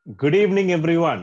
Good evening, everyone.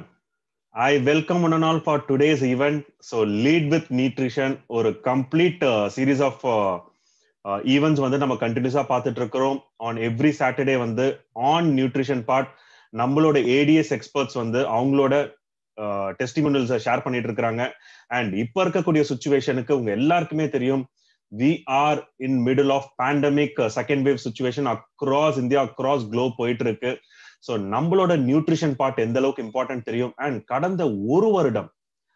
I welcome one and all for today's event. So, Lead with Nutrition ஒரு complete uh, series of uh, uh, events வந்து நம்ம கண்டினியூஸா பார்த்துட்டு இருக்கிறோம் on every Saturday வந்து on nutrition part நம்மளோட ADS experts வந்து அவங்களோட டெஸ்டிமோனியல்ஸை ஷேர் பண்ணிட்டு இருக்கிறாங்க அண்ட் இப்ப இருக்கக்கூடிய சுச்சுவேஷனுக்கு உங்க எல்லாருக்குமே தெரியும் we are in middle of pandemic second wave situation across India across globe போயிட்டு இருக்கு ஸோ நம்மளோட நியூட்ரிஷன் பார்ட் எந்த அளவுக்கு இம்பார்ட்டன்ட் தெரியும் அண்ட் கடந்த ஒரு வருடம்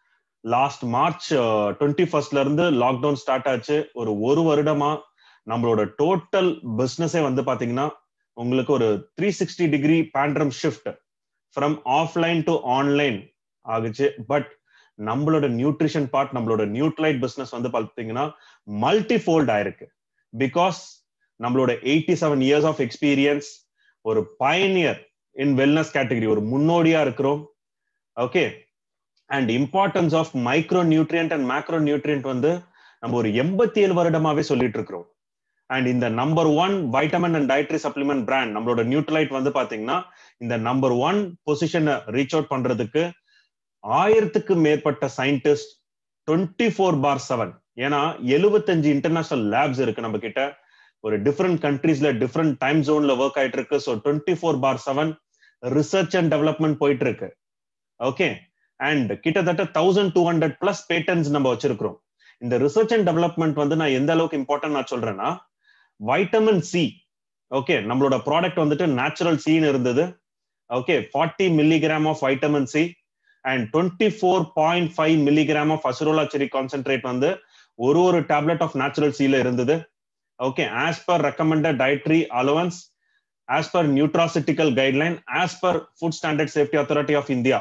லாஸ்ட் மார்ச் டுவெண்ட்டி ஃபர்ஸ்ட்ல இருந்து லாக்டவுன் ஸ்டார்ட் ஆச்சு ஒரு ஒரு வருடமா நம்மளோட டோட்டல் பிஸ்னஸே வந்து பாத்தீங்கன்னா உங்களுக்கு ஒரு three sixty degree paradigm shift from offline to online ஆகுச்சு பட் நம்மளோட நியூட்ரிஷன் பார்ட் நம்மளோட நியூட்லைட் பிசினஸ் வந்து பாத்தீங்கன்னா மல்டி ஃபோல்ட் ஆயிருக்கு பிகாஸ் நம்மளோட eighty seven years of experience ஒரு பயனியர் இன் வெல்னஸ் கேட்டகரி ஒரு முன்னோடியா இருக்கிறோம் okay and importance of micronutrient and macronutrient வந்து நம்ம ஒரு எண்பத்தி ஏழு வருடமாவே சொல்லிட்டு இருக்கிறோம் அண்ட் இந்த number one vitamin and dietary supplement brand நம்மளோட நியூட்ரலைட் வந்து பாத்தீங்கன்னா இந்த நம்பர் ஒன் பொசிஷனை ரீச் அவுட் பண்றதுக்கு ஆயிரத்துக்கு மேற்பட்ட scientist twenty four by seven ஏன்னா எழுபத்தஞ்சு இன்டர்நேஷனல் லேப்ஸ் இருக்கு நம்ம கிட்ட ஒரு டிஃப்ரெண்ட் கண்ட்ரீஸ்ல டிஃப்ரெண்ட் டைம் ஜோன்ல ஒர்க் ஆயிட்டு இருக்கு so twenty four by seven research and development போயிட்டு இருக்கு ஓகே அண்ட் கிட்டத்தட்ட thousand two hundred plus patents நம்ம வச்சிருக்கிறோம் இந்த ரிசர்ச் அண்ட் டெவலப்மெண்ட் வந்து நான் எந்த அளவுக்கு இம்பார்ட்டன்ட் நான் சொல்றேன்னா வைட்டமின் சி ஓகே நம்மளோட ப்ராடக்ட் வந்துட்டு நேச்சுரல் சீன்னு இருந்தது okay forty milligram of vitamin C and twenty four point five milligram of acerola cherry concentrate வந்து ஒரு ஒரு டேப்லெட் ஆஃப் நேச்சுரல் சீல இருந்தது okay as per recommended dietary allowance as per nutraceutical guideline as per food standard safety authority of India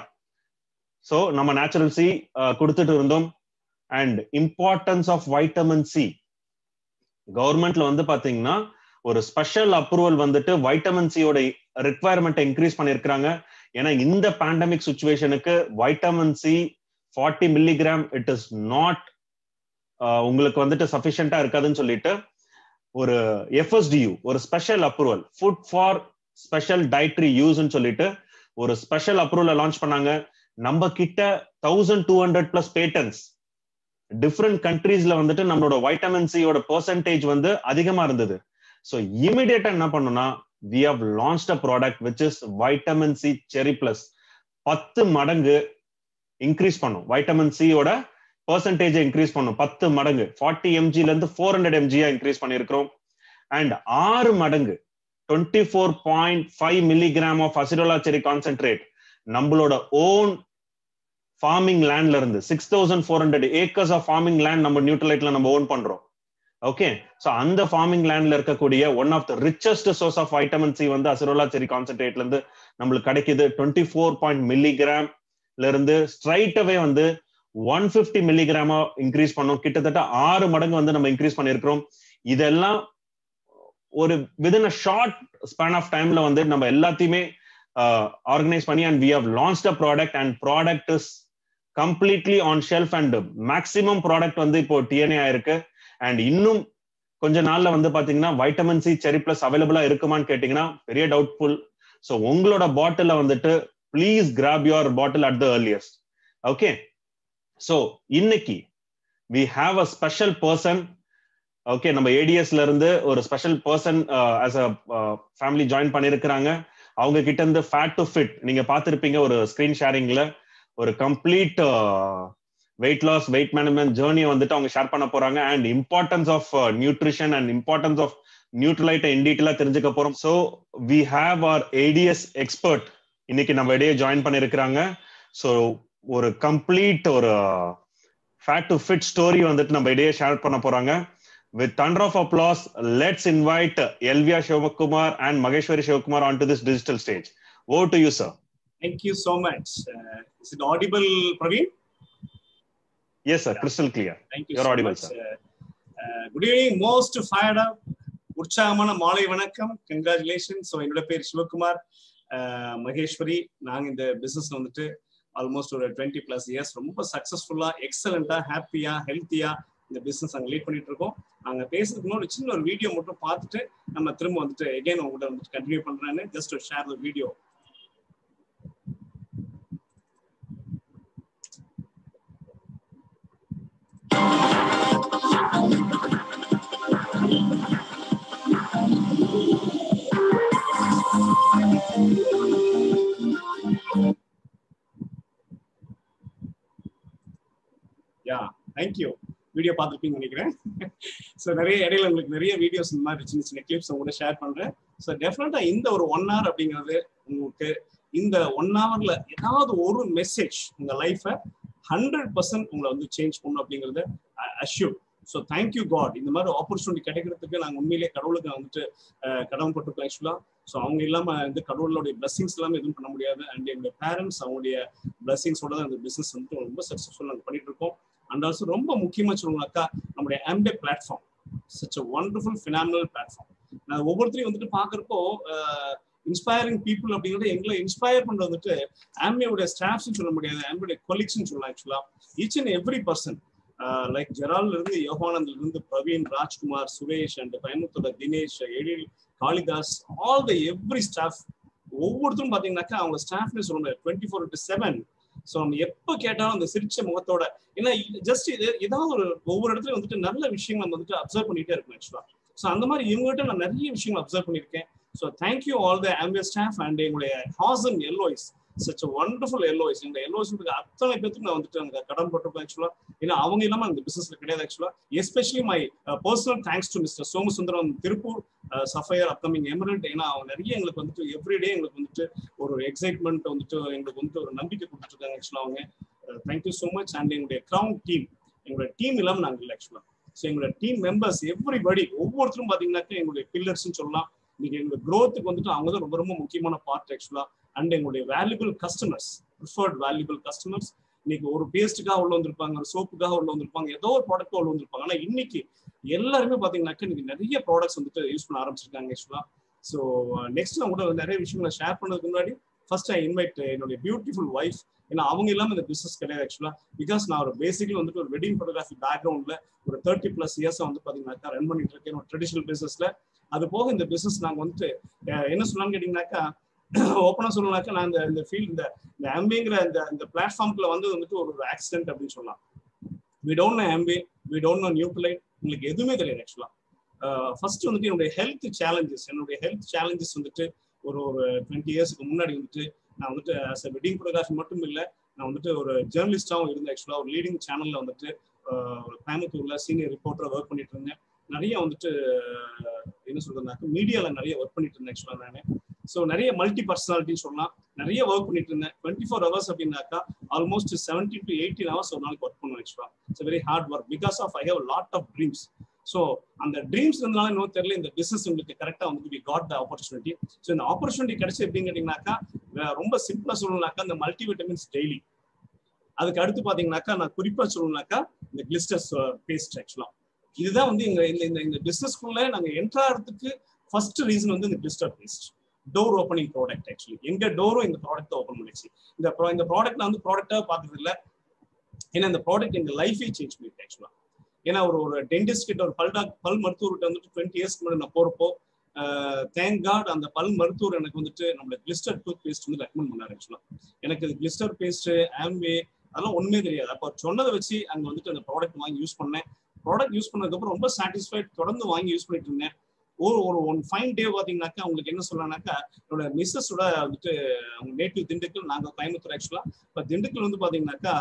so நம்ம natural C கொடுத்துட்டு இருந்தோம் and importance of vitamin C கவர்மெண்ட்ல வந்து பாத்தீங்கன்னா ஒரு ஸ்பெஷல் அப்ரூவல் வந்துட்டு வைட்டமின் சியோட ரிக்வயர்மெண்ட் இன்க்ரீஸ் பண்ணிருக்காங்க ஏன்னா இந்த பேண்டமிக் சுச்சுவேஷனுக்கு vitamin C forty milligram it is not உங்களுக்கு வந்துட்டு சஃபிஷியண்டா இருக்காதுன்னு சொல்லிட்டு ஒரு எஃப்எஸ்டியூ ஒரு special approval food for special dietary யூஸ்ன்னு சொல்லிட்டு ஒரு ஸ்பெஷல் அப்ரூவல் லான்ச் பண்ணாங்க நம்ம கிட்ட thousand two hundred plus patents different கண்ட்ரீஸ்ல வந்துட்டு நம்மளோட வைட்டமின் சியோட பெர்சன்டேஜ் வந்து அதிகமா இருந்தது ஸோ இமிடியேட்டா என்ன பண்ணோம்னா we have launch a product which is vitamin C cherry plus பத்து மடங்கு இன்க்ரீஸ் பண்ணும் வைட்டமின் சியோட பெர்சன்டேஜ் இன்க்ரீஸ் பண்ணும் பத்து மடங்கு ஃபார்ட்டி எம்ஜில இருந்து ஃபோர் ஹண்ட்ரட் எம்ஜியா இன்க்ரீஸ் பண்ணிருக்கிறோம் அண்ட் ஆறு மடங்கு twenty four point five milligram of acerola cherry concentrate நம்மளோட ஓன் ஃபார்மிங் லேண்ட்ல இருந்து six thousand four hundred acres of farming land நம்ம நியூட்ரலைட்ல நம்ம ஓன் பண்றோம் ஓகே ஸோ அந்த ஃபார்மிங் லேண்ட்ல இருக்கக்கூடிய one of the richest source of vitamin C வந்து அசிரோலா செரி கான்சென்ட்ரேட்ல இருந்து நம்மளுக்கு கிடைக்குது டுவெண்ட்டி ஃபோர் பாயிண்ட் மில்லிகிராம்ல இருந்து ஸ்ட்ரைட்டாவே வந்து ஒன் பிப்டி மில்லிகிராமா இன்க்ரீஸ் பண்ணோம் கிட்டத்தட்ட ஆறு மடங்கு வந்து நம்ம இன்க்ரீஸ் பண்ணிருக்கிறோம் இதெல்லாம் ஒரு within a short span of டைம்ல வந்து நம்ம எல்லாத்தையுமே ஆர்கனைஸ் பண்ணி and we have launch a product and product is completely on shelf and maximum product வந்து இப்போ டிஎன்ஏ ஆயிருக்கு அண்ட் இன்னும் கொஞ்ச நாள்ல வந்து பாத்தீங்கன்னா வைட்டமின் சி செரி பிளஸ் அவைலபிளா இருக்குமான்னு கேட்டீங்கன்னா பெரிய டவுட்ஃபுல் ஸோ உங்களோட பாட்டில வந்துட்டு please grab your bottle at the earliest okay so இன்னைக்கு we have a special person okay நம்ம ஏடிஎஸ்ல இருந்து ஒரு special person as a family join பண்ணிருக்கிறாங்க அவங்க கிட்ட இருந்து ஃபேட் டு ஃபிட் நீங்க பார்த்துருப்பீங்க ஒரு ஸ்கிரீன் ஷேரிங்ல ஒரு complete weight loss weight management ஜேர்னியை வந்துட்டு அவங்க ஷேர் பண்ண போறாங்க and importance of nutrition and importance of நியூட்ரலைட்டை இன் டீட்டெயிலா தெரிஞ்சுக்க போறோம் so we have our ADS expert இன்னைக்கு நம்ம இடையே ஜாயின் பண்ணிருக்கிறாங்க ஸோ ஒரு கம்ப்ளீட் ஒரு ஃபேட் டு ஃபிட் ஸ்டோரி வந்துட்டு நம்ம இடையே ஷேர் பண்ண போறாங்க with thunder of applause let's invite elvia shivakumar and mageshwari shivakumar onto this digital stage over to you sir thank you so much uh, is it audible praveen yes sir crystal clear thank you You're so audible, much sir. Uh, uh, good evening most fired up உற்சாகமான மாலை வணக்கம் congratulation so என்னோட பேர் சிவகுமார் மகேஸ்வரி நாங்கள் இந்த business வந்துட்டு almost ஒரு twenty plus years ரொம்ப சக்ஸஸ்ஃபுல்லா எக்ஸலண்டா ஹாப்பியா ஹெல்த்தியா இந்த பிசினஸ் அங்கே லீட் பண்ணிட்டு இருக்கோம் நாங்க பேசுறதுக்கு முன்னாடி சின்ன ஒரு வீடியோ மட்டும் பார்த்துட்டு நம்ம திரும்ப வந்துட்டு எகைன் உங்கள்கிட்ட வந்துட்டு கண்டினியூ பண்றேன்னு just share the video yeah thank you video பார்த்துருப்பீங்கன்னு நினைக்கிறேன் ஸோ நிறைய இடையில உங்களுக்கு நிறைய வீடியோஸ் இந்த மாதிரி சின்ன சின்ன கிளிப்ஸ் உங்கள்கிட்ட ஷேர் பண்றேன் ஸோ டெஃபினட்டா இந்த ஒரு ஒன் ஹவர் அப்படிங்கிறது உங்களுக்கு இந்த ஒன் ஹவர்ல ஏதாவது ஒரு மெசேஜ் உங்க லைஃபை ஹண்ட்ரட் பர்சன்ட் உங்களை வந்து சேஞ்ச் பண்ணும் அப்படிங்கறத அஷ்யூர் ஸோ தேங்க்யூ காட் இந்த மாதிரி ஆப்பர்ச்சுனிட்டி கிடைக்கிறதுக்கு நாங்கள் உண்மையிலேயே கடவுளுக்கு வந்துட்டு கடமைப்பட்டிருக்கோம் ஆக்சுவலா ஸோ அவங்க இல்லாம வந்து கடவுளுடைய பிளஸிங்ஸ் எல்லாமே எதுவும் பண்ண முடியாது அண்ட் எங்களுடைய பேரண்ட்ஸ் அவங்களுடைய பிளஸிங்ஸோட தான் இந்த பிசினஸ் வந்துட்டு ரொம்ப சக்ஸஸ்ஃபுல் நாங்கள் பண்ணிட்டு இருக்கோம் அண்ட் ஆல்சோ ரொம்ப முக்கியமா சொல்லணும்னாக்கா நம்முடைய Amway platform such a wonderful phenomenal platform நான் ஒவ்வொருத்தரையும் வந்துட்டு பாக்குறப்போ இன்ஸ்பைரிங் பீப்புள் அப்படிங்கிறது எங்களை இன்ஸ்பயர் பண்றது வந்துட்டு ஆம்பியோட ஸ்டாஃப்ஸ் சொல்ல முடியாது ஆம்பியோட கொலீக்ஸ் சொல்லலாம் ஆக்சுவலா each and every person like ஜெரால்ல இருந்து யோகானந்த்ல இருந்து பிரவீன் ராஜ்குமார் சுரேஷ் அண்ட் பயணத்தோட Dinesh Ezhil Kalidas all the every staff ஒவ்வொருத்தரும் பாத்தீங்கன்னாக்கா அவங்க ஸ்டாஃப்னு சொல்ல முடியாது twenty four to seven so நம்ம எப்போ கேட்டாலும் அந்த சிரிச்ச முகத்தோட ஏன்னா ஜஸ்ட் இது ஏதாவது ஒரு ஒவ்வொரு இடத்துல வந்துட்டு நல்ல விஷயங்கள் நம்ம வந்துட்டு அப்சர்வ் பண்ணிட்டே இருக்கும் ஆக்சுவலா ஸோ அந்த மாதிரி இவங்ககிட்ட நான் நிறைய விஷயங்கள் அப்சர்வ் பண்ணியிருக்கேன் ஸோ தேங்க்யூ ஆல் த ஆம்பியர் ஸ்டாஃப் அண்ட் எங்களுடைய ஹாசன் எல்லோய்ஸ் சச் ஒண்டர்ஃபுல் எல்லோய்ஸ் இந்த எல்லோய்ஸ் அத்தனை பேருக்கு நான் வந்துட்டு அங்கே கடன் பட்டிருப்பேன் ஆக்சுவலா ஏன்னா அவங்க இல்லாம அந்த பிசினஸ்ல கிடையாது ஆக்சுவலா especially my personal thanks to mister Somasundaram Tiruppur sapphire upcoming emerald ஏன்னா அவங்க நிறைய எங்களுக்கு வந்துட்டு எவ்ரிடே எங்களுக்கு வந்துட்டு ஒரு எக்ஸைட்மெண்ட் வந்துட்டு எங்களுக்கு வந்துட்டு ஒரு நம்பிக்கை கொடுத்துட்டு இருக்காங்க ஆக்சுவலா அவங்க தேங்க்யூ ஸோ மச் அண்ட் எங்களுடைய கிரவுன் டீம் எங்களுடைய டீம் இல்லாமல் நாங்கள் இல்லை ஆக்சுவலா ஸோ எங்களுடைய டீம் மெம்பர்ஸ் எவ்ரிபடி ஒவ்வொருத்தரும் பார்த்தீங்கன்னாக்கா எங்களுடைய பில்லர்ஸ்னு சொல்லலாம் இன்னைக்கு எங்களுடைய க்ரோத்துக்கு வந்துட்டு அவங்க தான் ரொம்ப ரொம்ப முக்கியமான பார்ட் ஆக்சுவலா அண்ட் எங்களுடைய valuable customers preferred valuable customers இன்னைக்கு ஒரு பேஸ்ட்டுக்காக உள்ள வந்திருப்பாங்க ஒரு சோப்புக்காக உள்ள வந்திருப்பாங்க ஏதோ ஒரு ப்ராடக்ட் உள்ள வந்திருப்பாங்க ஆனா இன்னைக்கு எல்லாருமே பாத்தீங்கன்னாக்கா இன்னைக்கு நிறைய ப்ராடக்ட்ஸ் வந்துட்டு யூஸ் பண்ண ஆரம்பிச்சிருக்காங்க ஆக்சுவலா ஸோ நெக்ஸ்ட் நான் கூட நிறைய விஷயங்களை ஷேர் பண்ணதுக்கு முன்னாடி ஃபர்ஸ்ட் ஐ இன்வைட் என்னுடைய பியூட்டிஃபுல் ஒய்ஃப் ஏன்னா அவங்க இல்லாம இந்த பிசினஸ் கிடையாது ஆக்சுவலா பிகாஸ் நான் ஒரு பேசிக்கலி வந்துட்டு ஒரு வெட்டிங் ஃபோட்டோகிராஃபி பேக்ரவுண்ட்ல ஒரு தேர்ட்டி பிளஸ் இயர்ஸ் வந்து பாத்தீங்கன்னாக்கா ரன் பண்ணிட்டு இருக்கேன் ஒரு ட்ரெடிஷனல் பிசினஸ்ல அது போக இந்த பிசினஸ் நாங்க வந்துட்டு என்ன சொல்லலாம்னு கேட்டீங்கன்னாக்கா ஓப்பனா சொல்லலாம்னாக்கா நான் இந்த இந்த ஃபீல்ட் இந்த இந்த ஆம்பிங்கிற இந்த இந்த பிளாட்ஃபார்ம்குள்ள வந்து வந்துட்டு ஒரு ஆக்சிடென்ட் அப்படின்னு சொல்லலாம் we don't know Amway we don't know Nutrilite உங்களுக்கு எதுவுமே தெரியாது ஆக்சுவலா ஃபர்ஸ்ட் வந்துட்டு என்னுடைய ஹெல்த் சேலஞ்சஸ் என்னுடைய ஹெல்த் சேலஞ்சஸ் வந்துட்டு ஒரு ஒரு டுவெண்ட்டி இயர்ஸ்க்கு முன்னாடி வந்துட்டு நான் வந்துட்டு ஆஸ் அ வெட்டிங் ஃபோட்டோகிராஃபி மட்டும் இல்லை நான் வந்துட்டு ஒரு ஜேர்னலிஸ்டாகவும் இருந்தேன் ஆக்சுவலாக ஒரு லீடிங் சேனல்ல வந்துட்டு ஒரு கோயம்புத்தூர்ல சீனியர் ரிப்போர்ட்டராக ஒர்க் பண்ணிட்டு இருந்தேன் நிறைய வந்துட்டு என்ன சொல்றதுனாக்க மீடியால நிறைய ஒர்க் பண்ணிட்டு இருந்தேன் ஆக்சுவலாக நான் ஸோ நிறைய மல்டி பர்சனாலிட்டின்னு சொல்லலாம் நிறைய ஒர்க் பண்ணிட்டு இருந்தேன் டுவெண்ட்டி ஃபோர் ஹவர்ஸ் அப்படின்னாக்கா almost seventeen to eighteen hours ஒரு நாளைக்கு ஒர்க் பண்ணுவேன் ஆக்சுவலா it's very hard work because of I have lot of dreams so அந்த ட்ரீம்ஸ் இருந்தாலும் இன்னும் தெரியல இந்த பிசினஸ் உங்களுக்கு கரெக்டாக வந்து we got the opportunity so இந்த ஆப்பர்ச்சுனிட்டி கிடைச்சி எப்படின்னு கேட்டீங்கன்னாக்கா ரொம்ப சிம்பிளா சொல்லணும்னாக்கா இந்த மல்டி விட்டமின்ஸ் டெய்லி அதுக்கு அடுத்து பாத்தீங்கன்னாக்கா நான் குறிப்பா சொல்லணும்னாக்கா இந்த கிளிஸ்டர்ஸ் பேஸ்ட் ஆக்சுவலா இதுதான் வந்து எங்க இந்த இந்த இந்த பிசினஸ்க்குள்ள நாங்க என்ட்ராறதுக்கு ஃபர்ஸ்ட் ரீசன் வந்து இந்த Glister paste door opening product actually எங்க டோரும் இந்த ப்ராடக்ட் ஓப்பன் பண்ணிச்சு இந்த இந்த ப்ராடக்ட் நான் வந்து ப்ராடக்டா பார்த்தது இல்லை ஏன்னா இந்த ப்ராடக்ட் எங்க லைஃபே சேஞ்ச் பண்ணிட்டு ஆக்சுவலா ஏன்னா ஒரு ஒரு டென்டிஸ்ட் கிட்ட ஒரு பல் டாக் பல் மருத்துவர்கிட்ட வந்துட்டு டுவெண்ட்டி இயர்ஸ்க்கு முன்னாடி நான் போறப்போ தேங்க் காட் அந்த பல் மருத்துவர் எனக்கு வந்துட்டு நம்மள கிளிஸ்டர் டூத் பேஸ்ட் வந்து ரெக்கமெண்ட் பண்ணாரு ஆக்சுவலா எனக்கு இது கிளிஸ்டர் பேஸ்ட் ஆம்பே அதெல்லாம் ஒண்ணுமே தெரியாது அப்போ சொன்னதை வச்சு அங்க வந்துட்டு அந்த ப்ராடக்ட் வாங்கி யூஸ் பண்ணேன் ப்ராடக்ட் யூஸ் பண்ணதுக்கப்புறம் ரொம்ப சாட்டிஸ்ஃபைட் தொடர்ந்து வாங்கி யூஸ் பண்ணிட்டு இருந்தேன் ஒரு ஒரு ஒன் ஃபைன் டே பாத்தீங்கன்னாக்கா உங்களுக்கு என்ன சொல்லலாம்னாக்கா என்னோட மிஸ்ஸஸோட வந்துட்டு அவங்க நேட்டிவ் திண்டுக்கல் நாங்க கோயம்புத்தூர் ஆக்சுவலா இப்போ திண்டுக்கல் வந்து பாத்தீங்கன்னாக்கா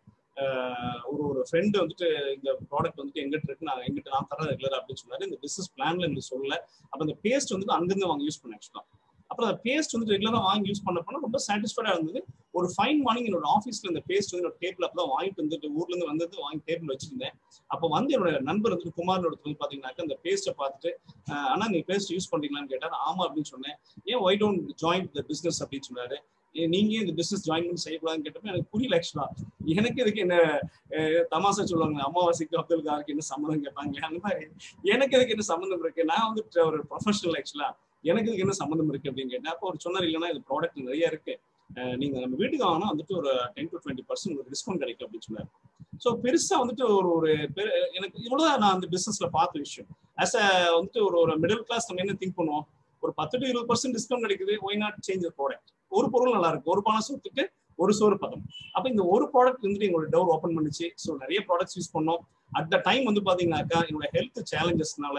ஒரு ஒரு ஃப்ரெண்டு வந்துட்டு இந்த ப்ராடக்ட் வந்துட்டு எங்கிட்ட இருக்கு நான் எங்கிட்ட நான் தரேன் ரெகுலர் அப்படின்னு சொன்னாரு இந்த பிசினஸ் பிளான்ல எனக்கு சொல்லல அப்ப அந்த பேஸ்ட் வந்துட்டு அங்கிருந்து வாங்கி யூஸ் பண்ணேன் ஆக்சுவலா அப்புறம் அந்த பேஸ்ட் வந்து ரெகுலரா வாங்கி யூஸ் பண்ண போனா ரொம்ப சாட்டிஸ்ஃபைடா இருந்தது ஒரு ஃபைன் மார்னிங் என்னோட ஆஃபீஸ்ல இந்த பேஸ்ட் வந்து என்னோட டேபிள் அப்பதான் வாங்கிட்டு வந்துட்டு ஊர்ல இருந்து வந்தது வாங்கி டேபிள் வச்சிருந்தேன் அப்போ வந்து என்னோட நண்பர் வந்துட்டு குமார் வந்து பாத்தீங்கன்னாக்கா அந்த பேஸ்ட்டை பார்த்துட்டு ஆனா நீ பேஸ்ட் யூஸ் பண்றீங்களான்னு கேட்டார் ஆமா அப்படின்னு சொன்னேன் ஏன் why don't join the business அப்படின்னு சொன்னாரு நீங்க இந்த பிசினஸ் ஜாயின் பண்ணி செய்யக்கூடாதுன்னு கேட்டப்ப எனக்கு புரியல ஆக்சுவலா எனக்கு இதுக்கு என்ன தமாசா சொல்லுவாங்க அமாவாசைக்கு அப்துல் காருக்கு என்ன சம்மந்தம் கேட்பாங்க அந்த மாதிரி எனக்கு இதுக்கு என்ன சம்மந்தம் இருக்கு நான் வந்து ஒரு ப்ரொஃபஷனல் ஆக்சுவலா எனக்கு இதுக்கு என்ன சம்மந்தம் இருக்கு அப்படின்னு கேட்டேன் அப்போ ஒரு சொன்னார் இல்லைன்னா இது ப்ராடக்ட் நிறைய இருக்கு நீங்க நம்ம வீட்டுக்கு வாங்கினா வந்துட்டு ஒரு டென் டு டுவெண்ட்டி பர்சன்ட் உங்களுக்கு டிஸ்கவுண்ட் கிடைக்கும் அப்படின்னு சொன்னார் ஸோ பெருசா வந்துட்டு ஒரு ஒரு எனக்கு இவ்வளவுதான் நான் அந்த பிசினஸ்ல பார்த்த விஷயம் ஆஸ் அ வந்துட்டு ஒரு ஒரு மிடில் கிளாஸ் நம்ம என்ன திங்க் பண்ணுவோம் ஒரு பத்து டு இருபது பர்சன்ட் டிஸ்கவுண்ட் கிடைக்குது ஒய் நாட் சேஞ்ச் ப்ராடக்ட் ஒரு பொருள் நல்லா இருக்கு ஒரு பணம் சொத்துக்கு ஒரு சோறு பதம் அப்ப இந்த ஒரு ப்ராடக்ட் வந்துட்டு எங்களோட டோர் ஓப்பன் பண்ணுச்சு ஸோ நிறைய ப்ராடக்ட்ஸ் யூஸ் பண்ணோம் அட் த டைம் வந்து பாத்தீங்கன்னாக்கா என்னோட ஹெல்த் சேலஞ்சஸ்னால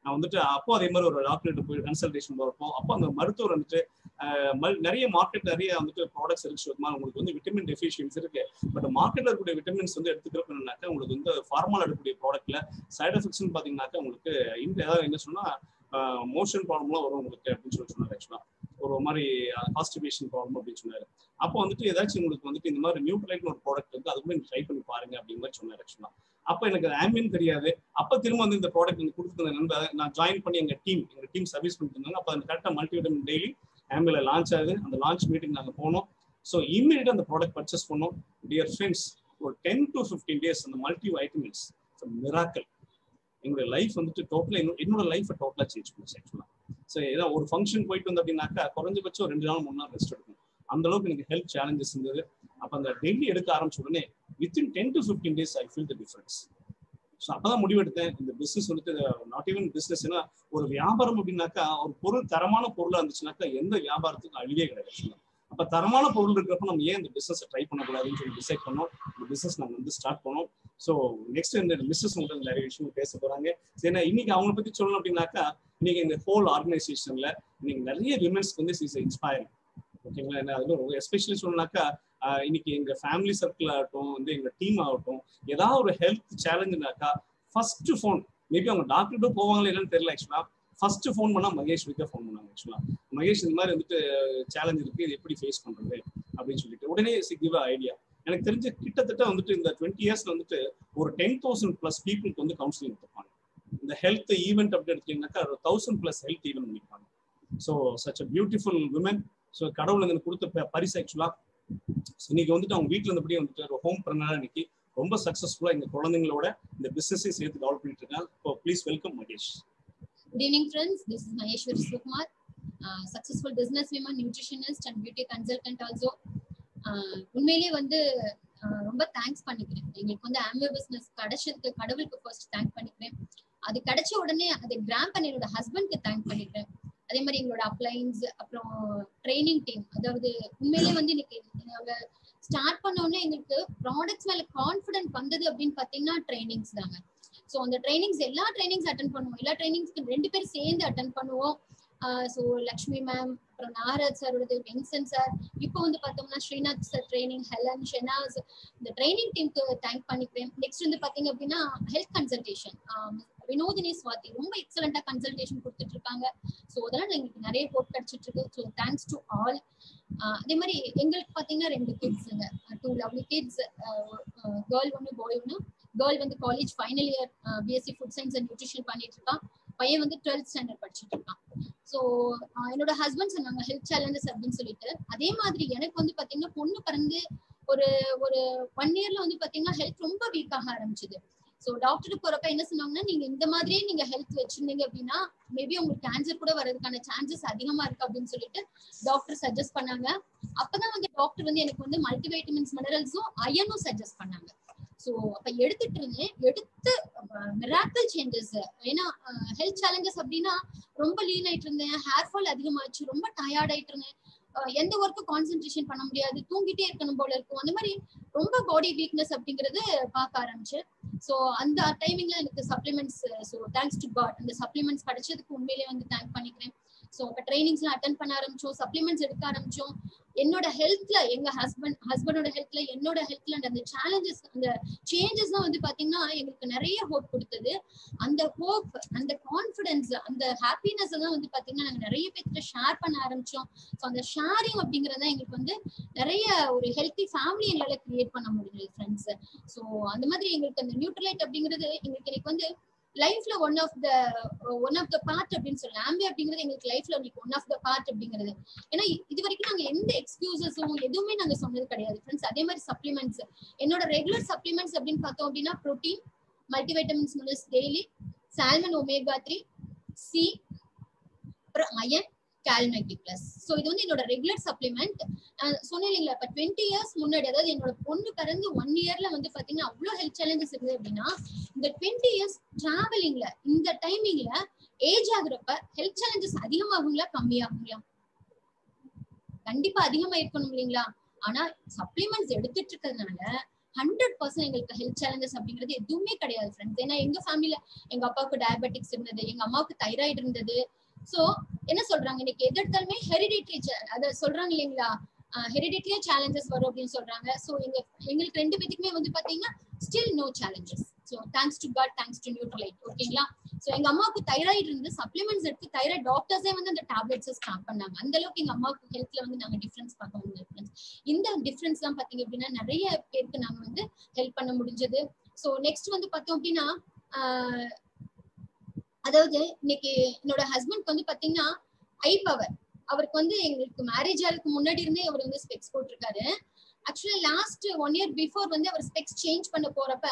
நான் வந்துட்டு அப்போ அதே மாதிரி ஒரு டாக்டர்கிட்ட போய் கன்சல்டேஷன் போறப்போ அப்போ அந்த மருத்துவர் வந்துட்டு நிறைய மார்க்கெட் நிறைய வந்துட்டு ப்ராடக்ட்ஸ் இருக்கு சுத்தமா உங்களுக்கு வந்து விட்டமின் டெஃபிஷியன்ஸ் இருக்கு பட் மார்க்கெட்ல இருக்கக்கூடிய விட்டமின்ஸ் வந்து எடுத்துக்கிறப்பனாக்கா உங்களுக்கு வந்து ஃபார்மால் எடுக்கக்கூடிய ப்ராடக்ட்ல சைட் எஃபெக்ட்ஸ்னு பாத்தீங்கன்னாக்கா உங்களுக்கு இந்த ஏதாவது என்ன சொன்னா மோஷன் ப்ராப்ளம்லாம் வரும் உங்களுக்கு அப்படின்னு சொல்லி சொன்னார் ஆக்சுவலா ஒரு மாதிரி காஸ்டிபேஷன் ப்ராப்ளம் அப்படின்னு சொன்னாரு அப்போ வந்துட்டு ஏதாச்சும் உங்களுக்கு வந்துட்டு இந்த மாதிரி நியூட்ரலைட்னு ஒரு ப்ராடக்ட் வந்து அது கூட நீங்க ட்ரை பண்ணி பாருங்க அப்படிங்கிற மாதிரி சொன்னார் ஆக்சுவலா அப்ப எனக்கு ஆம்பியன் தெரியாது அப்ப திரும்ப வந்து இந்த ப்ராடக்ட் எனக்கு கொடுத்துருந்த நண்பர் நான் ஜாயின் பண்ணி எங்க டீம் எங்க டீம் சர்வீஸ் பண்ணிட்டு இருந்தாங்க அப்ப அந்த கரெக்டா மல்டிவிட்டமின் டெய்லி ஆம்பியன்ல லான்ச் ஆகுது அந்த லான்ச் மீட்டிங் நாங்க போனோம் ஸோ இம்மீடியட்டா அந்த ப்ராடக்ட் பர்ச்சேஸ் பண்ணோம் டியர் ஃப்ரெண்ட்ஸ் ஒரு டென் டு ஃபிஃப்டீன் டேஸ் அந்த மல்டி வைட்டமின்ஸ் மிராக்கல் எங்களுடைய லைஃப் வந்துட்டு டோட்டலா என்னோட லைஃபை டோட்டலா சேஞ்ச் பண்ணுச்சு ஆக்சுவலா ஸோ ஏன்னா ஒரு ஃபங்க்ஷன் போயிட்டு வந்து அப்படின்னாக்கா குறைஞ்சபட்சம் ரெண்டு நாள் மூணு நாள் ரெஸ்ட் எடுக்கும் அந்த அளவுக்கு எனக்கு ஹெல்த் சேலஞ்சஸ் இருந்தது அப்போ அந்த டெய்லி எடுக்க ஆரம்பிச்ச உடனே within ten to fifteen days I feel the difference so அப்பதான் முடிவெடுத்தேன் இந்த பிசினஸ் வந்துட்டு நாட் ஈவன் பிசினஸ் ஏன்னா ஒரு வியாபாரம் அப்படின்னாக்கா ஒரு பொருள் தரமான பொருளா இருந்துச்சுனாக்கா எந்த வியாபாரத்துக்கும் அழிவே கிடையாது அப்ப தரமான பொருள் இருக்கிறப்ப நம்ம ஏன் இந்த பிசினஸ் ட்ரை பண்ணக்கூடாதுன்னு சொல்லி டிசைட் பண்ணோம் இந்த பிசினஸ் நாங்க வந்து ஸ்டார்ட் பண்ணோம் ஸோ நெக்ஸ்ட் இந்த மிஸ்ஸஸ் வந்து நிறைய விஷயம் பேச போறாங்க ஏன்னா இன்னைக்கு அவங்கள பத்தி சொல்லணும் அப்படின்னாக்கா இன்னைக்கு இந்த ஹோல் ஆர்கனைசேஷன்ல இன்னைக்கு நிறைய விமன்ஸ்க்கு வந்து இஸ் இன்ஸ்பைரிங் ஓகேங்களா என்ன அதுல எஸ்பெஷலி சொல்லணும்னாக்கா இன்னைக்கு எங்க ஃபேமிலி சர்க்கிள் ஆகட்டும் வந்து எங்க டீம் ஆகட்டும் ஏதாவது ஒரு ஹெல்த் சேலஞ்சுனாக்கா ஃபர்ஸ்ட் ஃபோன் மேபி அவங்க டாக்டர்கிட்ட போவாங்களா என்னன்னு தெரியல ஆக்சுவலா ஃபர்ஸ்ட் ஃபோன் பண்ணா மகேஷ்விக்கு ஃபோன் பண்ணாங்க ஆக்சுவலா மகேஷ் இந்த மாதிரி வந்துட்டு சேலஞ்ச் இருக்கு இது எப்படி ஃபேஸ் பண்றது அப்படின்னு சொல்லிட்டு உடனே கிவ் ஐடியா எனக்கு தெரிஞ்ச கிட்டத்தட்ட வந்துட்டு இந்த டுவெண்ட்டி இயர்ஸ்ல வந்துட்டு ஒரு டென் தௌசண்ட் பிளஸ் பீப்புளுக்கு வந்து கவுன்சிலிங் கொடுப்பாங்க இந்த ஹெல்த் ஈவெண்ட் அப்படி எடுத்தீங்கன்னாக்கா ஒரு தௌசண்ட் பிளஸ் ஹெல்த் ஈவெண்ட் பண்ணிப்பாங்க so such a beautiful women so கடவுள் எனக்கு கொடுத்த பரிசு ஆக்சுவலா இன்னைக்கு வந்துட்டு அவங்க வீட்டுல இருந்தபடியே வந்துட்டு ஒரு ஹோம் பிரணா இன்னைக்கு ரொம்ப சக்சஸ்ஃபுல்லா எங்க குழந்தைங்களோட இந்த பிசினஸை சேர்த்து டெவலப் பண்ணிட்டு இருக்காங்க so please welcome Mahesh Good evening, friends. This is Maheshwari Sukumar, uh, successful business woman, nutritionist, and beauty consultant also. உண்மையிலேயே வந்து ரொம்ப தேங்க்ஸ் பண்ணிக்கிறேன் எங்களுக்கு வந்து ஆம்பியோ பிசினஸ் கிடைச்சதுக்கு கடவுளுக்கு ஃபர்ஸ்ட் தேங்க் பண்ணிக்கிறேன் அது கிடைச்ச உடனே அதை கிராம் பண்ணி என்னோட ஹஸ்பண்ட்க்கு தேங்க் பண்ணிக்கிறேன் அதே மாதிரி எங்களோட அப்ளைன்ஸ் அப்புறம் ட்ரைனிங் டீம் அதாவது உண்மையிலேயே வந்து இன்னைக்கு நாங்க ஸ்டார்ட் பண்ண உடனே எங்களுக்கு ப்ராடக்ட்ஸ் மேல கான்பிடன்ட் வந்தது அப்படின்னு பாத்தீங்கன்னா ட்ரைனிங்ஸ் தாங்க ஸோ அந்த ட்ரைனிங்ஸ் எல்லா ட்ரைனிங்ஸ் அட்டன் பண்ணுவோம் எல்லா ட்ரைனிங்ஸ்க்கு ரெண்டு பேரும் சேர்ந்து அட்டன் பண்ணுவோம் ஸோ லக்ஷ்மி மேம் அப்புறம் நாரத் சாரோடது வின்சன் சார் இப்போ வந்து பார்த்தோம்னா Srinath sir training Helen Shehnaz இந்த ட்ரைனிங் டீமுக்கு தேங்க் பண்ணிக்கிறேன் நெக்ஸ்ட் வந்து பார்த்தீங்க அப்படின்னா ஹெல்த் கன்சல்டேஷன் வினோதினி சுவாதி ரொம்ப எக்ஸலண்டா கன்சல்டேஷன் கொடுத்துட்டு இருக்காங்க ஸோ அதெல்லாம் எங்களுக்கு நிறைய போட் கிடைச்சிட்டு இருக்கு ஸோ தேங்க்ஸ் டு ஆல் அதே மாதிரி எங்களுக்கு பார்த்தீங்கன்னா ரெண்டு கிட்ஸுங்க டூ லவ்லி கிட்ஸ் கேர்ள் ஒன்று பாய் ஒன்று கேர்ள் வந்து college final year BSc food science and nutrition பண்ணிட்டு இருக்கான் பையன் வந்து டுவெல்த் ஸ்டாண்டர்ட் படிச்சுட்டு இருக்கான் ஸோ என்னோட ஹஸ்பண்ட் சொன்னாங்க ஹெல்த் சேலஞ்சஸ் அப்படின்னு சொல்லிட்டு அதே மாதிரி எனக்கு வந்து பாத்தீங்கன்னா பொண்ணு பிறந்து ஒரு ஒரு ஒன் இயர்ல வந்து பாத்தீங்கன்னா ஹெல்த் ரொம்ப வீக் ஆக ஆரம்பிச்சது ஸோ டாக்டருக்கு போறப்ப என்ன சொன்னாங்கன்னா நீங்க இந்த மாதிரியே நீங்க ஹெல்த் வச்சிருந்தீங்க அப்படின்னா மேபி உங்களுக்கு கேன்சர் கூட வர்றதுக்கான சான்சஸ் அதிகமா இருக்கு அப்படின்னு சொல்லிட்டு டாக்டர் சஜஸ்ட் பண்ணாங்க அப்பதான் வந்து டாக்டர் வந்து எனக்கு வந்து மல்டிவைட்டமின்ஸ் மினரல்ஸும் அயனும் சஜஸ்ட் பண்ணாங்க ஸோ அப்ப எடுத்துட்டு இருந்தேன் எடுத்து மிராக்கல் சேஞ்சஸ் ஏன்னா ஹெல்த் சேலஞ்சஸ் அப்படின்னா ரொம்ப லீன் ஆயிட்டு இருந்தேன் ஹேர் ஃபால் அதிகமாச்சு ரொம்ப டயர்ட் ஆயிட்டு இருந்தேன் எந்த ஒர்க்கும் கான்சென்ட்ரேஷன் பண்ண முடியாது தூங்கிட்டே இருக்கணும் போல இருக்கும் அந்த மாதிரி ரொம்ப பாடி வீக்னஸ் அப்படிங்கறது பார்க்க ஆரம்பிச்சு ஸோ அந்த டைமிங்ல எனக்கு supplements so thanks to God அந்த சப்ளிமெண்ட்ஸ் கிடைச்சதுக்கு உண்மையிலேயே வந்து தேங்க் பண்ணிக்கிறேன் ஸோ அப்போ ட்ரைனிங்ஸ்லாம் அட்டன் பண்ண ஆரம்பிச்சோம் சப்ளிமெண்ட்ஸ் எடுக்க ஆரம்பிச்சோம் என்னோட ஹெல்த்ல எங்க ஹஸ்பண்ட் ஹஸ்பண்டோட ஹெல்த்ல என்னோட ஹெல்த்ல அந்த சேலஞ்சஸ் அந்த சேஞ்சஸ் தான் வந்து பாத்தீங்கன்னா எங்களுக்கு நிறைய ஹோப் கொடுத்தது அந்த ஹோப் அந்த கான்பிடன்ஸ் அந்த ஹாப்பினஸ் தான் வந்து பாத்தீங்கன்னா நாங்க நிறைய பேர்கிட்ட ஷேர் பண்ண ஆரம்பிச்சோம் ஸோ அந்த ஷேரிங் அப்படிங்கறத எங்களுக்கு வந்து நிறைய ஒரு ஹெல்த்தி ஃபேமிலி எங்களால கிரியேட் பண்ண முடிஞ்சது ஃப்ரெண்ட்ஸ் ஸோ அந்த மாதிரி எங்களுக்கு அந்த நியூட்ரலைட் அப்படிங்கிறது எங்களுக்கு எனக்கு வந்து லைஃப்ல one of the one of the part அப்படின்னு சொல்லலாம் ஆம்பி அப்படிங்கிறது எங்களுக்கு லைஃப்ல இன்னைக்கு ஒன் ஆஃப் த பார்ட் அப்படிங்கிறது ஏன்னா இது வரைக்கும் நாங்க எந்த எக்ஸ்கியூசஸும் எதுவுமே நாங்க சொன்னது கிடையாது ஃப்ரெண்ட்ஸ் அதே மாதிரி சப்ளிமெண்ட்ஸ் என்னோட ரெகுலர் சப்ளிமெண்ட்ஸ் அப்படின்னு பார்த்தோம் அப்படின்னா protein multivitamins minerals daily salmon omega three C அப்புறம் அயன் கால்மைட்டி பிளஸ் ஸோ இது வந்து என்னோட ரெகுலர் சப்ளிமெண்ட் சொன்னேன் இல்லைங்களா இப்போ டுவெண்ட்டி இயர்ஸ் முன்னாடி அதாவது என்னோட பொண்ணு பிறந்து ஒன் இயர்ல வந்து பாத்தீங்கன்னா அவ்வளோ ஹெல்த் சேலஞ்சஸ் இருக்குது அப்படின்னா இந்த டுவெண்ட்டி இயர்ஸ் டிராவலிங்ல இந்த டைமிங்ல ஏஜ் ஆகுறப்ப ஹெல்த் சேலஞ்சஸ் அதிகமாகுங்களா கம்மியாகுங்களா கண்டிப்பா அதிகமா இருக்கணும் இல்லைங்களா ஆனா சப்ளிமெண்ட்ஸ் எடுத்துட்டு இருக்கிறதுனால ஹண்ட்ரட் பர்சன்ட் எங்களுக்கு ஹெல்த் சேலஞ்சஸ் அப்படிங்கிறது எதுவுமே கிடையாது ஃப்ரெண்ட்ஸ் ஏன்னா எங்க ஃபேமிலில எங்க அப்பாவுக்கு டயபெட்டிக்ஸ் இருந்தது எங்க அம்மாவுக்கு தைராய்டு இருந்தது சோ என்ன சொல்றாங்க இன்னைக்கு எது எடுத்தாலுமே ஹெரிடிட்ரி அத சொல்றாங்க இல்லைங்களா ஹெரிடிட்ரியா சேலஞ்சஸ் வரும் அப்படின்னு சொல்றாங்க சோ எங்க எங்களுக்கு ரெண்டு பேத்துக்குமே வந்து பாத்தீங்கன்னா still no challenges so thanks to God thanks to Nutrilite ஓகேங்களா ஸோ எங்க அம்மாவுக்கு தைராய்டு இருந்து சப்ளிமெண்ட்ஸ் எடுத்து தைராய்டு டாக்டர்ஸே வந்து அந்த டேப்லெட்ஸ் ஸ்டாப் பண்ணாங்க அந்த அளவுக்கு எங்க அம்மாவுக்கு ஹெல்த்ல வந்து நாங்க டிஃபரன்ஸ் பார்க்க முடியும் இந்த டிஃபரன்ஸ் தான் பாத்தீங்க அப்படின்னா நிறைய பேருக்கு நாங்க வந்து ஹெல்ப் பண்ண முடிஞ்சது ஸோ நெக்ஸ்ட் வந்து பார்த்தோம் அப்படின்னா அதாவது இன்னைக்கு என்னோட ஹஸ்பண்ட் வந்து பாத்தீங்கன்னா ஐ பவர் அவருக்கு வந்து எங்களுக்கு மேரேஜ் ஆகிறதுக்கு முன்னாடி இருந்தே அவர் வந்து ஸ்பெக்ஸ் போட்டிருக்காரு ஆக்சுவலா லாஸ்ட் ஒன் இயர் பிஃபோர் வந்து அவர் ஸ்பெக்ஸ் சேஞ்ச் பண்ண போறப்ப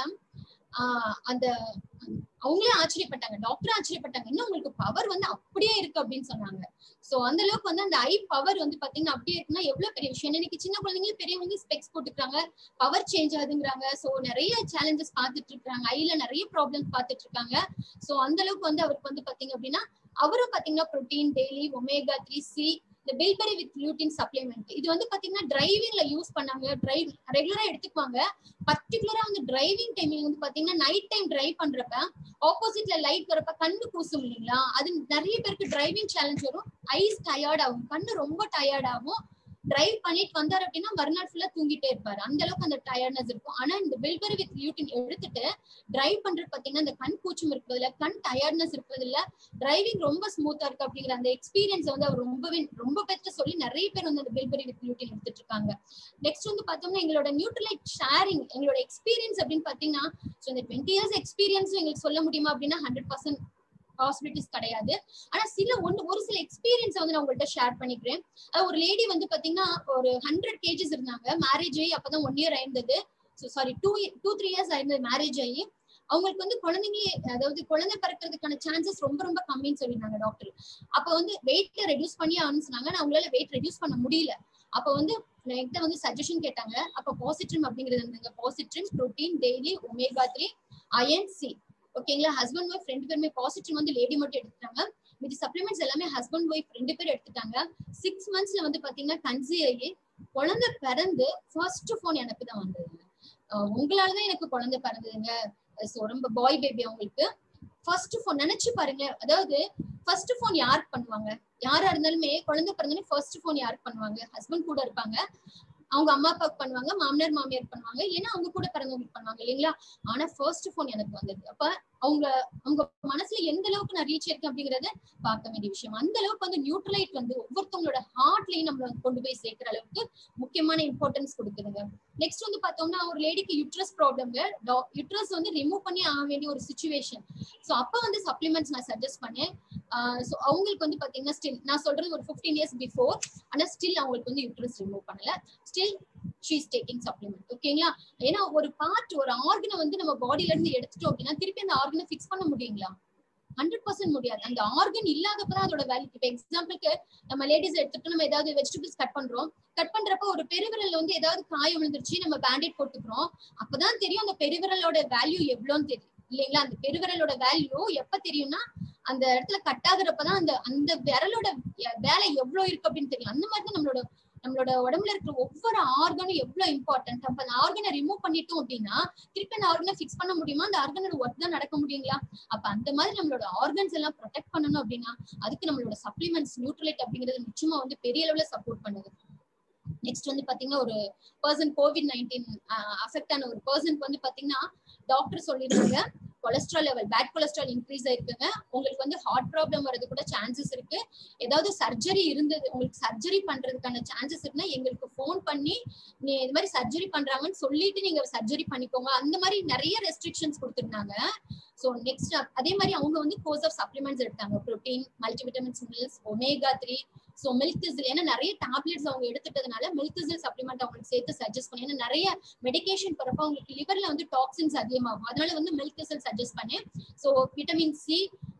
அந்த அவங்களே ஆச்சரியப்பட்டாங்க டாக்டர் ஆச்சரியப்பட்டாங்க இன்னும் உங்களுக்கு பவர் வந்து அப்படியே இருக்கு அப்படின்னு சொன்னாங்க சோ அந்த அளவுக்கு வந்து அந்த ஐ பவர் வந்து பாத்தீங்கன்னா அப்படியே இருக்குன்னா எவ்வளவு பெரிய விஷயம் இன்னைக்கு சின்ன குழந்தைங்க பெரியவங்க ஸ்பெக்ஸ் போட்டுக்கிறாங்க பவர் சேஞ்ச் ஆகுதுங்கிறாங்க சோ நிறைய சேலஞ்சஸ் பாத்துட்டு இருக்காங்க ஐல நிறைய ப்ராப்ளம்ஸ் பாத்துட்டு இருக்காங்க சோ அந்த அளவுக்கு வந்து அவருக்கு வந்து பாத்தீங்க அப்படின்னா அவரும் பாத்தீங்கன்னா protein daily omega three C இந்த பில்பெரி வித் லியூட்டின் சப்ளிமெண்ட் இது வந்து பாத்தீங்கன்னா டிரைவிங்ல யூஸ் பண்ணாங்க டிரைவ் ரெகுலரா எடுத்துக்குவாங்க பர்டிகுலரா வந்து டிரைவிங் டைமிங் வந்து பாத்தீங்கன்னா நைட் டைம் டிரைவ் பண்றப்ப ஆப்போசிட்ல லைட் வரப்ப கண்ணு கூசும் இல்லைங்களா அது நிறைய பேருக்கு டிரைவிங் சேலஞ்ச் வரும் ஐஸ் டயர்ட் ஆகும் கண்ணு ரொம்ப டயர்ட் ஆகும் டிரைவ் பண்ணிட்டு வந்தாரு அப்படின்னா மறுநாள் ஃபுல்லா தூங்கிட்டே இருப்பாரு அந்த அளவுக்கு அந்த டயர்ட்னஸ் இருக்கும் ஆனா இந்த பில்பெரி வித் லியூட்டின் எடுத்துட்டு டிரைவ் பண்றது பாத்தீங்கன்னா இந்த கண் கூச்சம் இருக்கிறதுல கண் டயர்ட்னஸ் இருக்கிறதுல டிரைவிங் ரொம்ப ஸ்மூத்தா இருக்கு அப்படிங்கிற அந்த எக்ஸ்பீரியன்ஸ் வந்து அவர் ரொம்பவே ரொம்ப பெற்ற சொல்லி நிறைய பேர் வந்து அந்த பில்பெரி வித் லியூட்டின் எடுத்துட்டு இருக்காங்க நெக்ஸ்ட் வந்து பார்த்தோம்னா எங்களோட நியூட்ரலைட் ஷேரிங் எங்களோட எக்ஸ்பீரியன்ஸ் அப்படின்னு பாத்தீங்கன்னா ஸோ இந்த டுவெண்ட்டி இயர்ஸ் எக்ஸ்பீரியன்ஸ் எங்களுக்கு சொல்ல முடியுமா அப்படின்னா ஹண்ட்ரட் பர்சன்ட் பாசிபிலிட்டிஸ் கிடையாது ஆனா சில ஒன்று ஒரு சில எக்ஸ்பீரியன்ஸ் வந்து நான் உங்கள்கிட்ட ஷேர் பண்ணிக்கிறேன் ஒரு லேடி வந்து பாத்தீங்கன்னா ஒரு ஹண்ட்ரட் கேஜிஸ் இருந்தாங்க மேரேஜ் ஆகி அப்பதான் ஒன் இயர் ஆயிருந்தது sorry two two three years ஆயிருந்தது மேரேஜ் ஆகி அவங்களுக்கு வந்து குழந்தைங்களே அதாவது குழந்தை பிறக்கிறதுக்கான சான்சஸ் ரொம்ப ரொம்ப கம்மின்னு சொல்லியிருந்தாங்க டாக்டர் அப்ப வந்து வெயிட்ல ரெடியூஸ் பண்ணி ஆகணும்னு சொன்னாங்க நான் அவங்களால வெயிட் ரெடியூஸ் பண்ண முடியல அப்ப வந்து என்கிட்ட வந்து சஜஷன் கேட்டாங்க அப்ப பாசிட்ரிம் அப்படிங்கிறது இருந்தது Positrim protein daily omega three iron C ஓகேங்களா ஹஸ்பண்ட் ஒய்ஃப் ரெண்டு பேருமே பாசிட்டிவ் வந்து லேடி மட்டும் எடுத்துட்டாங்க மீதி சப்ளிமெண்ட்ஸ் எல்லாமே ஹஸ்பண்ட் ஒய்ஃப் ரெண்டு பேரும் எடுத்துட்டாங்க சிக்ஸ் மந்த்ஸ்ல வந்து பாத்தீங்கன்னா கன்சீவ் ஆகி குழந்தை பிறந்து ஃபர்ஸ்ட் போன் எனக்கு தான் வந்ததுங்க உங்களாலதான் எனக்கு குழந்தை பிறந்ததுங்க ஸோ ரொம்ப பாய் பேபி அவங்களுக்கு ஃபர்ஸ்ட் போன் நினைச்சு பாருங்க அதாவது ஃபர்ஸ்ட் போன் யாருக்கு பண்ணுவாங்க யாரா இருந்தாலுமே குழந்தை பிறந்தோடனே ஃபர்ஸ்ட் போன் யாருக்கு பண்ணுவாங்க ஹஸ்பண்ட் கூட இருப்பாங்க அவங்க அம்மா அப்பாவுக்கு பண்ணுவாங்க மாமனார் மாமியார் பண்ணுவாங்க இல்லைன்னா அவங்க கூட பிறந்தவங்களுக்கு பண்ணுவாங்க இல்லைங்களா ஆனா ஃபர்ஸ்ட் போன் எனக்கு வந்தது அப்ப அவங்க அவங்க மனசுல எந்த அளவுக்கு நான் ரீச் இருக்கேன் அப்படிங்கறத பார்க்க வேண்டிய விஷயம் அந்த அளவுக்கு வந்து நியூட்ரலைட் வந்து ஒவ்வொருத்தவங்களோட ஹார்ட்லயும் நம்மள கொண்டு போய் சேர்க்கிற அளவுக்கு முக்கியமான இம்பார்ட்டன்ஸ் கொடுக்குதுங்க நெக்ஸ்ட் வந்து பார்த்தோம்னா ஒரு லேடிக்கு யுட்ரஸ் ப்ராப்ளம்ல யுட்ரஸ் வந்து ரிமூவ் பண்ணி ஆக வேண்டிய ஒரு சுச்சுவேஷன் ஸோ அப்போ வந்து சப்ளிமெண்ட்ஸ் நான் சஜஸ்ட் பண்ணேன் ஸோ அவங்களுக்கு வந்து பாத்தீங்கன்னா ஸ்டில் நான் சொல்றது ஒரு ஃபிஃப்டீன் இயர்ஸ் பிஃபோர் ஆனா ஸ்டில் அவங்களுக்கு வந்து யுட்ரஸ் ரிமூவ் பண்ணல ஸ்டில் ஷீஸ் டேக்கிங் சப்ளிமெண்ட் ஓகேங்களா ஏன்னா ஒரு பார்ட் ஒரு ஆர்கனை வந்து நம்ம பாடியில இருந்து எடுத்துட்டோம் அப்படின்னா திருப்பி அந்த ஆர்கனை ஃபிக்ஸ் பண்ண முடியுங்களா ஹண்ட்ரட் பர்சன்ட் முடியாது அந்த ஆர்கன் இல்லாதப்பதான் அதோட வேல்யூ இப்போ எக்ஸாம்பிளுக்கு நம்ம லேடிஸ் எடுத்துட்டு நம்ம ஏதாவது வெஜிடபிள்ஸ் கட் பண்றோம் கட் பண்றப்ப ஒரு பெருவிரல்ல வந்து ஏதாவது காயம் விழுந்துருச்சு நம்ம பேண்டேட் போட்டுக்கிறோம் அப்பதான் தெரியும் அந்த பெருவிரலோட வேல்யூ எவ்வளோன்னு தெரியும் இல்லைங்களா அந்த பெருவிரலோட வேல்யூ எப்ப தெரியும்னா அந்த இடத்துல கட் ஆகுறப்பதான் அந்த அந்த விரலோட வேலை எவ்வளவு இருக்கு அப்படின்னு தெரியும் அந்த மாதிரி தான் நம்மளோட நம்மளோட உடம்புல இருக்கிற ஒவ்வொரு ஆர்கனும் எவ்வளவு இம்பார்ட்டன்ட் அப்ப அந்த ஆர்கனை ரிமூவ் பண்ணிட்டோம் அப்படின்னா திருப்பி அந்த ஆர்கனை ஃபிக்ஸ் பண்ண முடியுமா அந்த ஆர்கனோட ஒர்க் தான் நடக்க முடியுங்களா அப்ப அந்த மாதிரி நம்மளோட ஆர்கன்ஸ் எல்லாம் ப்ரொடெக்ட் பண்ணணும் அப்படின்னா அதுக்கு நம்மளோட சப்ளிமெண்ட்ஸ் நியூட்ரலைட் அப்படிங்கிறது நிச்சயமா வந்து பெரிய அளவுல சப்போர்ட் பண்ணுது நெக்ஸ்ட் வந்து பாத்தீங்கன்னா ஒரு பர்சன் கோவிட் நைன்டீன் அஃபெக்ட் ஆன ஒரு பர்சனுக்கு வந்து பாத்தீங்கன்னா டாக்டர் சொல்லிடுறாங்க cholesterol level bad cholesterol increase ஆயிருக்குங்க உங்களுக்கு வந்து ஹார்ட் ப்ராப்ளம் வரது கூட சான்சஸ் இருக்கு ஏதாவது சர்ஜரி இருந்தது உங்களுக்கு சர்ஜரி பண்றதுக்கான சான்சஸ் இருக்குன்னா எங்களுக்கு ஃபோன் பண்ணி நீ இது மாதிரி சர்ஜரி பண்றாங்கன்னு சொல்லிட்டு நீங்க சர்ஜரி பண்ணிக்கோங்க அந்த மாதிரி நிறைய ரெஸ்ட்ரிக்ஷன்ஸ் கொடுத்துருந்தாங்க ஸோ நெக்ஸ்ட் அதே மாதிரி அவங்க வந்து கோர்ஸ் ஆஃப் சப்ளிமெண்ட்ஸ் எடுத்தாங்க ப்ரோட்டீன் மல்டிவிட்டமின்ஸ் மில்ஸ் omega three so milk thistle ஏன்னா நிறைய டேப்லெட்ஸ் அவங்க எடுத்துட்டதுனால மில்க் இசில் சப்ளிமெண்ட் அவங்களுக்கு சேர்த்து சஜஸ்ட் பண்ணி ஏன்னா நிறைய மெடிகேஷன் போறப்ப அவங்களுக்கு லிவர்ல வந்து டாக்ஸின்ஸ் அதிகமாகும் அதனால வந்து மில்க் இசில் சஜஸ்ட் பண்ணேன் so vitamin C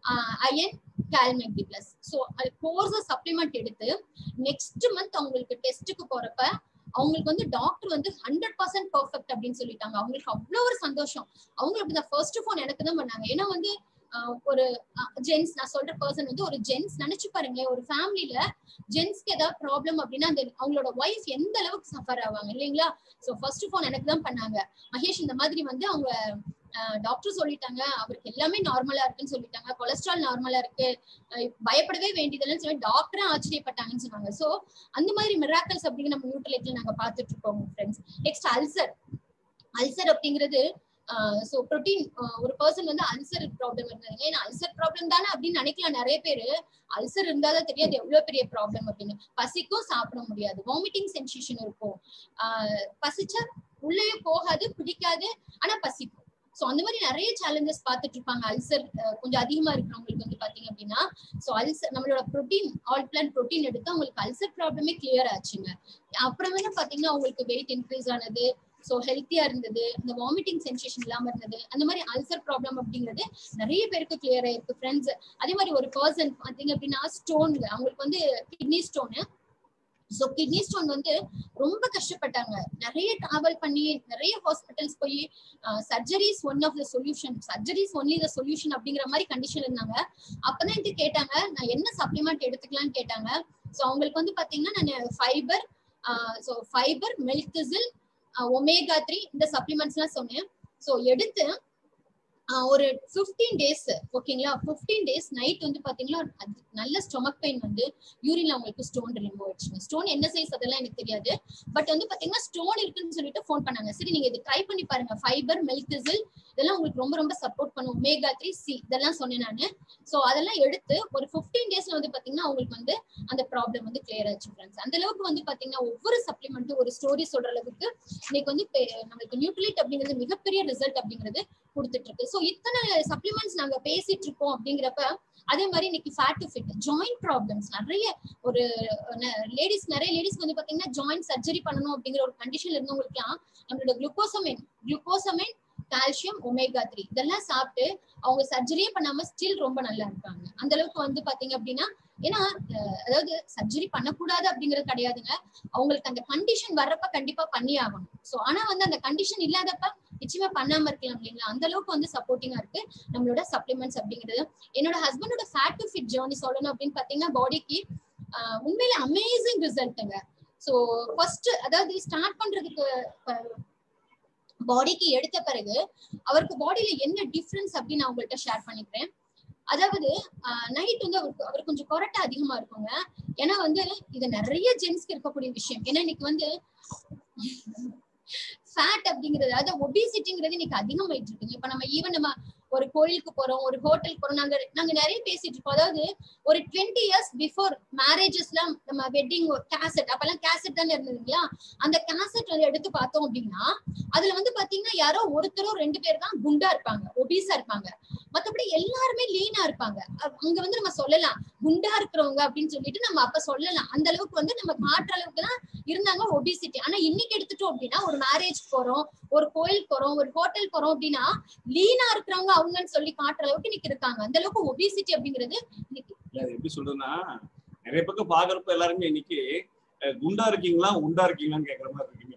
iron Cal Mag D plus so அது கோர்ஸ் சப்ளிமெண்ட் எடுத்து நெக்ஸ்ட் மந்த் அவங்களுக்கு டெஸ்ட்டுக்கு போறப்ப அவங்களுக்கு வந்து டாக்டர் வந்து ஹண்ட்ரட் பர்சன்ட் பர்ஃபெக்ட் அப்படின்னு சொல்லிட்டாங்க அவங்களுக்கு அவ்வளோ ஒரு சந்தோஷம் அவங்க அப்படிதான் ஃபர்ஸ்ட் ஃபோன் எனக்கு தான் பண்ணாங்க ஏன்னா வந்து ஒரு ஜென்ஸ் நான் சொல்ற பர்சன் வந்து ஒரு ஜென்ஸ் நினைச்சு பாருங்களேன் ஒரு ஃபேமிலில ஜென்ஸ்க்கு ஏதாவது ப்ராப்ளம் அப்படின்னா அந்த அவங்களோட ஒய்ஃப் எந்த அளவுக்கு சஃபர் ஆவாங்க இல்லைங்களா சோ ஃபர்ஸ்ட் ஃபோன் எனக்கு தான் பண்ணாங்க மகேஷ் இந்த மாதிரி வந்து அவங்க டாக்டர் சொல்லிட்டாங்க அவருக்கு எல்லாமே நார்மலா இருக்குன்னு சொல்லிட்டாங்க கொலஸ்ட்ரால் நார்மலா இருக்கு பயப்படவே வேண்டியதுன்னு சொல்லி டாக்டரும் ஆச்சரியப்பட்டாங்கன்னு சொன்னாங்க சோ அந்த மாதிரி மிராக்கல்ஸ் அப்படிங்கிற நம்ம நியூட்ரலைட்ல நாங்க பாத்துட்டு இருக்கோம் ஃப்ரெண்ட்ஸ் நெக்ஸ்ட் அல்சர் அல்சர் அப்படிங்கிறது ஸோ ப்ரோட்டீன் ஒரு பர்சன் வந்து அல்சர் ப்ராப்ளம் இருந்தாங்க ஏன்னா அல்சர் ப்ராப்ளம் தானே அப்படின்னு நினைக்கலாம் நிறைய பேர் அல்சர் இருந்தாதான் தெரியாது எவ்வளவு பெரிய ப்ராப்ளம் அப்படின்னு பசிக்கும் சாப்பிட முடியாது வாமிட்டிங் சென்சேஷன் இருக்கும் பசிச்சா உள்ளே போகாது பிடிக்காது ஆனா பசிக்கும் சோ அந்த மாதிரி நிறைய சேலஞ்சஸ் பார்த்துட்டு இருப்பாங்க அல்சர் கொஞ்சம் அதிகமா இருக்கிறவங்களுக்கு வந்து பாத்தீங்க அப்படின்னா சோ அல்சர் நம்மளோட ப்ரோட்டீன் ஆல் பிளான் ப்ரோட்டீன் எடுத்து அவங்களுக்கு அல்சர் ப்ராப்ளமே கிளியர் ஆச்சுங்க அப்புறமேல பாத்தீங்கன்னா அவங்களுக்கு வெயிட் இன்க்ரீஸ் ஆனது ஸோ ஹெல்த்தியா இருந்தது அந்த வாமிட்டிங் சென்சேஷன் இல்லாம இருந்தது அந்த மாதிரி அல்சர் ப்ராப்ளம் அப்படிங்கிறது நிறைய பேருக்கு கிளியர் ஆயிருக்கு ஃப்ரெண்ட்ஸ் அதே மாதிரி ஒரு பர்சன் பாத்தீங்க அப்படின்னா ஸ்டோன் அவங்களுக்கு வந்து kidney stone so kidney stone வந்து ரொம்ப கஷ்டப்பட்டாங்க நிறைய டிராவல் பண்ணி நிறைய ஹாஸ்பிட்டல்ஸ் போய் surgeries one of the solution surgeries only the solution அப்படிங்கிற மாதிரி கண்டிஷன் இருந்தாங்க அப்பதான் என்கிட்ட கேட்டாங்க நான் என்ன சப்ளிமெண்ட் எடுத்துக்கலாம்னு கேட்டாங்க ஸோ அவங்களுக்கு வந்து பாத்தீங்கன்னா நான் fibre so fibre milk thistle omega three இந்த சப்ளிமெண்ட்ஸ் எல்லாம் சொன்னேன் ஸோ எடுத்து ஒரு ஃபிஃப்டீன் டேஸ் ஓகேங்களா ஃபிஃப்டீன் டேஸ் நைட் வந்து பாத்தீங்கன்னா நல்ல ஸ்டொமக் பெயின் வந்து யூரின்ல அவங்களுக்கு ஸ்டோன் ரிமூவ் ஆயிடுச்சுங்க ஸ்டோன் என்ன சைஸ் அதெல்லாம் எனக்கு தெரியாது பட் வந்து பாத்தீங்கன்னா ஸ்டோன் இருக்குன்னு சொல்லிட்டு ஃபோன் பண்ணாங்க சரி நீங்க இது ட்ரை பண்ணி பாருங்க ஃபைபர் மெல்கிசில் இதெல்லாம் உங்களுக்கு ரொம்ப ரொம்ப சப்போர்ட் பண்ணும் மேகா த்ரீ சி இதெல்லாம் சொன்னேன் நான் ஸோ அதெல்லாம் எடுத்து ஒரு ஃபிஃப்டீன் டேஸ்ல வந்து பாத்தீங்கன்னா அவங்களுக்கு வந்து அந்த ப்ராப்ளம் வந்து கிளியர் ஆச்சு ஃப்ரெண்ட்ஸ் அந்த அளவுக்கு வந்து பாத்தீங்கன்னா ஒவ்வொரு சப்ளிமெண்ட்டும் ஒரு ஸ்டோரி சொல்ற அளவுக்கு இன்னைக்கு வந்து நம்மளுக்கு நியூட்ரிலிட் அப்படிங்கிறது மிகப்பெரிய ரிசல்ட் அப்படிங்கிறது கொடுத்துட்டு இருக்கு ஸோ இத்தனை சப்ளிமெண்ட்ஸ் நாங்க பேசிட்டு இருக்கோம் அப்படிங்கிறப்ப அதே மாதிரி இன்னைக்கு fat to fit joint problems நிறைய ஒரு லேடிஸ் நிறைய லேடிஸ் வந்து பாத்தீங்கன்னா ஜாயிண்ட் சர்ஜரி பண்ணணும் அப்படிங்கிற ஒரு கண்டிஷன்ல இருந்தவங்களுக்குலாம் நம்மளோட glucosamine glucosamine calcium omega three இதெல்லாம் சாப்பிட்டு அவங்க சர்ஜரியே பண்ணாம ஸ்டில் ரொம்ப நல்லா இருக்காங்க அந்த அளவுக்கு வந்து பாத்தீங்க அப்படின்னா ஏன்னா அதாவது சர்ஜரி பண்ணக்கூடாது அப்படிங்கிறது கிடையாதுங்க அவங்களுக்கு அந்த கண்டிஷன் வர்றப்ப கண்டிப்பா பண்ணி ஆகணும் சோ ஆனா வந்து அந்த கண்டிஷன் இல்லாதப்ப நிச்சயமா பண்ணாம இருக்கலாம் இல்லைங்களா அந்த அளவுக்கு வந்து சப்போர்ட்டிங்கா இருக்கு நம்மளோட சப்ளிமெண்ட்ஸ் அப்படிங்கிறது என்னோட ஹஸ்பண்டோட ஃபேட் டு ஃபிட் ஜேர்னி சொல்லணும் அப்படின்னு பாத்தீங்கன்னா பாடிக்கு உண்மையில அமேசிங் ரிசல்ட்டுங்க ஸோ ஃபர்ஸ்ட் அதாவது ஸ்டார்ட் பண்றதுக்கு பாடிக்கு எடுத்த பிறகு அவருக்கு பாடியில என்ன டிஃபரன்ஸ் அப்படின்னு நான் உங்கள்கிட்ட ஷேர் பண்ணிக்கிறேன் அதாவது நைட் வந்து அவருக்கு அவர் கொஞ்சம் கொரட்டை அதிகமா இருக்குங்க ஏன்னா வந்து இது நிறைய ஜென்ஸ்க்கு இருக்கக்கூடிய விஷயம் ஏன்னா இன்னைக்கு வந்து ஃபேட் அப்படிங்கிறது அதாவது ஒபிசிட்டிங்கிறது இன்னைக்கு அதிகமாயிட்டு இருக்குங்க இப்ப நம்ம ஈவன் நம்ம ஒரு கோயிலுக்கு போறோம் ஒரு ஹோட்டலுக்கு போறோம் நாங்க நாங்க நிறைய பேசிட்டு இருக்கோம் அதாவது ஒரு டுவெண்ட்டி இயர்ஸ் பிஃபோர் மேரேஜஸ்லாம் நம்ம வெட்டிங் கேசட் அப்பெல்லாம் கேசட் தானே இருந்ததுங்களா அந்த கேசட் வந்து எடுத்து பார்த்தோம் அப்படின்னா அதுல வந்து பாத்தீங்கன்னா யாரோ ஒருத்தரோ ரெண்டு பேர் தான் குண்டா இருப்பாங்க ஒபீஸா இருப்பாங்க மத்தபடி எல்லாருமே லீனா இருப்பாங்க அங்க வந்து நம்ம சொல்லலாம் குண்டா இருக்கிறவங்க அப்படின்னு சொல்லிட்டு நம்ம அப்ப சொல்லலாம் அந்த அளவுக்கு வந்து நம்ம காட்டுற அளவுக்கு தான் இருந்தாங்க ஒபிசிட்டி ஆனா இன்னைக்கு எடுத்துட்டோம் அப்படின்னா ஒரு மேரேஜ் போறோம் ஒரு கோயில் போறோம் ஒரு ஹோட்டல் போறோம் அப்படின்னா லீனா இருக்கிறவங்க அவங்கன்னு சொல்லி காட்டுற அளவுக்கு இன்னைக்கு இருக்காங்க அந்த அளவுக்கு ஒபிசிட்டி அப்படிங்கிறது எப்படி சொல்றதுன்னா நிறைய பக்கம் பாக்குறப்ப எல்லாருமே இன்னைக்கு குண்டா இருக்கீங்களா உண்டா இருக்கீங்களான்னு கேக்குற மாதிரி இருக்கு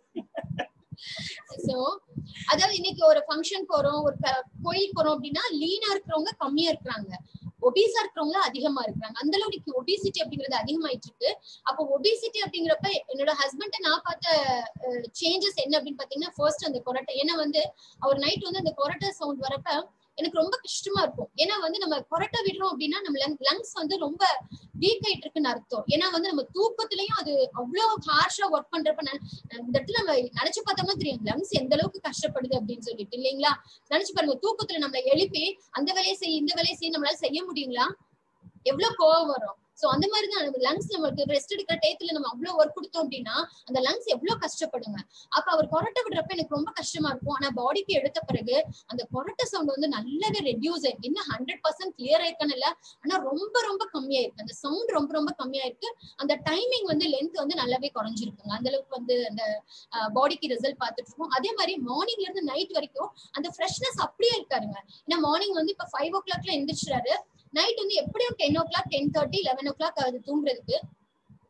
சோ அதாவது இன்னைக்கு ஒரு ஃபங்க்ஷன் போறோம் ஒரு கோயில் போறோம் அப்படின்னா லீனா இருக்கிறவங்க கம்மியா இருக்கிறாங்க ஒபீஸா இருக்கிறவங்க அதிகமா இருக்கிறாங்க அந்த அளவுக்கு ஒபிசிட்டி அப்படிங்கிறது அதிகமாயிட்டு இருக்கு அப்போ ஒபிசிட்டி அப்படிங்கிறப்ப என்னோட ஹஸ்பண்ட நான் பார்த்த சேஞ்சஸ் என்ன அப்படின்னு பாத்தீங்கன்னா ஃபர்ஸ்ட் அந்த கொரட்டை ஏன்னா வந்து அவர் நைட் வந்து அந்த கொரட்டை சவுண்ட் வரப்ப எனக்கு ரொம்ப கஷ்டமா இருக்கும் ஏன்னா வந்து நம்ம கொரட்டை விடுறோம் அப்படின்னா நம்ம லங்ஸ் வந்து ரொம்ப வீக் ஆயிட்டு இருக்குன்னு அர்த்தம் ஏன்னா வந்து நம்ம தூக்கத்திலயும் அது அவ்வளவு ஹார்ஷா ஒர்க் பண்றப்ப இந்த இடத்துல நம்ம நினைச்சு பார்த்தோம்னா தெரியும் லங்ஸ் எந்த அளவுக்கு கஷ்டப்படுது அப்படின்னு சொல்லிட்டு இல்லைங்களா நினைச்சு பாருங்க தூக்கத்துல நம்மளை எழுப்பி அந்த வேலையை செய் இந்த வேலையை செய் நம்மளால செய்ய முடியுங்களா எவ்வளவு கோவம் வரும் சோ அந்த மாதிரி தான் நம்ம லங்ஸ் நம்மளுக்கு ரெஸ்ட் எடுக்கிற டயத்துல நம்ம அவ்வளவு ஒர்க் கொடுத்தோம் அப்படின்னா அந்த லங்ஸ் எவ்வளவு கஷ்டப்படுங்க அப்ப அவர் கொரட்டை விடுறப்ப எனக்கு ரொம்ப கஷ்டமா இருக்கும் ஆனா பாடிக்கு எடுத்த பிறகு அந்த கொரட்டை சவுண்ட் வந்து நல்லாவே ரெடியூஸ் ஆயிருக்கு இன்னும் ஹண்ட்ரட் பர்சன்ட் கிளியர் ஆயிருக்குன்னு இல்ல ஆனா ரொம்ப ரொம்ப கம்மியா இருக்கு அந்த சவுண்ட் ரொம்ப ரொம்ப கம்மியா இருக்கு அந்த டைமிங் வந்து லென்த் வந்து நல்லாவே குறைஞ்சிருக்குங்க அந்த அளவுக்கு வந்து அந்த பாடிக்கு ரிசல்ட் பார்த்துட்டு இருக்கோம் அதே மாதிரி மார்னிங்ல இருந்து நைட் வரைக்கும் அந்த ஃப்ரெஷ்னஸ் அப்படியே இருக்காருங்க ஏன்னா மார்னிங் வந்து இப்ப ஃபைவ் ஓ கிளாக்ல எந்திரிச்சிட்டாரு நைட் வந்து எப்படியும் ten o'clock ten thirty eleven o'clock ஆகுது தூங்குறதுக்கு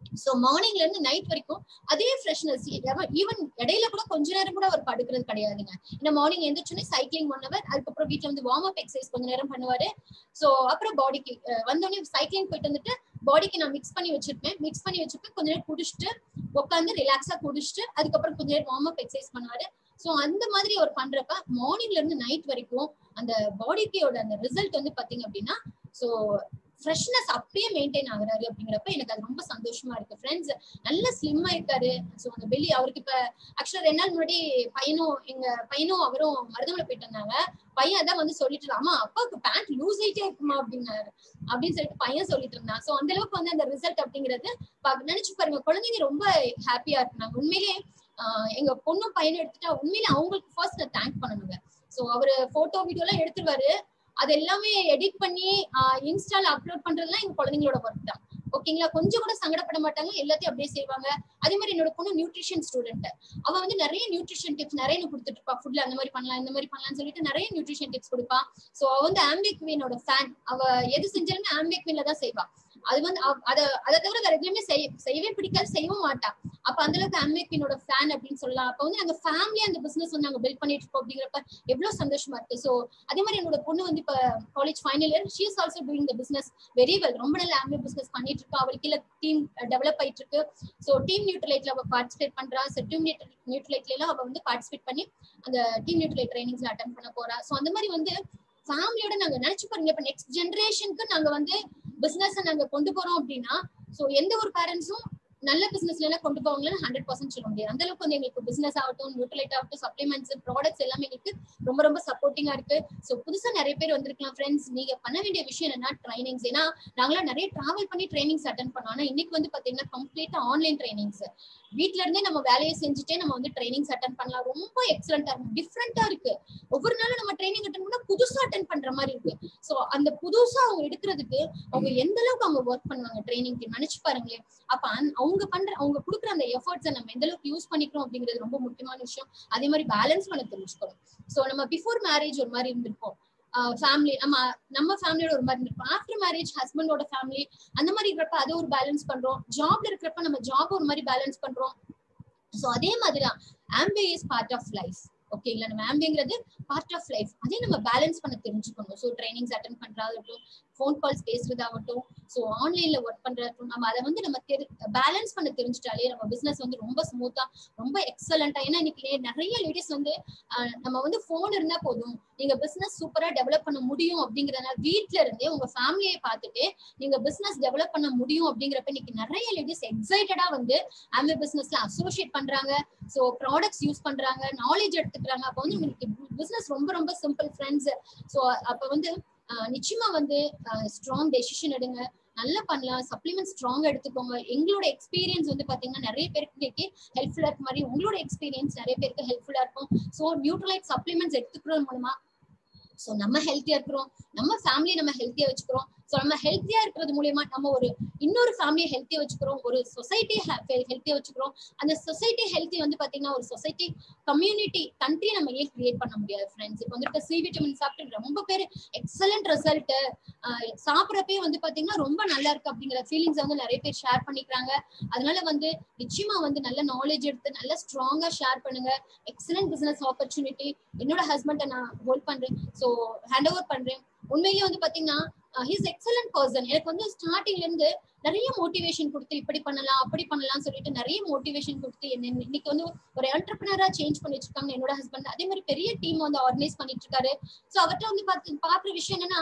சோ மார்னிங்ல இருந்து நைட் வரைக்கும் அதே ஃப்ரெஷ்னஸ் ஈவன் இடையில கூட கொஞ்ச நேரம் கூட அவர் படுக்கிறது கிடையாதுங்க ஏன்னா மார்னிங் எந்திரிச்சோன்னே சைக்கிளிங் ஒன் ஹவர் அதுக்கப்புறம் வீட்டுல வந்து வார்ம் அப் எக்ஸசைஸ் கொஞ்ச நேரம் பண்ணுவாரு சோ அப்புறம் பாடிக்கு வந்தோடனே சைக்கிளிங் போயிட்டு வந்துட்டு பாடிக்கு நான் மிக்ஸ் பண்ணி வச்சிருப்பேன் மிக்ஸ் பண்ணி வச்சுட்டு கொஞ்ச நேரம் குடிச்சிட்டு உட்காந்து ரிலாக்ஸா குடிச்சிட்டு அதுக்கப்புறம் கொஞ்ச நேரம் வார்ம் அப் எக்ஸசைஸ் பண்ணுவாரு சோ அந்த மாதிரி அவர் பண்றப்ப மார்னிங்ல இருந்து நைட் வரைக்கும் அந்த பாடிக்கோட அந்த ரிசல்ட் வந்து பாத்தீங்க அப்படின்னா சோ ஃப்ரெஷ்னஸ் அப்படியே மெயின்டைன் ஆகுறாரு அப்படிங்கிறப்ப எனக்கு அது ரொம்ப சந்தோஷமா இருக்கு ஃப்ரெண்ட்ஸ் நல்ல ஸ்லிம்மா இருக்காரு ஸோ அந்த வெளி அவருக்கு இப்ப ஆக்சுவலா ரெண்டு நாள் முன்னாடி பையனும் எங்க பையனும் அவரும் மருதமலை போயிட்டு வந்தாங்க பையன் அதான் வந்து சொல்லிட்டு இருந்தான் அம்மா அப்பாவுக்கு பேண்ட் லூஸ் ஆயிட்டே இருக்குமா அப்படின்னாரு அப்படின்னு சொல்லிட்டு பையன் சொல்லிட்டு இருந்தான் சோ அந்த அளவுக்கு வந்து அந்த ரிசல்ட் அப்படிங்கிறது நினைச்சு பாருங்க குழந்தைங்க ரொம்ப ஹாப்பியா இருந்தாங்க உண்மையிலேயே எங்க பொண்ணும் பையனும் எடுத்துட்டா உண்மையிலே அவங்களுக்கு ஃபர்ஸ்ட் நான் தேங்க் பண்ணணுங்க சோ அவரு போட்டோ வீடியோ எல்லாம் எடுத்துருவாரு அது எல்லாமே எடிட் பண்ணி இன்ஸ்டால அப்லோட் பண்றதுலாம் எங்க குழந்தைங்களோட ஒர்க் தான் ஓகேங்களா கொஞ்சம் கூட சங்கடப்பட மாட்டாங்க எல்லாத்தையும் அப்படியே செய்வாங்க அதே மாதிரி என்னோட பொண்ணு நியூட்ரிஷன் ஸ்டூடெண்ட் அவ வந்து நிறைய நியூட்ரிஷன் டிப்ஸ் நிறைய கொடுத்துட்டு இருப்பா ஃபுட்ல அந்த மாதிரி பண்ணலாம் இந்த மாதிரி பண்ணலாம்னு சொல்லிட்டு நிறைய நியூட்ரிஷன் டிப்ஸ் கொடுப்பா சோ அவ வந்து ஆம்பிக்வீனோட ஃபேன் அவ எது செஞ்சாலுமே ஆம்பிக்வீன்ல தான் செய்வா அது வந்து அத அதை தவிர வேற எதுவுமே செய்ய செய்யவே பிடிக்காது செய்யவும் மாட்டா அப்ப அந்த அளவுக்கு அம்மேக்வினோட ஃபேன் அப்படின்னு சொல்லலாம் அப்ப வந்து நாங்க ஃபேமிலியா அந்த பிசினஸ் வந்து நாங்க பில்ட் பண்ணிட்டு இருக்கோம் அப்படிங்கிறப்ப எவ்வளவு சந்தோஷமா இருக்கு சோ அதே மாதிரி என்னோட பொண்ணு வந்து இப்ப college final year she is also doing the business very well ரொம்ப நல்ல ஆம்பே பிசினஸ் பண்ணிட்டு இருக்கா அவளுக்கு இல்ல டீம் டெவலப் ஆயிட்டு இருக்கு சோ டீம் நியூட்ரலைட்ல அவ பார்ட்டிசிபேட் பண்றா சோ டீம் நியூட்ரலைட்ல எல்லாம் அவ வந்து பார்ட்டிசிபேட் பண்ணி அந்த டீம் நியூட்ரலைட் ட்ரைனிங்ஸ்ல அட்டன் பண்ண போறா சோ அந்த மாதிரி வந்து ஃபேமிலியோட நாங்க நினைச்சு பாருங்க இப்ப நெக்ஸ்ட் ஜென்ரேஷனுக்கு நாங்க வந்து பிசினஸ் நாங்க கொண்டு போறோம் அப்படின்னா சோ எந்த ஒரு பேரண்ட்ஸும் நல்ல பிசினஸ்ல எல்லாம் கொண்டு போவாங்கன்னு ஹண்ட்ரட் பர்சன்ட் சொல்ல முடியாது அந்த அளவுக்கு வந்து எங்களுக்கு பிசினஸ் ஆகட்டும் நியூட்ரலைட் ஆகட்டும் சப்ளிமெண்ட்ஸ் ப்ராடக்ட்ஸ் எல்லாமே எங்களுக்கு ரொம்ப ரொம்ப சப்போர்ட்டிங்கா இருக்கு ஸோ புதுசா நிறைய பேர் வந்திருக்கலாம் ஃப்ரெண்ட்ஸ் நீங்க பண்ண வேண்டிய விஷயம் என்னன்னா ட்ரைனிங்ஸ் ஏன்னா நாங்களாம் நிறைய டிராவல் பண்ணி ட்ரைனிங்ஸ் அட்டன் பண்ணோம் ஆனா இன்னைக்கு வந்து பாத்தீங்கன்னா கம்ப்ளீட்டா ஆன்லைன் ட்ரைனிங்ஸ் வீட்ல இருந்தே நம்ம வேலையை செஞ்சுட்டே நம்ம வந்து ட்ரைனிங்ஸ் அட்டன் பண்ணலாம் ரொம்ப எக்ஸலண்டா இருக்கும் டிஃப்ரெண்டா இருக்கு ஒவ்வொரு நாளும் நம்ம ட்ரைனிங் அட்டன் பண்ணா புதுசா அட்டன் பண்ற மாதிரி இருக்கு சோ அந்த புதுசா அவங்க எடுக்கிறதுக்கு அவங்க எந்த அளவுக்கு அவங்க ஒர்க் பண்ணுவாங்க ட்ரைனிங்க்கு நினைச்சு பாருங்களேன் அப்ப அவங்க பண்ற அவங்க கொடுக்குற அந்த எஃபர்ட்ஸை நம்ம எந்த அளவுக்கு யூஸ் பண்ணிக்கிறோம் அப்படிங்கிறது ரொம்ப முக்கியமான விஷயம் அதே மாதிரி பேலன்ஸ் பண்ண தெரிஞ்சுக்கணும் சோ நம்ம பிஃபோர் மேரேஜ் ஒரு மாதிரி இருந்திருப்போம் ஃபேமிலி நம்ம நம்ம ஃபேமிலியோட ஒரு மாதிரி இருந்திருப்போம் ஆஃப்டர் மேரேஜ் ஹஸ்பண்டோட ஃபேமிலி அந்த மாதிரி இருக்கிறப்ப அதை ஒரு பேலன்ஸ் பண்றோம் ஜாப்ல இருக்கிறப்ப நம்ம ஜாப் ஒரு மாதிரி பேலன்ஸ் பண்றோம் சோ அதே மாதிரிதான் Amway is part of life ஓகேங்களா நம்ம ஆம்பிங்கிறது பார்ட் ஆஃப் லைஃப் அதே நம்ம பேலன்ஸ் பண்ண தெரிஞ்சுக்கணும் ஸோ ட்ரைனிங்ஸ் அட்டன் பண்றதாகட்டும் ஃபோன் கால்ஸ் பேசுறதாகட்டும் ஸோ ஆன்லைன்ல ஒர்க் பண்றதாகட்டும் நம்ம அதை வந்து நம்ம தெரி பேலன்ஸ் பண்ண தெரிஞ்சுட்டாலே நம்ம பிசினஸ் வந்து ரொம்ப ஸ்மூத்தா ரொம்ப எக்ஸலண்டா ஏன்னா இன்னைக்கு நிறைய லேடிஸ் வந்து நம்ம வந்து ஃபோன் இருந்தா போதும் நீங்க பிசினஸ் சூப்பரா டெவலப் பண்ண முடியும் அப்படிங்கறதுனால வீட்ல இருந்தே உங்க ஃபேமிலியை பார்த்துட்டு நீங்க பிசினஸ் டெவலப் பண்ண முடியும் அப்படிங்கிறப்ப இன்னைக்கு நிறைய லேடிஸ் எக்ஸைட்டடா வந்து ஆம்பே பிசினஸ்ல அசோசியேட் பண்றாங்க ஸோ ப்ராடக்ட்ஸ் யூஸ் பண்றாங்க நாலேஜ் எடுத்துக்கிறாங்க அப்போ வந்து உங்களுக்கு பிசினஸ் ரொம்ப ரொம்ப சிம்பிள் ஃப்ரெண்ட்ஸ் ஸோ அப்ப வந்து நிச்சயமா வந்து ஸ்ட்ராங் டெசிஷன் எடுங்க நல்லா பண்ணலாம் சப்ளிமெண்ட் ஸ்ட்ராங்கா எடுத்துக்கோங்க எங்களோட எக்ஸ்பீரியன்ஸ் வந்து பாத்தீங்கன்னா நிறைய பேருக்கு ஹெல்ப்ஃபுல்லா இருக்க மாதிரி உங்களோட எக்ஸ்பீரியன்ஸ் நிறைய பேருக்கு ஹெல்ப்ஃபுல்லா இருக்கும் ஸோ நியூட்ரலைட் சப்ளிமெண்ட்ஸ் எடுத்துக்கிறது மூலமா ஸோ நம்ம ஹெல்த்தியா இருக்கிறோம் நம்ம ஃபேமிலி நம்ம ஹெல்த்தியா வச்சுக்கிறோம் ஸோ நம்ம ஹெல்த்தியா இருக்கிறது மூலியமா நம்ம ஒரு இன்னொரு ஃபேமிலியை ஹெல்த்தியா வச்சுக்கிறோம் ஒரு சொசைட்டி ஹெல்த்தியா வச்சுக்கிறோம் அந்த சொசைட்டி ஹெல்த்தி வந்து பாத்தீங்கன்னா ஒரு சொசைட்டி கம்யூனிட்டி கண்ட்ரி நம்ம ஏன் கிரியேட் பண்ண முடியாது ஃப்ரெண்ட்ஸ் இப்போ வந்துட்டு சி விட்டமின் சாப்பிட்டு ரொம்ப பேர் எக்ஸலண்ட் ரிசல்ட் சாப்பிட்றப்பே வந்து பாத்தீங்கன்னா ரொம்ப நல்லா இருக்கு அப்படிங்கிற ஃபீலிங்ஸ் வந்து நிறைய பேர் ஷேர் பண்ணிக்கிறாங்க அதனால வந்து நிச்சயமா வந்து நல்ல நாலேஜ் எடுத்து நல்ல ஸ்ட்ராங்கா ஷேர் பண்ணுங்க எக்ஸலண்ட் பிசினஸ் ஆப்பர்ச்சுனிட்டி என்னோட ஹஸ்பண்டை நான் ஹோல்ட் பண்றேன் ஸோ ஹேண்ட் ஓவர் பண்றேன் உண்மையிலேயே வந்து பாத்தீங்கன்னா ஹிஸ் எக்ஸலண்ட் பர்சன் எனக்கு வந்து ஸ்டார்டிங்ல இருந்து நிறைய மோட்டிவேஷன் கொடுத்து இப்படி பண்ணலாம் அப்படி பண்ணலாம் சொல்லிட்டு நிறைய மோட்டிவேஷன் கொடுத்து என்ன இன்னைக்கு வந்து ஒரு என்டர்பிரினரா சேஞ்ச் பண்ணி வச்சிருக்காங்க என்னோட ஹஸ்பண்ட் அதே மாதிரி பெரிய டீம் வந்து ஆர்கனைஸ் பண்ணிட்டு இருக்காரு சோ அவர்கிட்ட வந்து பார்த்து பாக்குற விஷயம் என்னன்னா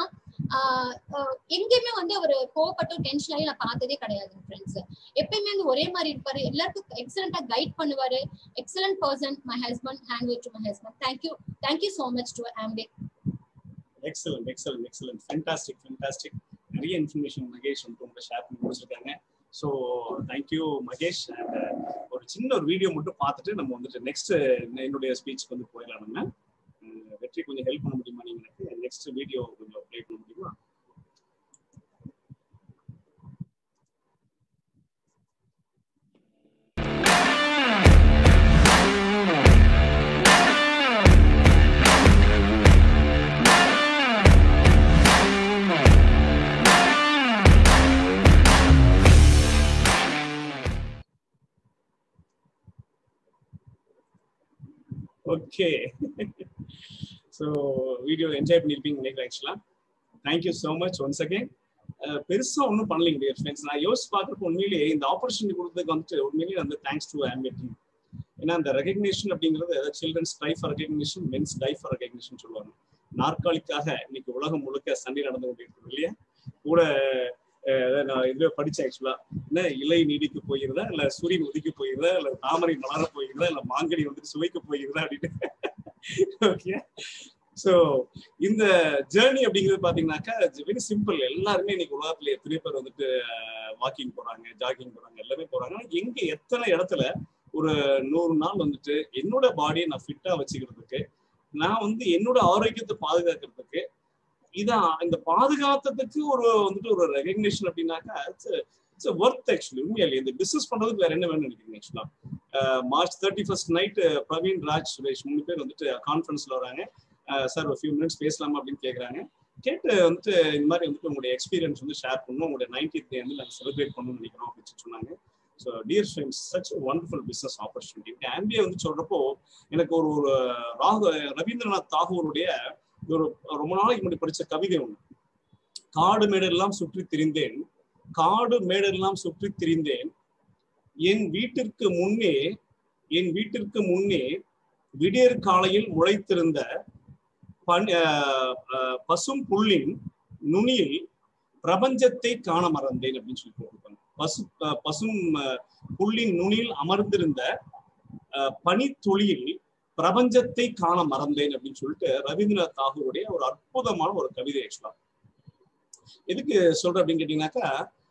எங்கேயுமே வந்து அவர் கோவப்பட்டும் டென்ஷன் ஆகி நான் பார்த்ததே கிடையாது ஃப்ரெண்ட்ஸ் எப்பயுமே வந்து ஒரே மாதிரி இருப்பாரு எல்லாருக்கும் எக்ஸலண்டா கைட் பண்ணுவாரு excellent person my husband hand over to my husband thank you thank you so much to Amway excellent excellent excellent fantastic fantastic நிறைய இன்ஃபர்மேஷன் மகேஷ் வந்து உங்களை ஷேர் பண்ணி முடிச்சிருக்காங்க ஸோ தேங்க்யூ மகேஷ் அண்ட் ஒரு சின்ன ஒரு வீடியோ மட்டும் பார்த்துட்டு நம்ம வந்துட்டு நெக்ஸ்ட் என்னுடைய ஸ்பீச்சுக்கு வந்து போயிடலாம் நம்ம வெற்றி கொஞ்சம் ஹெல்ப் பண்ண முடியுமா நீங்க எனக்கு நெக்ஸ்ட் வீடியோ கொஞ்சம் ப்ளே பண்ண முடியுமா ஓகே ஸோ வீடியோ என்ஜாய் பண்ணியிருப்பீங்க நினைக்கிறேன் ஆக்சுவலா thank you so much once again பெருசா ஒன்றும் பண்ணலைங்க டியர் ஃப்ரெண்ட்ஸ் நான் யோசிச்சு பார்க்குறப்ப உண்மையிலேயே இந்த ஆப்பர்ச்சுனிட்டி கொடுத்ததுக்கு வந்துட்டு உண்மையிலேயே வந்து தேங்க்ஸ் டு ஆம்பியர் டீம் ஏன்னா அந்த ரெகக்னேஷன் அப்படிங்கிறது children's die for recognition men's die for recognition சொல்லுவாங்க நாற்காலிக்காக இன்னைக்கு உலகம் முழுக்க சண்டை நடந்து கொண்டிருக்கு இல்லையா கூட நான் இதுல படிச்சேன் ஆக்சுவலா என்ன இலை நீடிக்க போயிருதா இல்ல சூரியன் உதிக்க போயிருதா இல்ல தாமரை மலர போயிருதா இல்ல மாங்கனி வந்துட்டு சுவைக்க போயிருதா அப்படின்னு ஓகே சோ இந்த ஜேர்னி அப்படிங்கிறது பாத்தீங்கன்னாக்கா வெரி சிம்பிள் எல்லாருமே இன்னைக்கு உலகத்துல எத்தனை பேர் வந்துட்டு வாக்கிங் போறாங்க ஜாகிங் போறாங்க எல்லாமே போறாங்க எங்க எத்தனை இடத்துல ஒரு நூறு நாள் வந்துட்டு என்னோட பாடியை நான் ஃபிட்டா வச்சுக்கிறதுக்கு நான் வந்து என்னோட ஆரோக்கியத்தை பாதுகாக்கிறதுக்கு இதான் இந்த பாதுகாத்ததுக்கு ஒரு வந்துட்டு ஒரு ரெகக்னேஷன் அப்படின்னாக்கா இட்ஸ் ஒர்த் ஆக்சுவலி உண்மையிலே இந்த பிசினஸ் பண்றதுக்கு வேற என்ன வேணும்னு நினைக்கிறீங்க ஆக்சுவலா March thirty first night Praveen Raj Suresh மூணு பேர் வந்துட்டு கான்ஃபரன்ஸ்ல வராங்க சார் ஒரு ஃபியூ மினிட்ஸ் பேசலாமா அப்படின்னு கேட்குறாங்க கேட்டு வந்துட்டு இந்த மாதிரி வந்துட்டு உங்களுடைய எக்ஸ்பீரியன்ஸ் வந்து ஷேர் பண்ணணும் உங்களுடைய நைன்டீன் டே வந்து நாங்கள் செலிப்ரேட் பண்ணணும்னு நினைக்கிறோம் அப்படின்னு சொன்னாங்க so dear friends such wonderful business opportunity ஆம்பியா வந்து சொல்றப்போ எனக்கு ஒரு ஒரு ராகு ரவீந்திரநாத் தாகூருடைய ஒரு ரொம்ப நாளைக்கு முன்னாடி படிச்ச கவிதை ஒண்ணு காடு மேடெல்லாம் சுற்றி திரிந்தேன் காடு மேடெல்லாம் சுற்றி திரிந்தேன் என் வீட்டிற்கு முன்னே என் வீட்டிற்கு முன்னே விடியற் காலையில் முளைத்திருந்த பன் பசும் புல்லின் நுனியில் பிரபஞ்சத்தை காண மறந்தேன் அப்படின்னு சொல்லி கொடுப்பாங்க பசு பசும் புல்லின் நுனியில் அமர்ந்திருந்த பனித்துளியில் பிரபஞ்சத்தை காண மறந்தேன் அப்படின்னு சொல்லிட்டு ரவீந்திரநாத் தாகூருடைய ஒரு அற்புதமான ஒரு கவிதை ஆக்சுவலா எதுக்கு சொல்றேன் அப்படின்னு கேட்டீங்கன்னாக்கா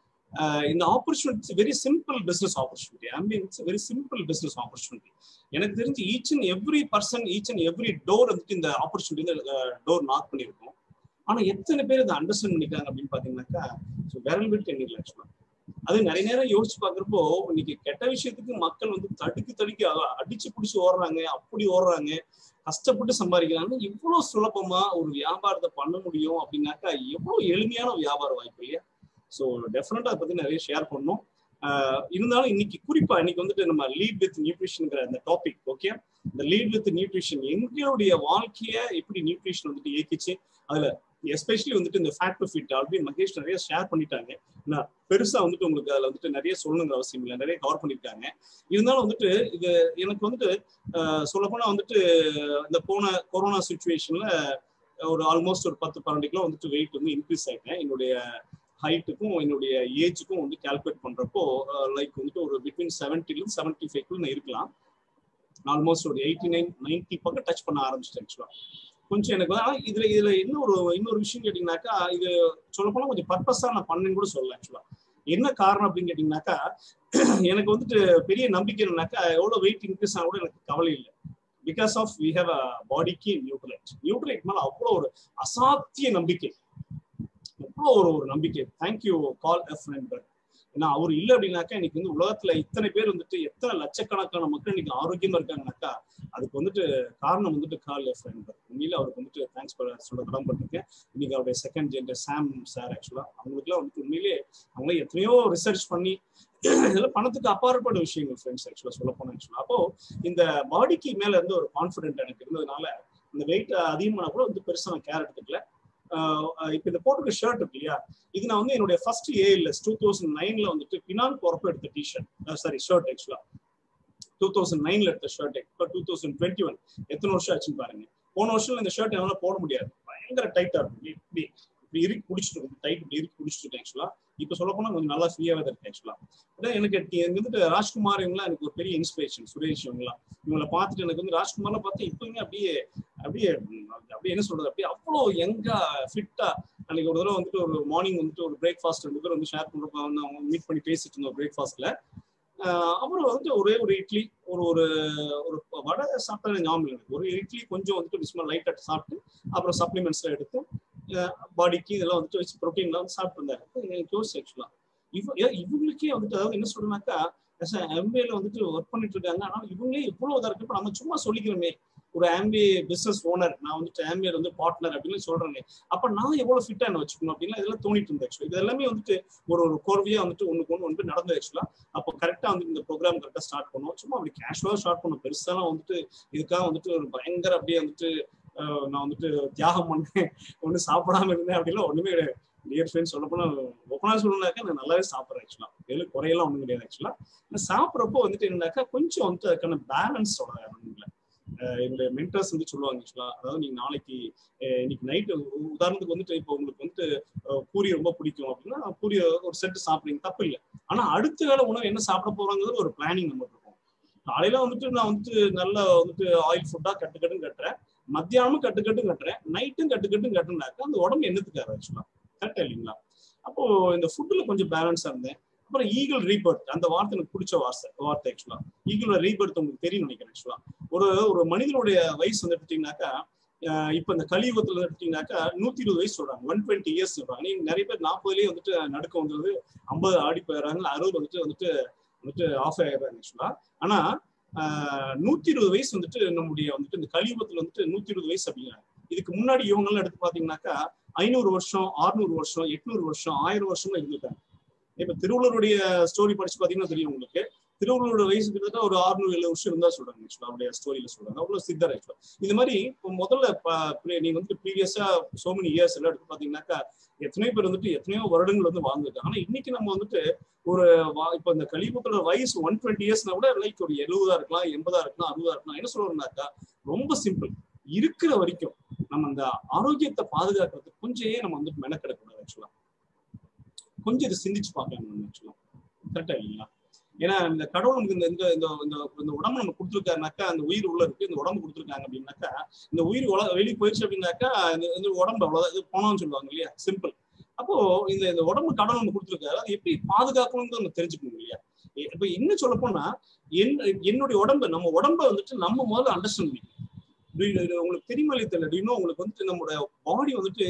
இந்த opportunity very simple business opportunity I mean it's very simple business opportunity எனக்கு தெரிஞ்சு each and every person each and every door வந்துட்டு இந்த ஆப்பர்ச்சுனிட்டி டோர் நாக் பண்ணியிருக்கோம் ஆனா எத்தனை பேர் இதை அண்டர்ஸ்டாண்ட் பண்ணிக்கிறாங்க அப்படின்னு பாத்தீங்கன்னாக்கா விரல் விட்டு எண்ணிடல ஆக்சுவலா அது நிறைய நேரம் யோசிச்சு பாக்குறப்போ இன்னைக்கு கெட்ட விஷயத்துக்கு மக்கள் வந்து தடுக்கி தடுக்கி அடிச்சு பிடிச்சி ஓடுறாங்க அப்படி ஓடுறாங்க கஷ்டப்பட்டு சம்பாதிக்கிறாங்க இவ்வளவு சுலபமா ஒரு வியாபாரத்தை பண்ண முடியும் அப்படின்னாக்கா எவ்வளவு எளிமையான வியாபார வாய்ப்பு இல்லையா ஸோ டெஃபினட்டா அதை பத்தி நிறைய ஷேர் பண்ணோம் இருந்தாலும் இன்னைக்கு குறிப்பா இன்னைக்கு வந்துட்டு நம்ம லீட் வித் நியூட்ரிஷன்ங்கிற அந்த டாபிக் ஓகே இந்த லீட் வித் நியூட்ரிஷன் எங்களுடைய வாழ்க்கைய எப்படி நியூட்ரிஷன் வந்துட்டு இயக்கிச்சு அதுல எஸ்பெஷலி வந்துட்டு இந்த fat to fit already Mahesh நிறைய ஷேர் பண்ணிட்டாங்க நான் பெருசா வந்துட்டு உங்களுக்கு அதுல வந்துட்டு நிறைய சொல்லணுங்கிற அவசியம் இல்லை நிறைய கவர் பண்ணிருக்காங்க இருந்தாலும் வந்துட்டு இது எனக்கு வந்துட்டு சொல்லப்போனா வந்துட்டு இந்த போன கொரோனா சுச்சுவேஷன்ல ஒரு ஆல்மோஸ்ட் ஒரு பத்து பன்னெண்டு கிலோ வந்துட்டு வெயிட் வந்து இன்க்ரீஸ் ஆயிட்டேன் என்னுடைய ஹைட்டுக்கும் என்னுடைய ஏஜுக்கும் வந்து கால்குலேட் பண்றப்போ லைக் வந்துட்டு ஒரு பிட்வீன் செவன்டில செவன்டி ஃபைவ்க்குள்ள நான் இருக்கலாம் ஆல்மோஸ்ட் ஒரு எயிட்டி நைன் நைன்டி பக்கம் டச் பண்ண ஆரம்பிச்சிட்டேன் ஆக்சுவலா கொஞ்சம் எனக்கு இதுல இதுல இன்னொரு இன்னொரு விஷயம் கேட்டீங்கன்னாக்கா இது சொல்லப்போனா கொஞ்சம் பர்பஸா நான் பண்ணேன்னு கூட சொல்லலாம் ஆக்சுவலா என்ன காரணம் அப்படின்னு கேட்டீங்கன்னாக்கா எனக்கு வந்துட்டு பெரிய நம்பிக்கை என்னன்னாக்கா எவ்வளவு வெயிட் இன்க்ரீஸ் ஆக கூட எனக்கு கவலை இல்லை because of we have a பாடிக்கு நியூட்ரலைட் நியூட்ரலைட் மேல அவ்வளோ ஒரு அசாத்திய நம்பிக்கை அவ்வளோ ஒரு ஒரு நம்பிக்கை தேங்க்யூ கால் எஃப் நண்பர் ஏன்னா அவர் இல்லை அப்படின்னாக்கா இன்னைக்கு வந்து உலகத்துல இத்தனை பேர் வந்துட்டு எத்தனை லட்சக்கணக்கான மக்கள் இன்னைக்கு ஆரோக்கியமா இருக்காங்கனாக்கா அதுக்கு வந்துட்டு காரணம் வந்துட்டு கால் எஃப் நண்பர் உண்மையில அவருக்கு வந்துட்டு தேங்க்ஸ் சொல்ல கடன்பட்டிருக்கேன் இன்னைக்கு அவருடைய செகண்ட் ஜென்டர் சாம் சார் ஆக்சுவலா அவங்களுக்குலாம் வந்துட்டு உண்மையிலேயே அவங்க எத்தனையோ ரிசர்ச் பண்ணி இதெல்லாம் பணத்துக்கு அப்பாற்பட்ட விஷயங்கள் ஃப்ரெண்ட்ஸ் ஆக்சுவலா சொல்ல போனோம் ஆக்சுவலா அப்போ இந்த பாடிக்கு மேல இருந்து ஒரு கான்பிடென்ட் எனக்கு இருந்ததுனால இந்த வெயிட் அதிகமான கூட வந்து பெருசா நான் கேர் எடுத்துக்கல இப்ப இந்த போட்டுக்க ஷர்ட் இருக்கு இல்லையா இது நான் வந்து என்னுடைய ஃபர்ஸ்ட் ஏஎல்எஸ் டூ தௌசண்ட் நைன்ல வந்துட்டு பினான் போறப்ப எடுத்த டிஷர்ட் சாரி ஷர்ட் ஆக்சுவலா டூ தௌசண்ட் நைன்ல எடுத்த ஷர்ட் இப்போ டூ தௌசண்ட் டுவெண்ட்டி ஒன் எத்தனை வருஷம் ஆச்சுன்னு பாருங்க போன வருஷம் இந்த ஷர்ட் என்னால போட முடியாது பயங்கர டைட்டா இருக்கும் இப்படி இப்படி இறுக்கி பிடிச்சிட்டு டைட் இப்படி இறுக்கி பிடிச்சிட்டு ஆக்சுவலா இப்ப சொல்ல போனா கொஞ்சம் நல்லா ஃப்ரீயாவே தான் இருக்கு ஆக்சுவலா அதான் எனக்கு எனக்கு வந்துட்டு ராஜ்குமார் இவங்களாம் எனக்கு ஒரு பெரிய இன்ஸ்பிரேஷன் சுரேஷ் இவங்களாம் இவங்களை பார்த்துட்டு எனக்கு வந்து ராஜ்குமார்லாம் பார்த்து இப்பவுமே அப்படியே அப்படியே அப்படியே என்ன சொல்றது அப்படியே அவ்வளோ எங்கா ஃபிட்டா அன்னைக்கு ஒரு தடவை வந்துட்டு ஒரு மார்னிங் வந்துட்டு ஒரு பிரேக்ஃபாஸ்ட் ரெண்டு பேரும் வந்து ஷேர் பண்றப்ப வந்து அவங்க மீட் பண்ணி பேசிட்டு இருந்தோம் பிரேக்ஃபாஸ்ட்ல அப்புறம் வந்துட்டு ஒரே ஒரு இட்லி ஒரு ஒரு ஒரு வடை சாப்பிட்டது ஞாபகம் எனக்கு ஒரு இட்லி கொஞ்சம் வந்துட்டு சும்மா லைட் அட் சாப்பிட்டு அப்புறம் சப்ளிமெண்ட்ஸ்லாம் எடுத்து பாடிக்கு இதெல்லாம் வந்துட்டு வச்சு ப்ரோட்டீன்லாம் வந்து சாப்பிட்டு இருந்தாரு எனக்கு யோசிச்சு ஆக்சுவலா இவ இவங்களுக்கே வந்துட்டு அதாவது என்ன சொல்றேன்னாக்கா எம்ஏல வந்துட்டு ஒர்க் பண்ணிட்டு இருக்காங்க ஆனா இவங்களே இவ்வளவு இதா இருக்கு நம்ம சும்மா சொல்லிக்கிறோமே ஒரு ஆம்பி பிசினஸ் ஓனர் நான் வந்துட்டு ஆம்பியர் வந்து பார்ட்னர் அப்படின்னு சொல்றேன் அப்ப நான் எவ்வளவு ஃபிட்டா என்ன வச்சுக்கணும் அப்படின்னா இதெல்லாம் தோணிட்டு இருந்தேன் ஆக்சுவலி இது எல்லாமே வந்துட்டு ஒரு ஒரு கோர்வையா வந்துட்டு ஒண்ணுக்கு ஒன்று வந்து நடந்தது ஆக்சுவலா அப்போ கரெக்டா வந்து இந்த ப்ரோக்ராம் கரெக்டா ஸ்டார்ட் பண்ணுவோம் சும்மா அப்படி கேஷுவலா ஸ்டார்ட் பண்ணும் பெருசாலாம் வந்துட்டு இதுக்காக வந்துட்டு ஒரு பயங்கர அப்படியே வந்துட்டு நான் வந்துட்டு தியாகம் பண்ணேன் ஒன்றும் சாப்பிடாம இருந்தேன் அப்படிலாம் ஒண்ணுமே கிடையாது டியர் ஃப்ரெண்ட்ஸ் சொல்ல போனா ஒப்பனா சொல்லணும்னாக்கா நான் நல்லாவே சாப்பிட்றேன் ஆக்சுவலா எதுவும் குறையெல்லாம் ஒன்றும் கிடையாது ஆக்சுவலா நான் சாப்பிட்றப்போ வந்துட்டு என்னன்னாக்கா கொஞ்சம் வந்து அதுக்கான பேலன்ஸ் இல்லை என்னுடைய மென்டர்ஸ் வந்து சொல்லுவாங்க ஆக்சுவலா அதாவது நீங்க நாளைக்கு இன்னைக்கு நைட்டு உதாரணத்துக்கு வந்துட்டு இப்போ உங்களுக்கு வந்துட்டு பூரி ரொம்ப பிடிக்கும் அப்படின்னா பூரி ஒரு செட்டு சாப்பிடுறீங்க தப்பு இல்லை ஆனா அடுத்த வேலை உணவு என்ன சாப்பிட போறாங்கிறது ஒரு பிளானிங் நம்ம இருக்கும் காலையில வந்துட்டு நான் வந்துட்டு நல்ல வந்துட்டு ஆயில் ஃபுட்டா கட்டுக்கட்டுன்னு கட்டுறேன் மத்தியானமும் கட்டுக்கட்டும் கட்டுறேன் நைட்டும் கட்டுக்கட்டும் கட்டுனாக்கா அந்த உடம்பு என்னத்துக்காரு ஆக்சுவலா கரெக்டா இல்லைங்களா அப்போ இந்த ஃபுட்ல கொஞ்சம் பேலன்ஸா இருந்தேன் அப்புறம் ஈகிள் ரீபர்த் அந்த வார்த்தை எனக்கு பிடிச்ச வார்த்தை வார்த்தை ஆக்சுவலா ஈகிள் ரீபர்த் உங்களுக்கு தெரியும் நினைக்கிறேன் ஆக்சுவலா ஒரு ஒரு மனிதனுடைய வயசு வந்து எடுத்தீங்கன்னாக்கா இப்ப இந்த கலியுகத்துல எடுத்தீங்கன்னாக்கா நூத்தி இருபது வயசு சொல்றாங்க ஒன் டுவெண்ட்டி இயர்ஸ் சொல்றாங்க நீங்க நிறைய பேர் நாற்பதுலயே வந்துட்டு நடுக்க வந்துருது ஐம்பது ஆடி போயிடுறாங்க அறுபது வந்துட்டு வந்துட்டு வந்துட்டு ஆஃப் ஆயிடுறாங்க ஆக்சுவலா ஆனா நூத்தி இருபது வயசு வந்துட்டு நம்முடைய வந்துட்டு இந்த கலியுகத்துல வந்துட்டு நூத்தி இருபது வயசு அப்படிங்கிறாங்க இதுக்கு முன்னாடி இவங்க எல்லாம் எடுத்து பாத்தீங்கன்னாக்கா ஐநூறு வருஷம் ஆறுநூறு வருஷம் எட்நூறு வருஷம் ஆயிரம் வருஷம் இருந்திருக்காங்க இப்ப திருவள்ளுவருடைய ஸ்டோரி படிச்சு பாத்தீங்கன்னா தெரியும் உங்களுக்கு திருவள்ளுவரோட வயசு கிட்டத்தட்ட ஒரு ஆறுநூறு ஏழு வருஷம் இருந்தா சொல்றாங்க ஆக்சுவலா அவருடைய ஸ்டோரியில சொல்றாங்க அவ்வளவு சித்தர் ஆக்சுவலா இந்த மாதிரி இப்போ முதல்ல நீங்க வந்து ப்ரீவியஸா சோ மெனி இயர்ஸ் எல்லாம் எடுத்து பாத்தீங்கன்னாக்கா எத்தனையோ பேர் வந்துட்டு எத்தனையோ வருடங்கள் வந்து வாழ்ந்துருக்காங்க ஆனா இன்னைக்கு நம்ம வந்துட்டு ஒரு இப்ப இந்த கலிபுத்தோட வயசு ஒன் டுவெண்ட்டி இயர்ஸ்னா கூட லைக் ஒரு எழுபதா இருக்கலாம் எண்பதா இருக்கலாம் அறுபதா இருக்கலாம் என்ன சொல்றோம்னாக்கா ரொம்ப சிம்பிள் இருக்கிற வரைக்கும் நம்ம அந்த ஆரோக்கியத்தை பாதுகாக்கிறதுக்கு கொஞ்சம் நம்ம வந்துட்டு மெனக்கிடக்கூடாது ஆக்சுவலா கொஞ்சம் இதை சிந்திச்சு பார்க்கலாம் நம்ம ஆக்சுவலா கரெக்டா இல்லைங்களா ஏன்னா இந்த கடவுள் நமக்கு இந்த இந்த இந்த இந்த உடம்பு நம்ம கொடுத்துருக்காருனாக்கா அந்த உயிர் உள்ள இருக்கு இந்த உடம்பு கொடுத்துருக்காங்க அப்படின்னாக்கா இந்த உயிர் உல வெளியே போயிடுச்சு அப்படின்னாக்கா இந்த உடம்பு அவ்வளவுதான் இது போனோம்னு சொல்லுவாங்க இல்லையா சிம்பிள் அப்போ இந்த இந்த உடம்பு கடவுள் நம்ம கொடுத்துருக்காரு அதை எப்படி பாதுகாக்கணும்னு நம்ம தெரிஞ்சுக்கணும் இல்லையா இப்ப இன்னும் சொல்ல போனா என் என்னுடைய உடம்பு நம்ம உடம்ப வந்துட்டு நம்ம முதல்ல அண்டர்ஸ்டாண்ட் உங்களுக்கு தெரியுமா இல்லையா தெரியல இன்னும் உங்களுக்கு வந்துட்டு நம்மளோட பாடி வந்துட்டு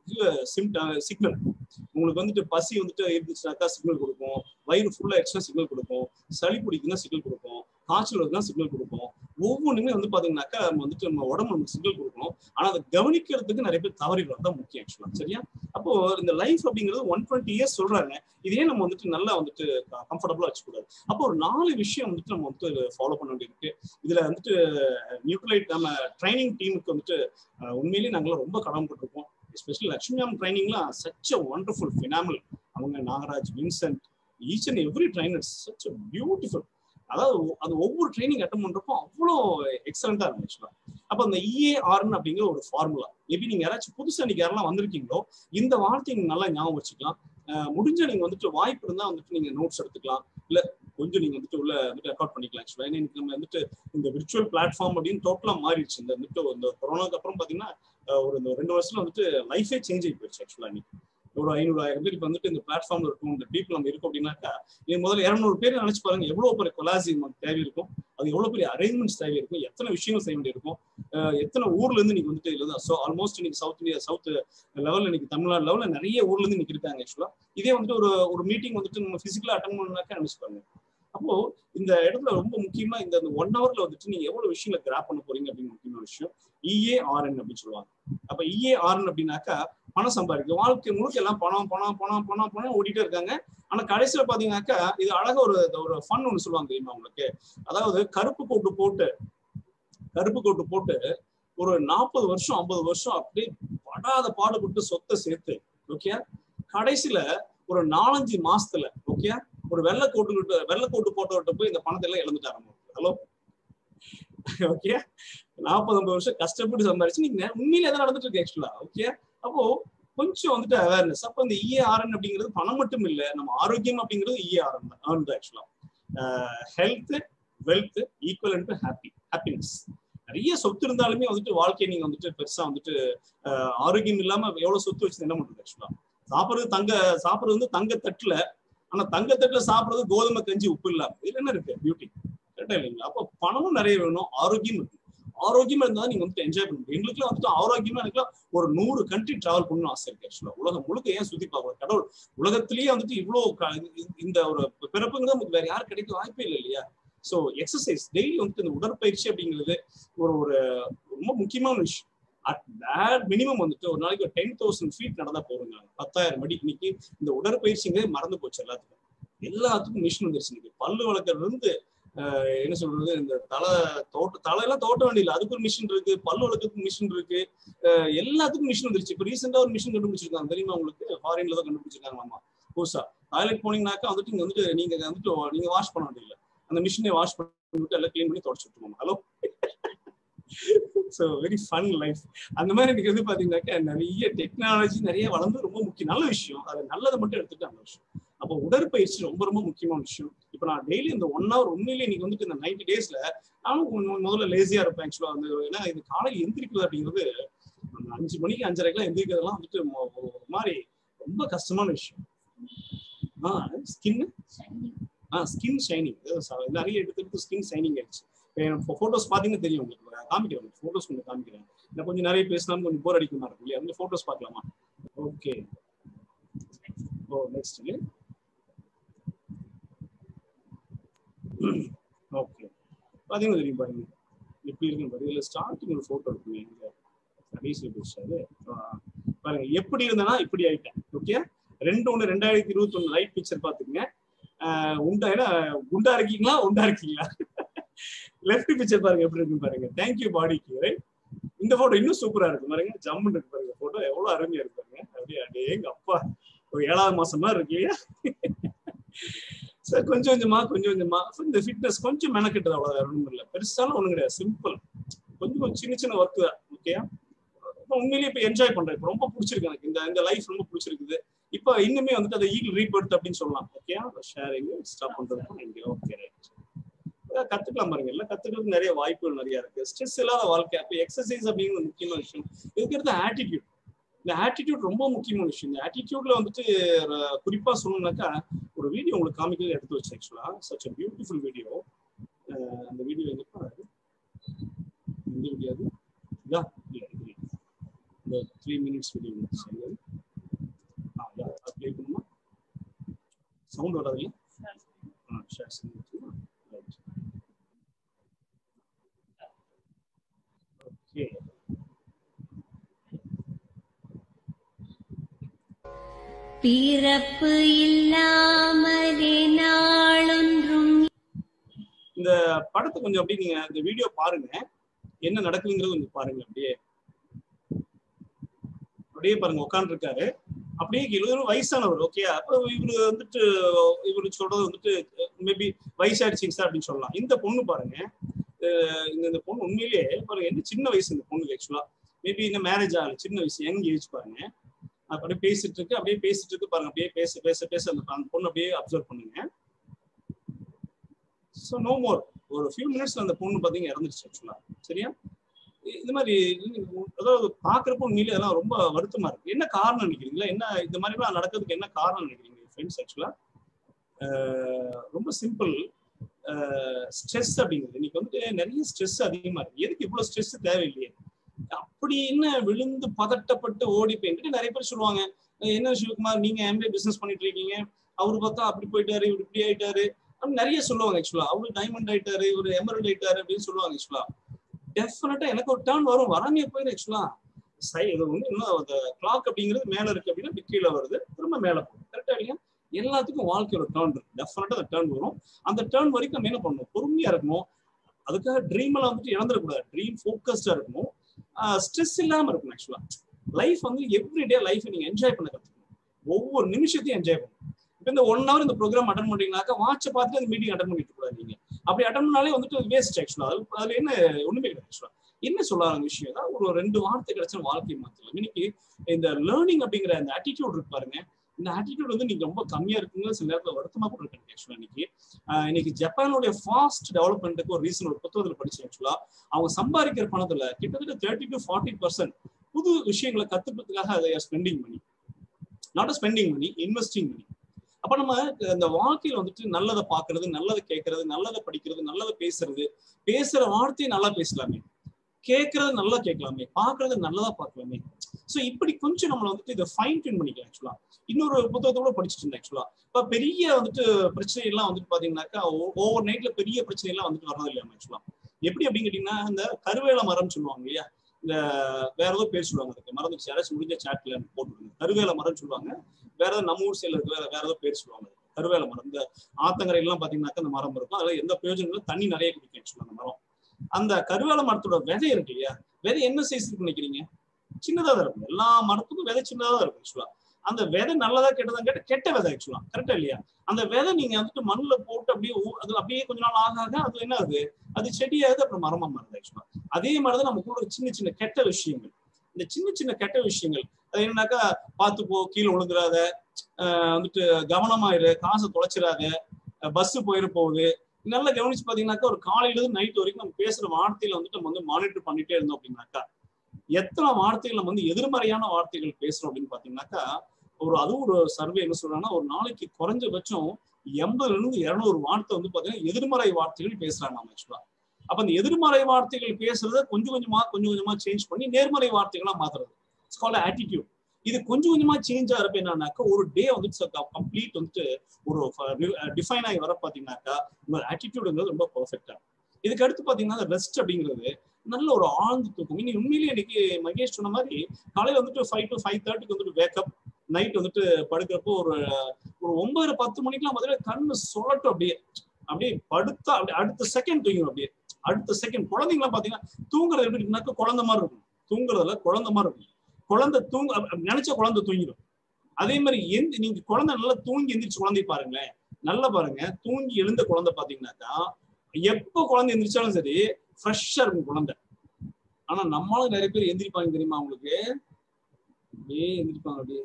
சிக்னல் உங்களுக்கு வந்துட்டு பசி வந்துட்டு இருந்துச்சுனாக்கா சிக்னல் கொடுக்கும் வயிறு ஃபுல்லா எக்ஸ்ட்ரா சிக்னல் கொடுக்கும் சளி பிடிக்குன்னா சிக்னல் கொடுக்கும் காய்ச்சல் வருதுன்னா சிக்னல் கொடுக்கும் ஒவ்வொன்றுமே வந்து பாத்தீங்கன்னாக்கா நம்ம வந்துட்டு நம்ம உடம்பு நமக்கு சிக்னல் கொடுக்கணும் ஆனா அதை கவனிக்கிறதுக்கு நிறைய பேர் தவறிடுறது தான் முக்கியம் ஆக்சுவலா சரியா அப்போ இந்த லைஃப் அப்படிங்கிறது ஒன் டுவெண்ட்டி இயர்ஸ் சொல்றாங்க இதே நம்ம வந்துட்டு நல்லா வந்துட்டு கம்ஃபர்டபுளா வச்சுக்கூடாது அப்போ ஒரு நாலு விஷயம் வந்துட்டு நம்ம வந்துட்டு ஃபாலோ பண்ண வேண்டியிருக்கு இதுல வந்துட்டு நியூக்ளைட் நம்ம ட்ரைனிங் டீமுக்கு வந்துட்டு உண்மையிலேயே நாங்களாம் ரொம்ப கடமைப்பட்டிருக்கோம் எஸ்பெஷலி லட்சுமி மேம் ட்ரைனிங்லாம் சச் அ ஒண்டர்ஃபுல் ஃபினாமல் அவங்க Nagaraj Vincent each and every trainer such a beautiful அதாவது அது ஒவ்வொரு ட்ரைனிங் அட்டன் பண்றப்போ அவ்வளோ எக்ஸலண்டா இருக்கும் ஆக்சுவலா அப்ப அந்த இஏஆர்னு அப்படிங்கிற ஒரு ஃபார்முலா மேபி நீங்க யாராச்சும் புதுசா நீங்க யாரெல்லாம் வந்திருக்கீங்களோ இந்த வார்த்தையை நீங்க நல்லா ஞாபகம் வச்சுக்கலாம் முடிஞ்ச நீங்க வந்துட்டு வாய்ப்பு இருந்தா வந்துட்டு நீங்க நோட்ஸ் எடுத்துக்கலாம் இல்ல கொஞ்சம் நீங்க வந்துட்டு உள்ள வந்துட்டு ரெக்கார்ட் பண்ணிக்கலாம் ஆக்சுவலா ஏன்னா இன்னைக்கு நம்ம வந்துட்டு இந்த விர்ச்சுவல் பிளாட்ஃபார்ம் அப்படின்னு டோட்டலா மாறிடுச்சு இந்த வந்துட்டு இந்த கொரோனாக்கு அப்புறம் பாத்தீங்கன்னா ஒரு இந்த ரெண்டு வருஷத்துல வந்துட்டு லைஃபே சேஞ்ச் ஆகி போயிடுச்சு ஆக்சுவலா இன்னைக்கு ஒரு ஐநூறு ஆயிரம் பேர் இப்ப வந்துட்டு இந்த பிளாட்ஃபார்ம்ல இருக்கும் இந்த டீப்ல நம்ம இருக்கும் அப்படின்னாக்கா நீங்க முதல்ல இரநூறு பேர் நினைச்சு பாருங்க எவ்வளவு பெரிய கொலாசி நமக்கு தேவை இருக்கும் அது எவ்வளவு பெரிய அரேஞ்ச்மெண்ட்ஸ் தேவை இருக்கும் எத்தனை விஷயங்கள் செய்ய வேண்டியிருக்கும் எத்தனை ஊர்ல இருந்து நீங்க வந்துட்டு இல்லை ஸோ ஆல்மோஸ்ட் இன்னைக்கு சவுத் இந்தியா சவுத் லெவல்ல இன்னைக்கு தமிழ்நாடு லெவல்ல நிறைய ஊர்ல இருந்து இன்னைக்கு இருக்காங்க ஆக்சுவலா இதே வந்துட்டு ஒரு ஒரு மீட்டிங் வந்துட்டு நம்ம பிசிக்கலா அட்டன் பண்ணாக்கா நினைச்சு பாருங்க அப்போ இந்த இடத்துல ரொம்ப முக்கியமா இந்த ஒன் ஹவர்ல வந்துட்டு நீங்க எவ்வளவு விஷயங்களை கிராப் பண்ண போறீங்க அப்படின்னு முக்கியமான விஷயம் இஏஆர்என் அப்படின்னு சொல்லுவாங்க அப்ப இஏஆர்என் அப்படின்னாக்கா பணம் சம்பாதிக்கும் வாழ்க்கை முழுக்க எல்லாம் பணம் பணம் பணம் பணம் பணம் ஓடிட்டே இருக்காங்க ஆனா கடைசியில பாத்தீங்கன்னாக்கா இது அழகா ஒரு ஒரு ஃபன் ஒன்று சொல்லுவாங்க தெரியுமா உங்களுக்கு அதாவது கருப்பு கோட்டு போட்டு கருப்பு கோட்டு போட்டு ஒரு நாற்பது வருஷம் ஐம்பது வருஷம் அப்படியே படாத பாடுபட்டு சொத்தை சேர்த்து ஓகே கடைசியில ஒரு நாலஞ்சு மாசத்துல ஓகே ஒரு வெள்ளை கோட்டு வெள்ளை கோட்டு போட்டவர்கிட்ட போய் இந்த பணத்தை எல்லாம் இழந்துட்டாங்க ஹலோ ஓகே நாற்பது ஐம்பது வருஷம் கஷ்டப்பட்டு சம்பாரிச்சு நீங்க உண்மையில எதாவது நடந்துட்டு இருக்கு ஆக்சுவலா ஓகே அப்போ கொஞ்சம் வந்துட்டு அவேர்னஸ் அப்போ இந்த இஏஆர்என் அப்படிங்கிறது பணம் மட்டும் இல்ல நம்ம ஆரோக்கியம் அப்படிங்கிறது இஏஆர்என் தான் ஆக்சுவலா health wealth equal to happy happiness நிறைய சொத்து இருந்தாலுமே வந்துட்டு வாழ்க்கையை நீங்க வந்துட்டு பெருசா வந்துட்டு ஆரோக்கியம் இல்லாம எவ்வளவு சொத்து வச்சு என்ன பண்றது ஆக்சுவலா சாப்பிடுறது தங்க சாப்பிடுறது வந்து தங்க தட்டுல ஆனா தங்க தட்டுல சாப்பிடுறது கோதுமை கஞ்சி உப்பு இல்லாம இதுல என்ன இருக்கு பியூட்டி கரெக்டா இல்லைங்களா அப்போ பணமும் நிறைய வேணும் ஆரோக்கியம் இருக்கு ஆரோக்கியமா இருந்தா நீங்க வந்துட்டு என்ஜாய் பண்ண முடியும் எங்களுக்குலாம் வந்துட்டு ஆரோக்கியமா எனக்கு ஒரு நூறு கண்ட்ரி டிராவல் பண்ணணும் ஆசை இருக்கு ஆக்சுவலா உலகம் முழுக்க ஏன் சுத்தி பார்க்கணும் கடவுள் உலகத்திலேயே வந்துட்டு இவ்வளவு இந்த ஒரு பிறப்புங்கிறது நமக்கு வேற யாரும் கிடைக்க வாய்ப்பே இல்லை இல்லையா ஸோ எக்ஸசைஸ் டெய்லி வந்துட்டு இந்த உடற்பயிற்சி அப்படிங்கிறது ஒரு ஒரு ரொம்ப முக்கியமான விஷயம் அட் பேட் மினிமம் வந்துட்டு ஒரு நாளைக்கு ஒரு டென் தௌசண்ட் ஃபீட் நடந்தா போடுங்க பத்தாயிரம் மடி இன்னைக்கு இந்த உடற்பயிற்சிங்கிறதே மறந்து போச்சு எல்லாத்துக்கும் எல்லாத்துக்கும் மிஷின் வந்துருச்சு இன்னைக்கு பல்லு வளர்க்கறதுல இருந்து என்ன சொல்றது இந்த தலை தோட்ட தலையெல்லாம் தோட்ட வேண்டியது அதுக்கு ஒரு மிஷின் இருக்கு பல்லு வளர்க்கறதுக்கு மிஷின் இருக்கு எல்லாத்துக்கும் மிஷின் வந்துருச்சு இப்போ ரீசெண்டா ஒரு மிஷின் கண்டுபிடிச்சிருக்காங்க தெரியுமா உங்களுக்கு ஃபாரின்ல தான் கண்டுபிடிச்சிருக்காங்களாமா புதுசா டாய்லெட் போனீங்கன்னாக்கா வந்துட்டு இங்க வந்துட்டு நீங்க வந்துட்டு நீங்க வாஷ் பண்ண வேண்டியதில்லை அந்த மிஷினை வாஷ் பண்ணிட்டு எல்லாம் கிளீன் பண்ணி தொடச்சு விட்டுருவோம் hello so very fun life அந்த மாதிரி எனக்கு வந்து பாத்தீங்கன்னாக்கா நிறைய டெக்னாலஜி நிறைய வளர்ந்து ரொம்ப முக்கியம் நல்ல விஷயம் அது நல்லதை மட்டும் எடுத்துட்டு அந்த விஷயம் அப்போ உடற்பயிற்சி ரொம்ப ரொம்ப முக்கியமான விஷயம் இப்போ நான் டெய்லி இந்த ஒன் ஹவர் உண்மையிலேயே இன்னைக்கு வந்துட்டு இந்த நைன்டி டேஸ்ல நானும் முதல்ல லேசியா இருப்பேன் ஆக்சுவலா வந்து ஏன்னா இது காலையில் எந்திரிக்கிறது அப்படிங்கிறது அஞ்சு மணிக்கு அஞ்சரைக்கெல்லாம் எந்திரிக்கிறதுலாம் வந்துட்டு ஒரு மாதிரி ரொம்ப கஷ்டமான விஷயம் ah skin ah skin shining நிறைய எடுத்து எடுத்து ஸ்கின் ஷைனிங் ஆயிடுச்சு ஃபோட்டோஸ் பார்த்தீங்கன்னா தெரியும் உங்களுக்கு காமிக்கிறேன் ஃபோட்டோஸ் கொஞ்சம் காமிக்கிறேன் நான் கொஞ்சம் நிறைய பேசினாலும் கொஞ்சம் போர் அடிக்க மாட்டேன் இல்லையா அந்த ஃபோட்டோஸ் பார்க்கலாமா ஓகே ஓ நெக்ஸ்ட் ஓகே பார்த்தீங்கன்னா தெரியும் பாருங்க எப்படி இருக்குன்னு பாருங்க இதில் ஸ்டார்டிங் ஒரு ஃபோட்டோ இருக்குங்க இங்கே கடைசி பேசுறாரு பாருங்க எப்படி இருந்தேன்னா இப்படி ஆயிட்டேன் ஓகே ரெண்டு ஒன்று ரெண்டாயிரத்தி இருபத்தி ஒன்று ரைட் பிக்சர் பார்த்துக்குங்க உண்டா ஏன்னா குண்டா இருக்கீங்களா உண்டா இருக்கீங்களா லெஃப்ட் பிக்சர் பாருங்க எப்படி இருக்கு பாருங்க தேங்க்யூ பாடிக்கு ரைட் இந்த போட்டோ இன்னும் சூப்பரா இருக்கு பாருங்க ஜம்முன்னு இருக்கு பாருங்க போட்டோ எவ்வளவு அருமையா இருக்கு பாருங்க அப்படியே அப்படியே எங்க அப்பா ஒரு ஏழாவது மாசமா இருக்கு இல்லையா சார் கொஞ்சம் கொஞ்சமா கொஞ்சம் கொஞ்சமா இந்த ஃபிட்னஸ் கொஞ்சம் மெனக்கிட்டது அவ்வளவு ஒன்றும் இல்லை பெருசாலும் ஒண்ணும் கிடையாது சிம்பிள் கொஞ்சம் சின்ன சின்ன ஒர்க் தான் ஓகே உண்மையிலேயே இப்ப என்ஜாய் பண்றேன் இப்ப ரொம்ப பிடிச்சிருக்கு எனக்கு இந்த இந்த லைஃப் ரொம்ப பிடிச்சிருக்குது இப்ப இன்னுமே வந்துட்டு அதை ஈகிள் ரீபர்த் அப்படின்னு சொல்லலாம் ஓகே ஷேரிங் ஸ்டாப் பண்றது ஓகே ரைட் கத்துக்கலாம் பாருங்க எல்லாம் கத்துக்கிறதுக்கு நிறைய வாய்ப்புகள் நிறைய இருக்கு ஸ்ட்ரெஸ் இல்லாத வாழ்க்கை அப்ப எக்ஸசைஸ் அப்படிங்கிறது முக்கியமான விஷயம் இதுக்கு ஆட்டிடியூட் இந்த ஆட்டிடியூட் ரொம்ப முக்கியமான விஷயம் இந்த ஆட்டிடியூட்ல வந்துட்டு குறிப்பா சொல்லணும்னாக்கா ஒரு வீடியோ உங்களுக்கு காமிக்கிறது எடுத்து வச்சேன் ஆக்சுவலா சச் அ பியூட்டிஃபுல் வீடியோ அந்த வீடியோ எங்க இந்த வீடியோ அது இதா இந்த த்ரீ மினிட்ஸ் வீடியோ ப்ளே பண்ணுமா சவுண்ட் வராது இல்லையா ஆ ஷேர் ரைட் ஓகே பிறப்பு இல்லாமலே நாளொன்றும் இந்த படத்தை கொஞ்சம் அப்படியே நீங்க இந்த வீடியோ பாருங்க என்ன நடக்குதுங்கிறது கொஞ்சம் பாருங்க அப்படியே அப்படியே பாருங்க உட்காந்துருக்காரு அப்படியே இவரு வயசானவர் ஓகே அப்ப இவரு வந்துட்டு இவரு சொல்றது வந்துட்டு மேபி வயசாயிடுச்சிங்க சார் அப்படின்னு சொல்லலாம் இந்த பொண்ணு பாருங்க இந்த இந்த பொண்ணு உண்மையிலேயே பாருங்க என்ன சின்ன வயசு இந்த பொண்ணுக்கு ஆக்சுவலா மேபி இன்னும் மேரேஜ் ஆகல சின்ன வயசு யங் ஏஜ் பாருங்க அப்படியே பேசிட்டு இருக்கு அப்படியே பேசிட்டு இருக்கு பாருங்க அப்படியே பேச பேச பேச அந்த பொண்ணு அப்படியே அப்சர்வ் பண்ணுங்க ஸோ நோ மோர் ஒரு ஃபியூ மினிட்ஸ்ல அந்த பொண்ணு பாத்தீங்க இறந்துருச்சு ஆக்சுவலா சரியா இந்த மாதிரி அதாவது பாக்குறப்போ உண்மையிலே அதெல்லாம் ரொம்ப வருத்தமா இருக்கு என்ன காரணம் நினைக்கிறீங்களா என்ன இந்த மாதிரி எல்லாம் நடக்கிறதுக்கு என்ன காரணம் நினைக்கிறீங்க ஃப்ரெண்ட்ஸ் ஆக்சுவலா ரொம்ப சிம்பிள் ஸ்ட்ரெஸ் அப்படிங்கிறது இன்னைக்கு வந்து நிறைய ஸ்ட்ரெஸ் அதிகமா இருக்கு எதுக்கு இவ்வளவு ஸ்ட்ரெஸ் தேவையில்லையே அப்படி என்ன விழுந்து பதட்டப்பட்டு ஓடி போயிட்டு நிறைய பேர் சொல்லுவாங்க என்ன சிவகுமார் நீங்க எம்ஏ பிசினஸ் பண்ணிட்டு இருக்கீங்க அவரு பார்த்தா அப்படி போயிட்டாரு இவர் இப்படி ஆயிட்டாரு அப்படின்னு நிறைய சொல்லுவாங்க ஆக்சுவலா அவரு டைமண்ட் ஆயிட்டாரு இவர் எமரல்ட் ஆயிட்டாரு அப்படின்னு சொல்லுவாங்க ஆக்சுவலா டெஃபினட்டா எனக்கு ஒரு டேர்ன் வரும் வராமே போயிடும் ஆக்சுவலா சை இது வந்து இன்னும் அந்த கிளாக் அப்படிங்கிறது மேல இருக்கு அப்படின்னா கீழே வருது திரும்ப மேல போகும் கரெக்டா இல்லையா எல்லாத்துக்கும் வாழ்க்கையோட டேர்ன் இருக்கு டெஃபினட்டா அந்த டேர்ன் வரும் அந்த டேர்ன் வரைக்கும் நம்ம என்ன பண்ணணும் பொறுமையா இருக்கணும் அதுக்காக ட்ரீம் எல்லாம் வந்துட்டு இழந்துடக்கூடாது ட்ரீம் ஃபோக்கஸ்டா இருக்கணும் ஸ்ட்ரெஸ் இல்லாம இருக்கணும் ஆக்சுவலா லைஃப் வந்து எவ்ரிடே லைஃப் நீங்க என்ஜாய் பண்ண கத்துக்கணும் ஒவ்வொரு நிமிஷத்தையும் என்ஜாய் பண்ணணும் இப்போ இந்த ஒன் ஹவர் இந்த ப்ரோக்ராம் அட்டன் பண்றீங்கனாக்கா வாட்சை பார்த்துட்டு அந்த மீட்டிங் அட்டன் பண்ணிட்டு கூடாது நீங்க அப்படி அட்டன் பண்ணாலே வந்துட்டு வேஸ்ட் ஆக்சுவலா அது அதுல என்ன ஒண்ணுமே கிடையாது ஆக்சுவலா என்ன சொல்லலாம் விஷயம் தான் ஒரு ரெண்டு வார்த்தை கிடைச்சா வாழ்க்கையை மாத்தலாம் இன்னைக்கு இந்த லேர்னிங் அப்படிங்கிற அந்த ஆட்டிடியூட் இருக்கு பாருங்க இந்த ஆட்டிடியூட் வந்து நீங்க ரொம்ப கம்மியா இருக்குங்க சில நேரத்துல வருத்தமா கூட இருக்கு ஆக்சுவலா இன்னைக்கு இன்னைக்கு ஜப்பானுடைய ஃபாஸ்ட் டெவலப்மெண்ட்டுக்கு ஒரு ரீசன் ஒரு புத்தகத்துல படிச்சேன் ஆக்சுவலா அவங்க சம்பாதிக்கிற பணத்துல கிட்டத்தட்ட தேர்ட்டி டு ஃபார்ட்டி பர்சன்ட் புது விஷயங்களை கத்துக்கிறதுக்காக அதை ஸ்பெண்டிங் பண்ணி நாட் ஸ்பெண்டிங் பண்ணி இன்வெஸ்டிங் பண்ணி அப்ப நம்ம இந்த வாழ்க்கையில வந்துட்டு நல்லதை பாக்குறது நல்லதை கேட்கறது நல்லதை படிக்கிறது நல்லதை பேசுறது பேசுற வார்த்தையை நல்லா பேசலாமே கேட்கறது நல்லா கேட்கலாமே பாக்குறது நல்லதா பார்க்கலாமே ஸோ இப்படி கொஞ்சம் நம்மள வந்துட்டு இதை ஃபைன் டியூன் பண்ணிக்கலாம் ஆக்சுவலா இன்னொரு புத்தகத்தை கூட படிச்சுட்டு இருந்தேன் ஆக்சுவலா இப்போ பெரிய வந்துட்டு பிரச்சனை எல்லாம் வந்துட்டு பாத்தீங்கன்னாக்கா ஓவர் நைட்ல பெரிய பிரச்சனை எல்லாம் வந்துட்டு வர்றது இல்லையா ஆக்சுவலா எப்படி அப்படின்னு கேட்டீங்கன்னா இந்த கருவேல மரம் சொல்லுவாங்க இல்லையா இந்த வேற ஏதோ பேர் சொல்லுவாங்க அதுக்கு மறந்துச்சு யாராச்சும் முடிஞ்ச சாட்ல போட்டுருங்க கருவேல மரம் சொல்லுவாங்க வேற ஏதோ நம்ம ஊர் சைடுல இருக்கு வேற வேற ஏதோ பேர் சொல்லுவாங்க கருவேல மரம் இந்த ஆத்தங்கரை எல்லாம் பாத்தீங்கன்னாக்கா அந்த மரம் இருக்கும் அதுல எந்த பிரயோஜனம் தண்ணி நிறைய குடிக்கும் ஆக்சுவலா அந்த மரம் அந்த கருவேல மரத்தோட விதை இருக்கு இல்லையா விதை என்ன சைஸ் இருக்கு நினைக்கிறீங்க சின்னதா தான் இருக்கும் எல்லா மரத்துக்கும் விதை சின்னதா தான் இருக்கும் ஆக்சுவலா அந்த விதை நல்லதா கெட்டதா கேட்ட கெட்ட விதை ஆக்சுவலா கரெக்டா இல்லையா அந்த விதை நீங்க வந்துட்டு மண்ணுல போட்டு அப்படியே அது அப்படியே கொஞ்ச நாள் ஆக ஆக அது என்ன ஆகுது அது செடியாகுது அப்புறம் மரமா மாறுது ஆக்சுவலா அதே மாதிரிதான் நமக்குள்ள சின்ன சின்ன கெட்ட விஷயங்கள் இந்த சின்ன சின்ன கெட்ட விஷயங்கள் அது என்னன்னாக்கா பார்த்து போ கீழே விழுந்துடாத வந்துட்டு கவனமா இரு காசை தொலைச்சிடாத பஸ் போயிரு போகுது நல்லா கவனிச்சு பாத்தீங்கன்னாக்கா ஒரு காலையில இருந்து நைட் வரைக்கும் நம்ம பேசுற வார்த்தையில வந்துட்டு நம்ம வந்து மானிட்டர் பண்ணிட்டே இருந்தோம் அப்படின்னாக்கா எத்தனை வார்த்தைகள் நம்ம வந்து எதிர்மறையான வார்த்தைகள் பேசுறோம் அப்படின்னு பாத்தீங்கன்னாக்கா ஒரு அதுவும் ஒரு சர்வே என்ன சொல்றாங்கன்னா ஒரு நாளைக்கு குறைஞ்சபட்சம் எண்பதுல இருந்து இருநூறு வார்த்தை வந்து பாத்தீங்கன்னா எதிர்மறை வார்த்தைகள் பேசுறாங்க நம்ம ஆக்சுவலா அப்ப அந்த எதிர்மறை வார்த்தைகள் பேசுறத கொஞ்சம் கொஞ்சமா கொஞ்சம் கொஞ்சமா சேஞ்ச் பண்ணி நேர்மறை வார்த்தைகளா மாத்துறது இட்ஸ் கால் ஆட்டிடியூட் இது கொஞ்சம் கொஞ்சமா சேஞ்ச் ஆகிறப்ப என்னன்னாக்கா ஒரு டே வந்துட்டு கம்ப்ளீட் வந்துட்டு ஒரு டிஃபைன் ஆகி வர பாத்தீங்கன்னாக்கா உங்களோட ஆட்டிடியூடுங்கிறது ரொம்ப பர்ஃபெக்டா இதுக்கு அடுத்து பாத்தீங்கன்னா ரெஸ்ட் அப்படிங்கிறது நல்ல ஒரு ஆழ்ந்து தூக்கம் இன்னைக்கு உண்மையிலேயே இன்னைக்கு மகேஷ் சொன்ன மாதிரி காலையில வந்துட்டு ஃபைவ் டு ஃபைவ் தேர்ட்டிக்கு வந்துட்டு வேக்கப் நைட் வந்துட்டு படுக்கிறப்போ ஒரு ஒரு ஒன்பது பத்து மணிக்கெல்லாம் பார்த்தீங்கன்னா கண்ணு சொல்லட்டும் அப்படியே அப்படியே படுத்தா அப்படியே அடுத்த செகண்ட் தூங்கிடும் அப்படியே அடுத்த செகண்ட் குழந்தைங்களாம் பாத்தீங்கன்னா தூங்குறது எப்படி இருக்குனாக்கா குழந்தை மாதிரி இருக்கும் தூங்குறதுல குழந்தை மாதிரி இருக்கும் குழந்தை தூங்க நினைச்ச குழந்தை தூங்கிடும் அதே மாதிரி எந்த நீங்க குழந்தை நல்லா தூங்கி எந்திரிச்சு குழந்தை பாருங்களேன் நல்லா பாருங்க தூங்கி எழுந்த குழந்தை பாத்தீங்கன்னாக்கா எப்ப குழந்தை எந்திரிச்சாலும் சரி ஃப்ரெஷ்ஷா இருக்கும் குழந்தை ஆனா நம்மளும் நிறைய பேர் எந்திரிப்பாங்க தெரியுமா அவங்களுக்கு அப்படியே எந்திரிப்பாங்க அப்படியே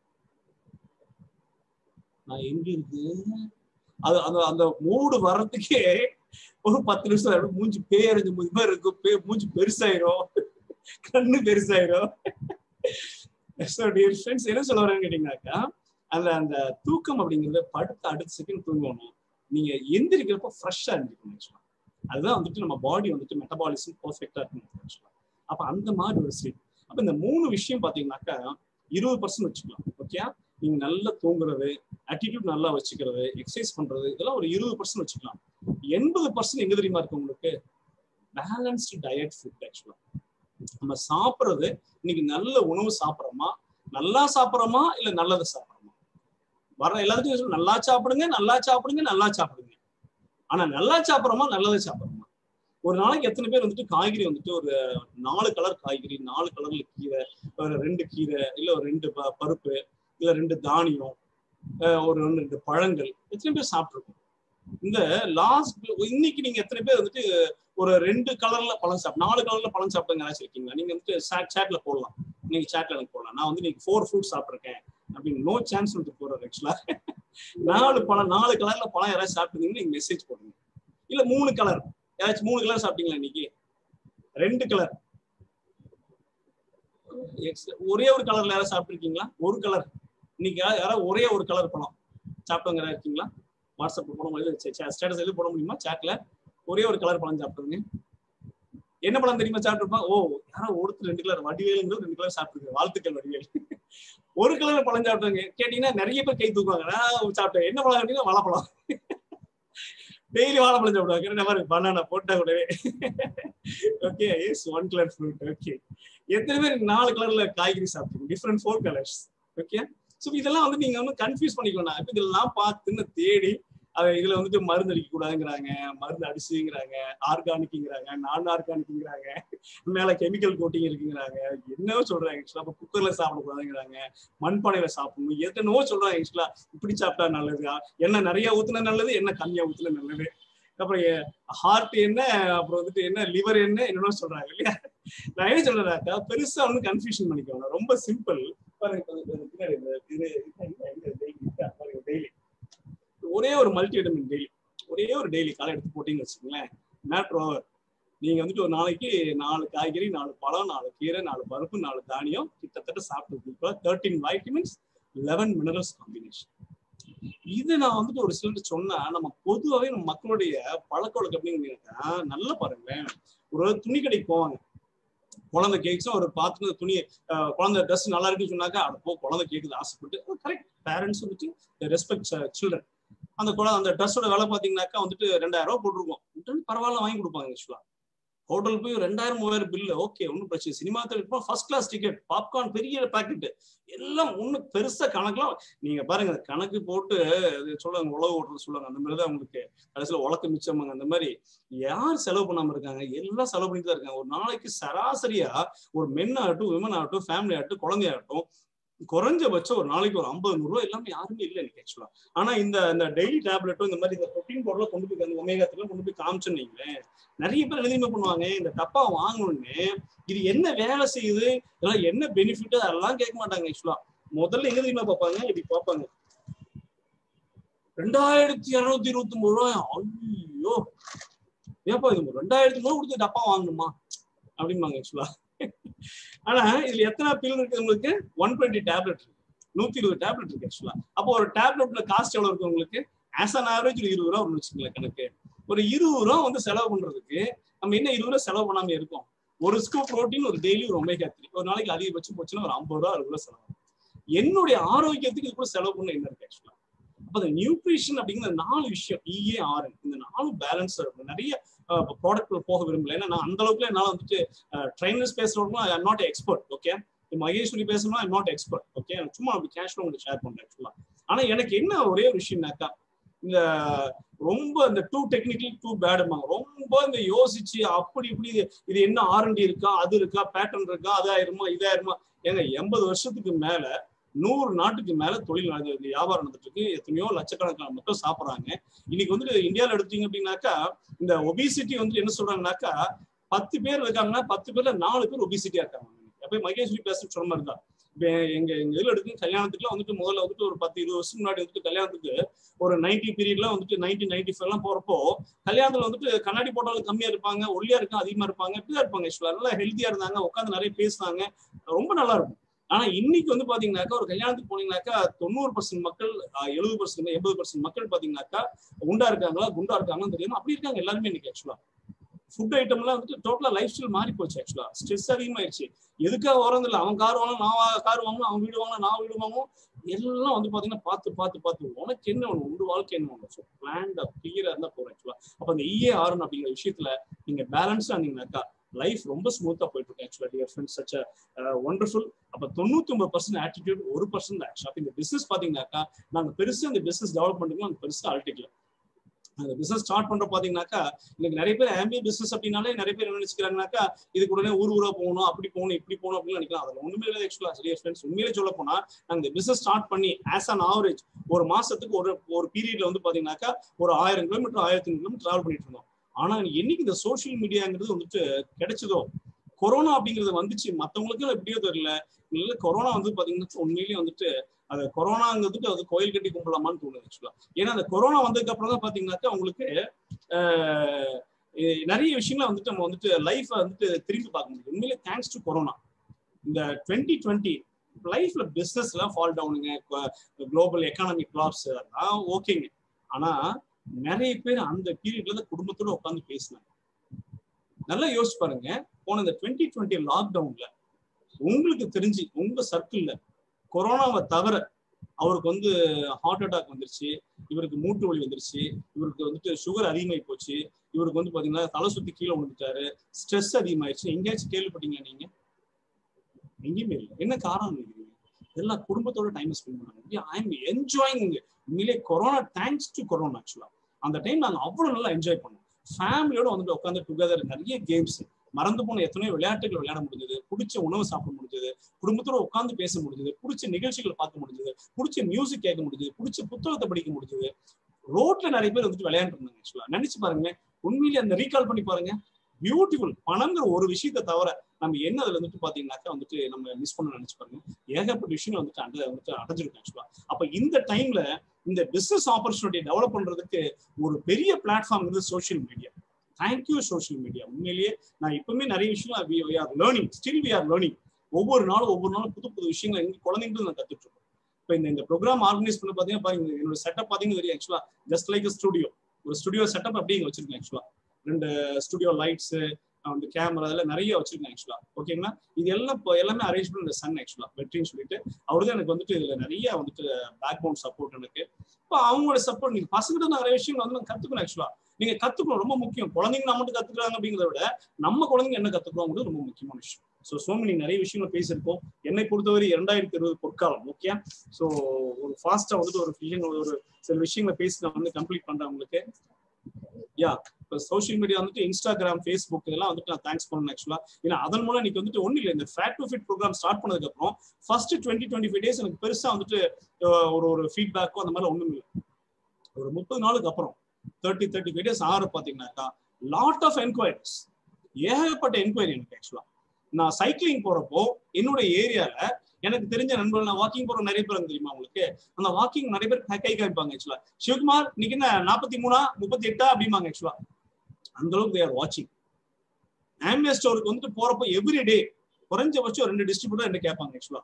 நான் எங்க இருக்கு அது அந்த அந்த மூடு வர்றதுக்கே ஒரு பத்து நிமிஷம் மூஞ்சி பேரஞ்சு மூஞ்சி மாதிரி இருக்கும் பே மூஞ்சி பெருசாயிரும் கண்ணு பெருசாயிரும் ஃப்ரெண்ட்ஸ் என்ன சொல்ல வரேன்னு கேட்டீங்கன்னாக்கா அந்த அந்த தூக்கம் அப்படிங்கறத படுத்த அடுத்த செகண்ட் தூங்கணும் நீங்க எந்திரிக்கிறப்ப ஃப்ரெஷ்ஷா இருந்துக்கணும் அதுதான் வந்துட்டு நம்ம பாடி வந்துட்டு மெட்டபாலிசம் பர்ஃபெக்டா இருக்கணும் அப்ப அந்த மாதிரி ஒரு ஸ்லீப் அப்ப இந்த மூணு விஷயம் பாத்தீங்கன்னாக்கா இருபது பர்சன்ட் வச்சுக்கலாம் ஓகே நீங்க நல்லா தூங்குறது ஆட்டிடியூட் நல்லா வச்சுக்கிறது எக்ஸசைஸ் பண்றது இதெல்லாம் ஒரு இருபது பர்சன்ட் வச்சுக்கலாம் எண்பது பர்சன்ட் எங்க தெரியுமா இருக்கு உங்களுக்கு பேலன்ஸ்டு டயட் ஃபுட் ஆக்சுவலா நம்ம சாப்பிட்றது இன்னைக்கு நல்ல உணவு சாப்பிட்றோமா நல்லா சாப்பிட்றோமா இல்ல நல்லதை சாப்பிட்றோமா வர எல்லாத்துக்கும் நல்லா சாப்பிடுங்க நல்லா சாப்பிடுங்க நல்லா சாப்பிடுங்க ஆனா நல்லா சாப்பிட்றோமா நல்லதை சாப்பிட்றோமா ஒரு நாளைக்கு எத்தனை பேர் வந்துட்டு காய்கறி வந்துட்டு ஒரு நாலு கலர் காய்கறி நாலு கலர்ல கீரை ஒரு ரெண்டு கீரை இல்ல ஒரு ரெண்டு பருப்பு இல்ல ரெண்டு தானியம் ஒரு ரெண்டு ரெண்டு பழங்கள் எத்தனை பேர் சாப்பிட்ருக்கோம் இந்த லாஸ்ட் இன்னைக்கு நீங்க எத்தனை பேர் வந்துட்டு ஒரு ரெண்டு கலர்ல பழம் சாப்பிட்டு நாலு கலர்ல பழம் சாப்பிட்டுங்க யாராச்சும் இருக்கீங்களா நீங்க வந்துட்டு சேட்ல போடலாம் நீங்க சேட்ல எனக்கு போடலாம் நான் வந்து நீங்க ஃபோர் ஃப்ரூட் சாப்பிட்ருக்கேன் அப்படின்னு நோ சான்ஸ் வந்து போறாரு ஆக்சுவலா நாலு பழம் நாலு கலர்ல பழம் யாராச்சும் சாப்பிட்டீங்கன்னு நீங்க மெசேஜ் போடுங்க இல்ல மூணு கலர் யாராச்சும் மூணு கலர் சாப்பிட்டீங்களா இன்னைக்கு ரெண்டு கலர் ஒரே ஒரு கலர்ல யாராவது சாப்பிட்டுருக்கீங்களா ஒரு கலர் இன்னைக்கு யாராவது ஒரே ஒரு கலர் பழம் சாப்பிட்டவங்க இருக்கீங்களா வாட்ஸ்அப்ல போட முடியாது ஸ்டேட்டஸ் எது போட முடியுமா சாட்ல ஒரே ஒரு கலர் பழம் சாப்பிடுங்க என்ன பழம் தெரியுமா சாப்பிட்டுருப்பான் ஓ யாரோ ஒருத்தர் ரெண்டு கலர் வடிவேலுங்கிறது ரெண்டு கலர் சாப்பிட்டுருக்கு வாழ்த்துக்கள் வடிவேல் ஒரு கலர் பழம் சாப்பிட்டாங்க கேட்டீங்கன்னா நிறைய பேர் கை தூக்குவாங்க நான் சாப்பிட்டேன் என்ன பழம் கேட்டீங்கன்னா வாழைப்பழம் டெய்லி வாழைப்பழம் சாப்பிடுவாங்க என்ன மாதிரி பனானா போட்டா கூடவே okay yes one colour fruit okay எத்தனை பேர் நாலு கலர்ல காய்கறி சாப்பிட்டீங்க different four colours okay so இதெல்லாம் வந்து நீங்க வந்து கன்ஃபியூஸ் பண்ணிக்கலாம் இப்போ இதெல்லாம் பார்த்துன்னு தேடி அதை இதுல வந்துட்டு மருந்து அடிக்க கூடாதுங்கிறாங்க மருந்து அடிச்சுங்கிறாங்க ஆர்கானிக்ங்கிறாங்க நான் ஆர்கானிக்ங்கிறாங்க மேல கெமிக்கல் கோட்டிங் இருக்குங்கிறாங்க என்னவோ சொல்றாங்க ஆக்சுவலா அப்ப குக்கர்ல சாப்பிடக்கூடாதுங்கிறாங்க மண்பானையில சாப்பிடணும் எத்தனவோ சொல்றாங்க ஆக்சுவலா இப்படி சாப்பிட்டா நல்லது எண்ணெய் நிறைய ஊத்துனா நல்லது எண்ணெய் கம்மியா ஊத்துனா நல்லது அப்புறம் ஹார்ட் என்ன அப்புறம் வந்துட்டு என்ன லிவர் என்ன என்னென்ன சொல்றாங்க இல்லையா நான் என்ன சொல்றேன்னாக்கா பெருசா வந்து கன்ஃபியூஷன் பண்ணிக்கோங்க ரொம்ப சிம்பிள் பாருங்க டெய்லி ஒரே ஒரு மல்டி விட்டமின் டெய்லி ஒரே ஒரு டெய்லி காலை எடுத்து போட்டீங்கன்னு வச்சுக்கோங்களேன் மேட்ரு ஓவர் நீங்க வந்துட்டு ஒரு நாளைக்கு நாலு காய்கறி நாலு பழம் நாலு கீரை நாலு பருப்பு நாலு தானியம் கிட்டத்தட்ட சாப்பிட்டு thirteen vitamins eleven minerals combination இது நான் வந்துட்டு ஒரு சிலர் சொன்னா நம்ம பொதுவாகவே நம்ம மக்களுடைய பழக்க வழக்கம் எப்படின்னு நல்லா பாருங்களேன் ஒரு துணி கடைக்கு போவாங்க குழந்தை கேக்ஸ் ஒரு பார்த்துட்டு துணி அஹ், குழந்தை ட்ரெஸ் நல்லா இருக்குன்னு சொன்னாக்கா அது போ குழந்தை கேக்குது ஆசைப்பட்டு கரெக்ட் பேரண்ட்ஸ் வந்துட்டு ரெஸ்பெக்ட் சில்ட்ரன் அந்த குழந்தை அந்த ட்ரெஸ்ஸோட விலை பாத்தீங்கன்னாக்கா வந்துட்டு ரெண்டாயிரம் ரூபாய் போட்டிருக்கோம் Return பரவாயில்ல வாங்கி கொடுப்பாங்க ஆக்சுவலா ஹோட்டல் போய் ரெண்டாயிரம் மூவாயிரம் பில்லு ஓகே ஒன்றும் பிரச்சனை cinema theatre first class ticket popcorn பெரிய பாக்கெட் எல்லாம் ஒன்றும் பெருசா கணக்குலாம் நீங்க பாருங்க அந்த கணக்கு போட்டு இது சொல்லுவாங்க உழவு ஓட்டுறது சொல்லுவாங்க அந்த மாதிரி தான் உங்களுக்கு கடைசியில் உழக்க மிச்சமாங்க அந்த மாதிரி யார் செலவு பண்ணாம இருக்காங்க எல்லாம் செலவு பண்ணிட்டு தான் இருக்காங்க ஒரு நாளைக்கு சராசரியா ஒரு மென் ஆகட்டும் விமன் ஆகட்டும் ஃபேமிலி ஆகட்டும் குழந்தையாகட்டும் குறைஞ்சபட்சம் ஒரு நாளைக்கு ஒரு ஐம்பது நூறு ரூபாய் எல்லாமே யாருமே இல்லை எனக்கு ஆக்சுவலா ஆனா இந்த இந்த டெய்லி டேப்லெட்டும் இந்த மாதிரி இந்த ப்ரோட்டீன் பவுடர்லாம் கொண்டு போய் அந்த ஒமேகாத்துல கொண்டு போய் காமிச்சோன்னு வைங்களேன் நிறைய பேர் எழுதிமை பண்ணுவாங்க இந்த டப்பா வாங்கணும்னு இது என்ன வேலை செய்யுது இதெல்லாம் என்ன பெனிஃபிட் அதெல்லாம் கேட்க மாட்டாங்க ஆக்சுவலா முதல்ல எங்க தெரியுமா பார்ப்பாங்க இப்படி பார்ப்பாங்க ரெண்டாயிரத்தி இருநூத்தி இருபத்தி ஒன்பது ரூபாய் ஐயோ ஏப்பா இது ரெண்டாயிரத்தி ரூபாய் கொடுத்து டப்பா வாங்கணுமா அப்படிம்பாங்க ஆக்சுவலா ஆனா இதுல எத்தனை பில் இருக்கு உங்களுக்கு ஒன் டுவெண்ட்டி டேப்லெட் இருக்கு நூத்தி இருபது டேப்லெட் இருக்கு ஆக்சுவலா அப்போ ஒரு டேப்லெட்ல காஸ்ட் எவ்வளவு இருக்கு உங்களுக்கு ஆஸ் அன் ஆவரேஜ் ஒரு இருபது ரூபா ஒன்று வச்சுக்கோங்களேன் கணக்கு ஒரு இருபது ரூபா வந்து செலவு பண்றதுக்கு நம்ம என்ன இருபது ரூபா செலவு பண்ணாம இருக்கோம் ஒரு ஸ்கூப் ப்ரோட்டீன் ஒரு டெய்லி ஒரு ஒமேகா த்ரீ ஒரு நாளைக்கு அதிகபட்சம் போச்சுன்னா ஒரு ஐம்பது ரூபா அறுபது ரூபா செலவு ஆகும். என்னுடைய ஆரோக்கியத்துக்கு இது கூட செலவு பண்ண என்ன இருக்கு ஆக்சுவலா அப்ப அந்த நியூட்ரிஷன் அப்படிங்கிற நாலு விஷயம் இஏ ஆர்என் இந்த நாலு பேலன்ஸ் இருக்கும் நிறைய ப்ராடக்ட் போக விரும்பல ஏன்னா நான் அந்த அளவுக்கு என்னால வந்துட்டு ட்ரைனர்ஸ் பேசுறவங்க I not expert okay Maheswari பேசணும் ஐ நாட் எக்ஸ்பர்ட் ஓகே சும்மா அப்படி கேஷ்ல உங்களுக்கு ஷேர் பண்றேன் ஆக்சுவலா ஆனா எனக்கு என்ன ஒரே ஒரு விஷயம்னாக்கா இந்த ரொம்ப இந்த டூ டெக்னிக்கல் டூ பேடுமாங்க ரொம்ப இந்த யோசிச்சு அப்படி இப்படி இது- இது என்ன ஆர்என்டி இருக்கா அது இருக்கா பேட்டர்ன் இருக்கா அதாயிருமா இதாயிருமா ஏங்க எண்பது வருஷத்துக்கு மேல நூறு நாட்டுக்கு மேல தொழில் நடந்து இந்த வியாபாரம் நடந்துட்டு இருக்கு எத்தனையோ லட்சக்கணக்கான மக்கள் சாப்பிடுறாங்க இன்னைக்கு வந்துட்டு இந்தியாவில் எடுத்தீங்க அப்படின்னாக்கா இந்த ஒபிசிட்டி வந்துட்டு என்ன சொல்றாங்கன்னாக்கா பத்து பேர் இருக்காங்கன்னா பத்து பேர்ல நாலு பேர் ஒபிசிட்டியா இருக்காங்க அப்ப மகேஸ்வரி பேச சொன்ன மாதிரி தான் இப்ப எங்க எங்க இதுல எடுத்து கல்யாணத்துக்குலாம் வந்துட்டு முதல்ல வந்துட்டு ஒரு பத்து இருபது வருஷம் முன்னாடி வந்துட்டு கல்யாணத்துக்கு ஒரு நைன்டி பீரியட்லாம் வந்துட்டு நைன்டீன் நைன்டி ஃபைவ் எல்லாம் போறப்போ கல்யாணத்துல வந்துட்டு கண்ணாடி போட்டாலும் கம்மியா இருப்பாங்க ஒல்லியா இருக்கும் அதிகமா இருப்பாங்க இப்படிதான் இருப்பாங்க ஆக்சுவலா நல்லா ஹெல்த்தியா இருந்தாங்க உட்காந்து நிறைய பேசுனாங்க ரொம்ப நல்லா இருக்கும் ஆனா இன்னைக்கு வந்து பாத்தீங்கன்னாக்கா ஒரு கல்யாணத்துக்கு போனீங்கன்னாக்கா தொண்ணூறு பர்சன்ட் மக்கள் எழுபது பர்சன்ட் எண்பது பர்சன்ட் மக்கள் பாத்தீங்கன்னாக்கா குண்டா இருக்காங்களா குண்டா இருக்காங்கன்னு தெரியாம அப்படி இருக்காங்க எல்லாருமே இன்னைக்கு ஆக்சுவலா ஃபுட் ஐட்டம்லாம் வந்துட்டு டோட்டலா லைஃப் ஸ்டைல் மாறி போச்சு ஆக்சுவலா ஸ்ட்ரெஸ் அதிகமாயிருச்சு எதுக்காக வரது இல்லை அவன் கார் வாங்கணும் நான் கார் வாங்கணும் அவன் வீடு வாங்கணும் நான் வீடு வாங்கணும் எல்லாம் வந்து பாத்தீங்கன்னா பார்த்து பார்த்து பார்த்து உனக்கு என்ன வேணும் உங்க வாழ்க்கை என்ன வேணும் ஸோ பிளான்டா கிளியரா இருந்தா போறோம் ஆக்சுவலா அப்ப அந்த இஏ ஆர்னு அப்படிங்கிற விஷயத்துல நீங்க பேலன்ஸா இருந்தீங்கன்னாக்கா லைஃப் ரொம்ப ஸ்மூத்தா போயிட்டு இருக்கு ஆக்சுவலா டியர் ஃப்ரெண்ட்ஸ் சச் ஒண்டர்ஃபுல் அப்ப தொண்ணூத்தி ஒன்பது பர்சன்ட் ஆட்டிடியூட் ஒரு பர்சன்ட் ஆக்சுவலா இந்த பிசினஸ் பாத்தீங்கன்னாக்கா நாங்க பெருசா இந்த பிசினஸ் டெவலப் பண்ணுறதுக்கு நாங்க பெருசா அழட்டிக்கல அந்த பிசினஸ் ஸ்டார்ட் பண்ற பாத்தீங்கன்னாக்கா இன்னைக்கு நிறைய பேர் ஆம்பிய பிசினஸ் அப்படின்னாலே நிறைய பேர் என்ன நினைச்சுக்கிறாங்கனாக்கா இதுக்கு உடனே ஊர் ஊரா போகணும் அப்படி போகணும் இப்படி போகணும் அப்படின்னு நினைக்கலாம் அதுல ஒண்ணுமே இல்லை ஆக்சுவலா சரியா ஃப்ரெண்ட்ஸ் உண்மையிலே சொல்ல போனா நாங்க இந்த பிசினஸ் ஸ்டார்ட் பண்ணி ஆஸ் அன் ஆவரேஜ் ஒரு மாசத்துக்கு ஒரு ஒரு பீரியட்ல வந்து பாத்தீங்கன்னாக்கா ஒரு ஆயிரம் கிலோமீட்டர் ஆயிரத்தி ஐநூறு கிலோமீட்டர் டிராவல் பண்ணிட்டு இருந்தோம் ஆனா என்னைக்கு இந்த சோசியல் மீடியாங்கிறது வந்துட்டு கிடைச்சதோ கொரோனா அப்படிங்கிறது வந்துச்சு மத்தவங்களுக்கு எப்படியோ தெரியல இல்ல கொரோனா வந்து பாத்தீங்கன்னா உண்மையிலேயே வந்துட்டு அது கொரோனாங்கிறதுக்கு அது கோயில் கட்டி கும்பிடலாமான்னு தோணுது ஆக்சுவலா ஏன்னா அந்த கொரோனா வந்ததுக்கு அப்புறம் தான் பாத்தீங்கன்னாக்கா உங்களுக்கு ஆஹ் நிறைய விஷயங்களை வந்துட்டு நம்ம வந்துட்டு லைஃப் வந்துட்டு திரும்பி பார்க்க முடியும் உண்மையிலே தேங்க்ஸ் டு கொரோனா இந்த டுவெண்ட்டி டுவெண்ட்டி லைஃப்ல பிசினஸ் எல்லாம் ஃபால் டவுனுங்க குளோபல் எக்கானமிக் கிளாப்ஸ் அதெல்லாம் ஓகேங்க ஆனா நிறைய பேர் அந்த பீரியட்ல தான் குடும்பத்தோட உட்காந்து பேசினாங்க நல்லா யோசிச்சு பாருங்க போன இந்த டுவெண்ட்டி டுவெண்ட்டி லாக்டவுன்ல உங்களுக்கு தெரிஞ்சு உங்க சர்க்கிள்ல கொரோனாவை தவிர அவருக்கு வந்து ஹார்ட் அட்டாக் வந்துருச்சு இவருக்கு மூட்டு வலி வந்துருச்சு இவருக்கு வந்துட்டு சுகர் அதிகமாகி போச்சு இவருக்கு வந்து பாத்தீங்கன்னா தலை சுத்தி கீழே விழுந்துட்டாரு ஸ்ட்ரெஸ் அதிகமாயிடுச்சு எங்கேயாச்சும் கேள்விப்பட்டீங்க நீங்க எங்கேயுமே இல்லை என்ன காரணம் நினைக்கிறீங்க எல்லாம் குடும்பத்தோட டைம் ஸ்பெண்ட் பண்ணாங்க ஐ எம் என்ஜாயிங் உண்மையிலே கொரோனா தேங்க்ஸ் டு கொரோனா ஆக்சுவலா அந்த டைம் நாங்க அவ்வளவு நல்லா என்ஜாய் பண்ணோம் ஃபேமிலியோட வந்துட்டு உட்காந்து டுகெதர் நிறைய கேம்ஸ் மறந்து போன எத்தனையோ விளையாட்டுகள் விளையாட முடிஞ்சது பிடிச்ச உணவு சாப்பிட முடிஞ்சது குடும்பத்தோட உட்காந்து பேச முடிஞ்சது பிடிச்ச நிகழ்ச்சிகளை பார்க்க முடிஞ்சது பிடிச்ச மியூசிக் கேட்க முடிஞ்சது பிடிச்ச புத்தகத்தை படிக்க முடிஞ்சது ரோட்ல நிறைய பேர் வந்துட்டு விளையாண்டு இருந்தாங்க ஆக்சுவலா நினைச்சு பாருங்க உண்மையிலேயே அந்த ரீகால் பண்ணி பாருங்க பியூட்டிஃபுல் பணங்கிற ஒரு விஷயத்த தவிர நம்ம என்ன அதுல வந்துட்டு பாத்தீங்கன்னாக்கா வந்துட்டு நம்ம மிஸ் பண்ண நினைச்சு பாருங்க ஏகப்பட்ட விஷயம் வந்துட்டு அண்ட வந்துட்டு அடைஞ்சிருக்கும் ஆக்சுவலா அப்ப இந்த டைம்ல இந்த பிசினஸ் ஆப்பர்ச்சுனிட்டி டெவலப் பண்றதுக்கு ஒரு பெரிய பிளாட்ஃபார்ம் வந்து social media thank you social media உண்மையிலேயே நான் இப்பவுமே நிறைய விஷயம் we are learning still we are learning ஒவ்வொரு நாளும் ஒவ்வொரு நாளும் புது புது விஷயங்கள் எங்க குழந்தைங்களும் நான் கத்துட்டு இருக்கோம் இப்போ இந்த இந்த ப்ரோக்ராம் ஆர்கனைஸ் பண்ண பாத்தீங்கன்னா பாருங்க என்னோட செட்டப் பாத்தீங்கன்னா தெரியும் ஆக்சுவலா ஜஸ்ட் லைக் ஸ்டுடியோ ஒரு ஸ்டுடியோ செட்டப் அப்படியே இங்க வச்சிருக்கேன் ஆக்சுவலா ரெண்டு ஸ்டுடியோ லைட்ஸ் அந்த கேமரா அதெல்லாம் நிறைய வச்சிருக்கேன் ஆக்சுவலா ஓகேங்களா இது எல்லாம் இப்போ எல்லாமே அரேஞ்ச் பண்ண சன் ஆக்சுவலா வெற்றின்னு சொல்லிட்டு அவர் தான் எனக்கு வந்துட்டு இதுல நிறைய வந்துட்டு பேக் போன் சப்போர்ட் எனக்கு இப்போ அவங்களோட சப்போர்ட் நீங்க பசங்கிட்ட நிறைய விஷயங்கள் வந்து நான் கத்துக்கணும் ஆக்சுவலா நீங்க கத்துக்கணும் ரொம்ப முக்கியம் குழந்தைங்க நான் மட்டும் கத்துக்கிறாங்க அப்படிங்கிறத விட நம்ம குழந்தைங்க என்ன கத்துக்கிறோங்கிறது ரொம்ப முக்கியமான விஷயம் ஸோ சோமி நிறைய விஷயங்கள் பேசியிருக்கோம் என்னை பொறுத்தவரை இரண்டாயிரத்தி இருபது பொற்காலம் ஓகே ஸோ ஒரு ஃபாஸ்டா வந்துட்டு ஒரு விஷயங்கள் ஒரு சில விஷயங்களை பேசி நான் வந்து கம்ப்ளீட் பண்றேன் உங்களுக்கு யா இப்போ சோஷியல் மீடியா வந்துட்டு இன்ஸ்டாகிராம் ஃபேஸ்புக் இதெல்லாம் வந்துட்டு நான் தேங்க்ஸ் பண்ணணும் ஆக்சுவலா ஏன்னா அதன் மூலம் இன்னைக்கு வந்துட்டு ஒன்றும் இல்லை இந்த fat to fit programme start பண்ணதுக்கு அப்புறம் first twenty twenty five days எனக்கு பெருசா வந்துட்டு ஒரு ஒரு ஃபீட்பேக்கோ அந்த மாதிரி ஒன்றும் இல்லை ஒரு முப்பது நாளுக்கு அப்புறம் தேர்ட்டி தேர்ட்டி ஃபைவ் டேஸ் ஆறு பார்த்தீங்கன்னாக்கா லாட் ஆஃப் என்கொயரிஸ் ஏகப்பட்ட என்கொயரி எனக்கு ஆக்சுவலா நான் சைக்கிளிங் போறப்போ என்னோட ஏரியால எனக்கு தெரிஞ்ச நண்பர்கள் நான் வாக்கிங் போற நிறைய பேர் தெரியுமா உங்களுக்கு அந்த வாக்கிங் நிறைய பேர் கை காமிப்பாங்க ஆக்சுவலா சிவகுமார் இன்னைக்கு என்ன நாற்பத்தி மூணா முப்பத்தி எட்டா அப்படிம்பாங்க ஆக்சுவலா அந்த அளவுக்கு தேர் வாட்சிங் ஆம்பியா ஸ்டோருக்கு வந்துட்டு போறப்போ எவ்ரி டே குறைஞ்சபட்சம் ரெண்டு டிஸ்ட்ரிபியூட்டர் என்ன கேட்பாங்க ஆக்சுவலா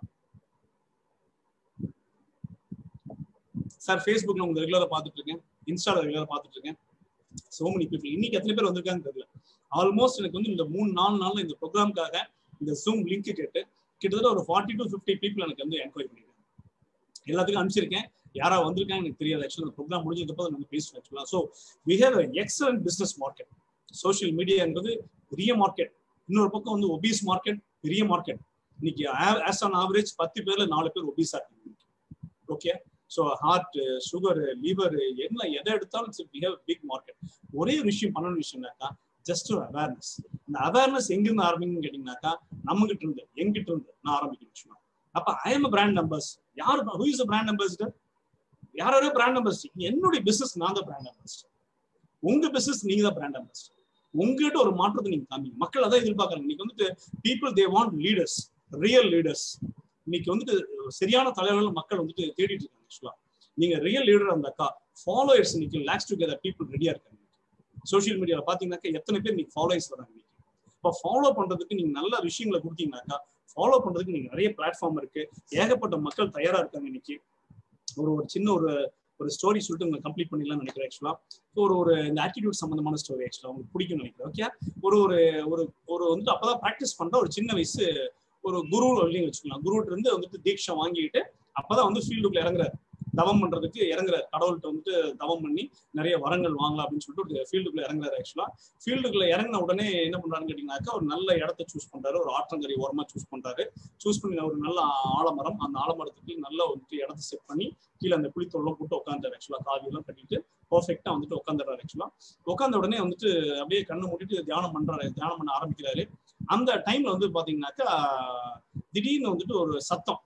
சார் ஃபேஸ்புக்ல உங்க ரெகுலரா பாத்துட்டு இருக்கேன் இன்ஸ்டால ரெகுலரா பாத்துட்டு இருக்கேன் சோ மெனி பீப்புள் இன்னைக்கு எத்தனை பேர் வந்திருக்காங்க தெரியல ஆல்மோஸ்ட் எனக்கு வந்து இந்த மூணு நாலு நாள்ல இந்த ப்ரோக்ராம்காக இந்த ஜூம் லிங்க் கேட்டு கிட்டத்தட்ட ஒரு ஃபார்ட்டி டு ஃபிஃப்டி பீப்புள் எனக்கு வந்து என்கொயரி பண்ணிருக்காங்க எல்லாத்துக்கும் அனுப்பிச்சிருக்கேன் யாரா வந்திருக்காங்க எனக்கு தெரியாது ஆக்சுவலா ப்ரோக்ராம் முடிஞ்சதுக்கு நம்ம பேசுவோம் ஆக்சுவலா so we have excellent business market social மீடியாங்கிறது பெரிய மார்க்கெட் இன்னொரு பக்கம் வந்து ஒபீஸ் மார்க்கெட் பெரிய மார்க்கெட் இன்னைக்கு ஆஸ் ஆன் ஆவரேஜ் பத்து பேர்ல நாலு பேர் ஒபீஸா இருக்காங்க okay so heart sugar liver என்ன எதை எடுத்தாலும் வி ஹேவ் பிக் மார்க்கெட் ஒரே ஒரு விஷயம் பண்ணணும் விஷயம்னாக்கா ஜஸ்ட் ஒரு அவேர்னஸ் இந்த அவேர்னஸ் எங்கிருந்து ஆரம்பிங்கன்னு கேட்டீங்கன்னாக்கா நம்ம கிட்ட இருந்து எங்கிட்ட இருந்து நான் ஆரம்பிக்கணும் விஷயம் அப்ப ஐ எம் பிராண்ட் நம்பர்ஸ் யார் ஹூ இஸ் பிராண்ட் அம்பாசிடர் யாரோ பிராண்ட் அம்பாசிடர் என்னுடைய பிசினஸ் நான் தான் பிராண்ட் அம்பாசிடர் உங்க பிசினஸ் நீங்க தான் பிராண்ட் அம்பாசிடர் உங்ககிட்ட ஒரு மாற்றத்தை நீங்க காமிங்க மக்கள் அதான் எதிர்பார்க்கறாங்க இன்னைக்கு வந்துட்டு people they want leaders real leaders இன்னைக்கு வந்துட்டு சரியான தலைவர்கள் மக்கள் வந்துட்டு தேடிட்டு இருக்காங்க ஆக்சுவலா நீங்க ரியல் லீடர் இருந்தாக்கா ஃபாலோயர்ஸ் இன்னைக்கு லேக்ஸ் டுகெதர் பீப்புள் ரெடியா இருக்காங்க சோஷியல் மீடியால பாத்தீங்கன்னாக்கா எத்தனை பேர் நீங்க ஃபாலோயர்ஸ் வராங்க இன்னைக்கு இப்போ ஃபாலோ பண்றதுக்கு நீங்க நல்ல விஷயங்களை கொடுத்தீங்கன்னாக்கா ஃபாலோ பண்றதுக்கு நீங்க நிறைய பிளாட்ஃபார்ம் இருக்கு ஏகப்பட்ட மக்கள் தயாரா இருக்காங்க இன்னைக்கு ஒரு ஒரு சின்ன ஒரு ஒரு ஸ்டோரி சொல்லிட்டு உங்களை கம்ப்ளீட் பண்ணிடலாம்னு நினைக்கிறேன் ஆக்சுவலா ஒரு ஒரு இந்த ஆட்டிடியூட் சம்பந்தமான ஸ்டோரி ஆக்சுவலா உங்களுக்கு பிடிக்கும்னு நினைக்கிறேன் ஓகே ஒரு ஒரு ஒரு ஒரு வந்துட்டு அப்பதான் ப்ராக்டிஸ் பண்ற ஒரு சின்ன வயசு ஒரு குரு அப்படின்னு வச்சுக்கலாம் குருட்டு இருந்து வந்துட்டு தீட்சை வாங்கிட்டு அப்பதான் வந்து ஃபீல்டுக்குள்ள இறங்குறாரு தவம் பண்றதுக்கு இறங்குறாரு கடவுள்கிட்ட வந்துட்டு தவம் பண்ணி நிறைய வரங்கள் வாங்கலாம் அப்படின்னு சொல்லிட்டு ஒரு ஃபீல்டுக்குள்ள இறங்குறாரு ஆக்சுவலா ஃபீல்டுக்குள்ள இறங்கின உடனே என்ன பண்றாருன்னு கேட்டீங்கன்னாக்கா ஒரு நல்ல இடத்த சூஸ் பண்றாரு ஒரு ஆற்றங்கரை ஓரமா சூஸ் பண்றாரு சூஸ் பண்ணி ஒரு நல்ல ஆலமரம் அந்த ஆலமரத்துக்கு நல்ல வந்துட்டு இடத்த செட் பண்ணி கீழே அந்த குளித்தொல்லாம் போட்டு உட்காந்துறாரு ஆக்சுவலா காவியெல்லாம் கட்டிட்டு பர்ஃபெக்டா வந்துட்டு உட்காந்துறாரு ஆக்சுவலா உட்காந்த உடனே வந்துட்டு அப்படியே கண்ணு மூடிட்டு தியானம் பண்றாரு தியானம் பண்ண ஆரம்பிக்கிறாரு அந்த டைம்ல வந்து பாத்தீங்கன்னாக்கா திடீர்னு வந்துட்டு ஒரு சத்தம்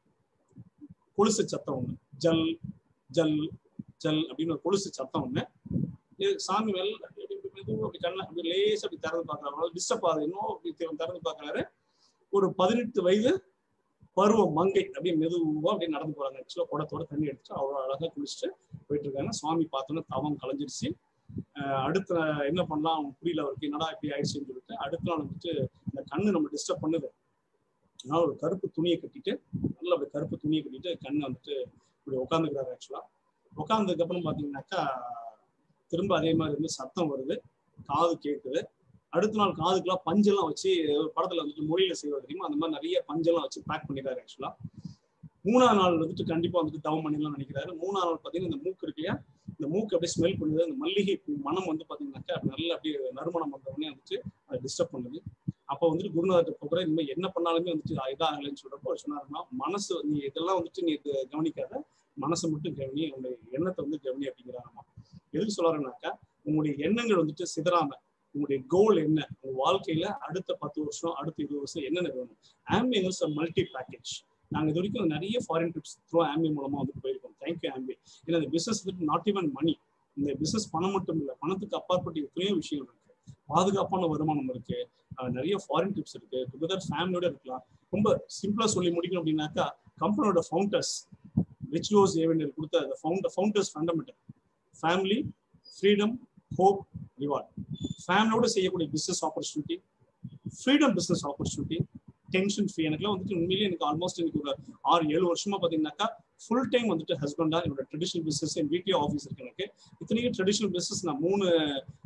கொலுசு சத்தம் ஒண்ணு ஜல் ஜல் ஜல் அப்படின்னு ஒரு கொலுசு சத்தம் ஒண்ணு சாமி மேல மெதுவும் அப்படி கண்ண அப்படி லேஸ் அப்படி திறந்து பாக்குறாரு டிஸ்டர்ப் ஆகுது இன்னும் அப்படி திறந்து பாக்குறாரு ஒரு பதினெட்டு வயது பருவ மங்கை அப்படியே மெதுவா அப்படியே நடந்து போறாங்க ஆக்சுவலா குடத்தோட தண்ணி எடுத்துட்டு அவ்வளவு அழகா குளிச்சுட்டு போயிட்டு இருக்காங்க சுவாமி பார்த்தோன்னே தவம் கலைஞ்சிருச்சு அடுத்த என்ன பண்ணலாம் அவங்க புரியல அவருக்கு என்னடா இப்படி ஆயிடுச்சுன்னு சொல்லிட்டு அடுத்த நாள் வந்துட்டு இந்த கண்ணு நம்ம டிஸ்டர்ப் பண்ணுது அதனால ஒரு கருப்பு துணியை கட்டிட்டு நல்ல அப்படி கருப்பு துணியை கட்டிட்டு கண்ணை வந்துட்டு இப்படி உட்காந்துக்கிறாரு ஆக்சுவலா உட்காந்ததுக்கு அப்புறம் பாத்தீங்கன்னாக்கா திரும்ப அதே மாதிரி வந்து சத்தம் வருது காது கேட்குது அடுத்த நாள் காதுக்கெல்லாம் பஞ்செல்லாம் வச்சு படத்துல வந்துட்டு மொழியில செய்வது தெரியுமா அந்த மாதிரி நிறைய பஞ்செல்லாம் வச்சு பேக் பண்ணிடுறாரு ஆக்சுவலா மூணாவது நாள் வந்துட்டு கண்டிப்பா வந்துட்டு தவம் பண்ணிடலாம் நினைக்கிறாரு மூணாவது நாள் பாத்தீங்கன்னா இந்த மூக்கு இருக்கு இல்லையா இந்த மூக்கு அப்படியே ஸ்மெல் பண்ணுது அந்த மல்லிகை பூ மனம் வந்து பாத்தீங்கன்னாக்கா நல்ல அப்படியே நறுமணம் பண்றவனே வந்துட்டு அதை டிஸ்டர்ப் பண்ணுது அப்போ வந்துட்டு குருநாதர் போகிற இனிமேல் என்ன பண்ணாலுமே வந்துட்டு இதாகலைன்னு சொல்றப்போ அவர் சொன்னாருன்னா மனசு நீ இதெல்லாம் வந்துட்டு நீ கவனிக்காத மனசை மட்டும் கவனி உங்களுடைய எண்ணத்தை வந்து கவனி அப்படிங்கிறாராமா எதுக்கு சொல்றாருனாக்கா உங்களுடைய எண்ணங்கள் வந்துட்டு சிதறாம உங்களுடைய கோல் என்ன உங்க வாழ்க்கையில அடுத்த பத்து வருஷம் அடுத்த இருபது வருஷம் என்னென்ன வேணும் ஆம்பியன்ஸ் மல்டி பேக்கேஜ் நாங்க இது வரைக்கும் நிறைய ஃபாரின் ட்ரிப்ஸ் த்ரூ ஆம்பி மூலமா வந்து போயிருக்கோம் தேங்க்யூ ஆம்பி ஏன்னா இந்த பிசினஸ் வந்துட்டு நாட் ஈவன் மணி இந்த பிசினஸ் பணம் மட்டும் இல்லை பணத்துக்கு அப்பாற்பட்ட எத்தனையோ விஷயங்கள் இருக்கு பாதுகாப்பான வருமானம் இருக்கு நிறைய ஃபாரின் ட்ரிப்ஸ் இருக்கு டுகெதர் ஃபேமிலியோட இருக்கலாம் ரொம்ப சிம்பிளா சொல்லி முடிக்கணும் அப்படின்னாக்கா கம்பெனியோட ஃபவுண்டர்ஸ் ரிச் லோஸ் ஏவெண்டர் கொடுத்த அந்த founder founders fundamental family freedom hope reward ஃபேமிலியோட செய்யக்கூடிய business opportunity freedom business opportunity tension free எனக்குலாம் வந்துட்டு உண்மையிலேயே எனக்கு ஆல்மோஸ்ட் எனக்கு ஒரு ஆறு ஏழு வருஷமா பாத்தீங்கன்னாக்கா ஃபுல் டைம் வந்துட்டு ஹஸ்பண்டா என்னோட ட்ரெடிஷனல் பிசினஸ் என் வீட்லயே ஆஃபீஸ் இருக்கு எனக்கு இத்தனைக்கும் ட்ரெடிஷனல் பிசினஸ் நான் மூணு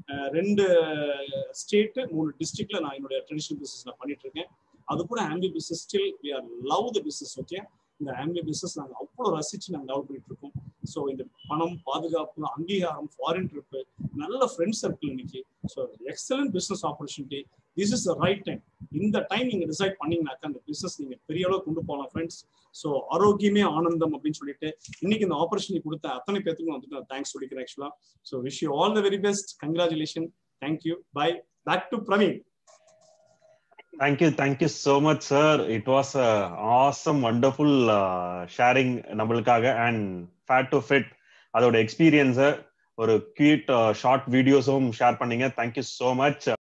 ரெண்டு ஸ்டேட் மூணு டிஸ்ட்ரிக்ட்ல நான் என்னுடைய ட்ரெடிஷனல் பிசினஸ் நான் பண்ணிட்டு இருக்கேன் அது கூட ஆம்பி business still we are love the business okay இந்த ஆம்பி பிசினஸ் நாங்கள் அவ்வளோ ரசிச்சு நாங்கள் டெவலப் பண்ணிட்டு இருக்கோம் ஸோ இந்த பணம் பாதுகாப்பு அங்கீகாரம் ஃபாரின் ட்ரிப்பு நல்ல ஃப்ரெண்ட் சர்க்கிள் இன்னைக்கு so excellent business opportunity this is the right time இந்த டைம் நீங்க டிசைட் பண்ணீங்கன்னாக்கா அந்த பிசினஸ் நீங்க பெரிய அளவு கொண்டு போகலாம் ஃப்ரெண்ட்ஸ் ஸோ ஆரோக்கியமே ஆனந்தம் அப்படின்னு சொல்லிட்டு இன்னைக்கு இந்த ஆப்பர்ச்சுனிட்டி கொடுத்த அத்தனை பேத்துக்கும் வந்துட்டு நான் தேங்க்ஸ் சொல்லிக்கிறேன் ஆக்சுவலா so wish you all the very best congratulation thank you bye back to Praveen Thank you, thank you so much, sir. It was a awesome, wonderful uh, sharing நம்மளுக்காக அண்ட் ஃபேட் டு ஃபிட் அதோட எக்ஸ்பீரியன்ஸை ஒரு cute short வீடியோஸும் share பண்ணீங்க thank you so much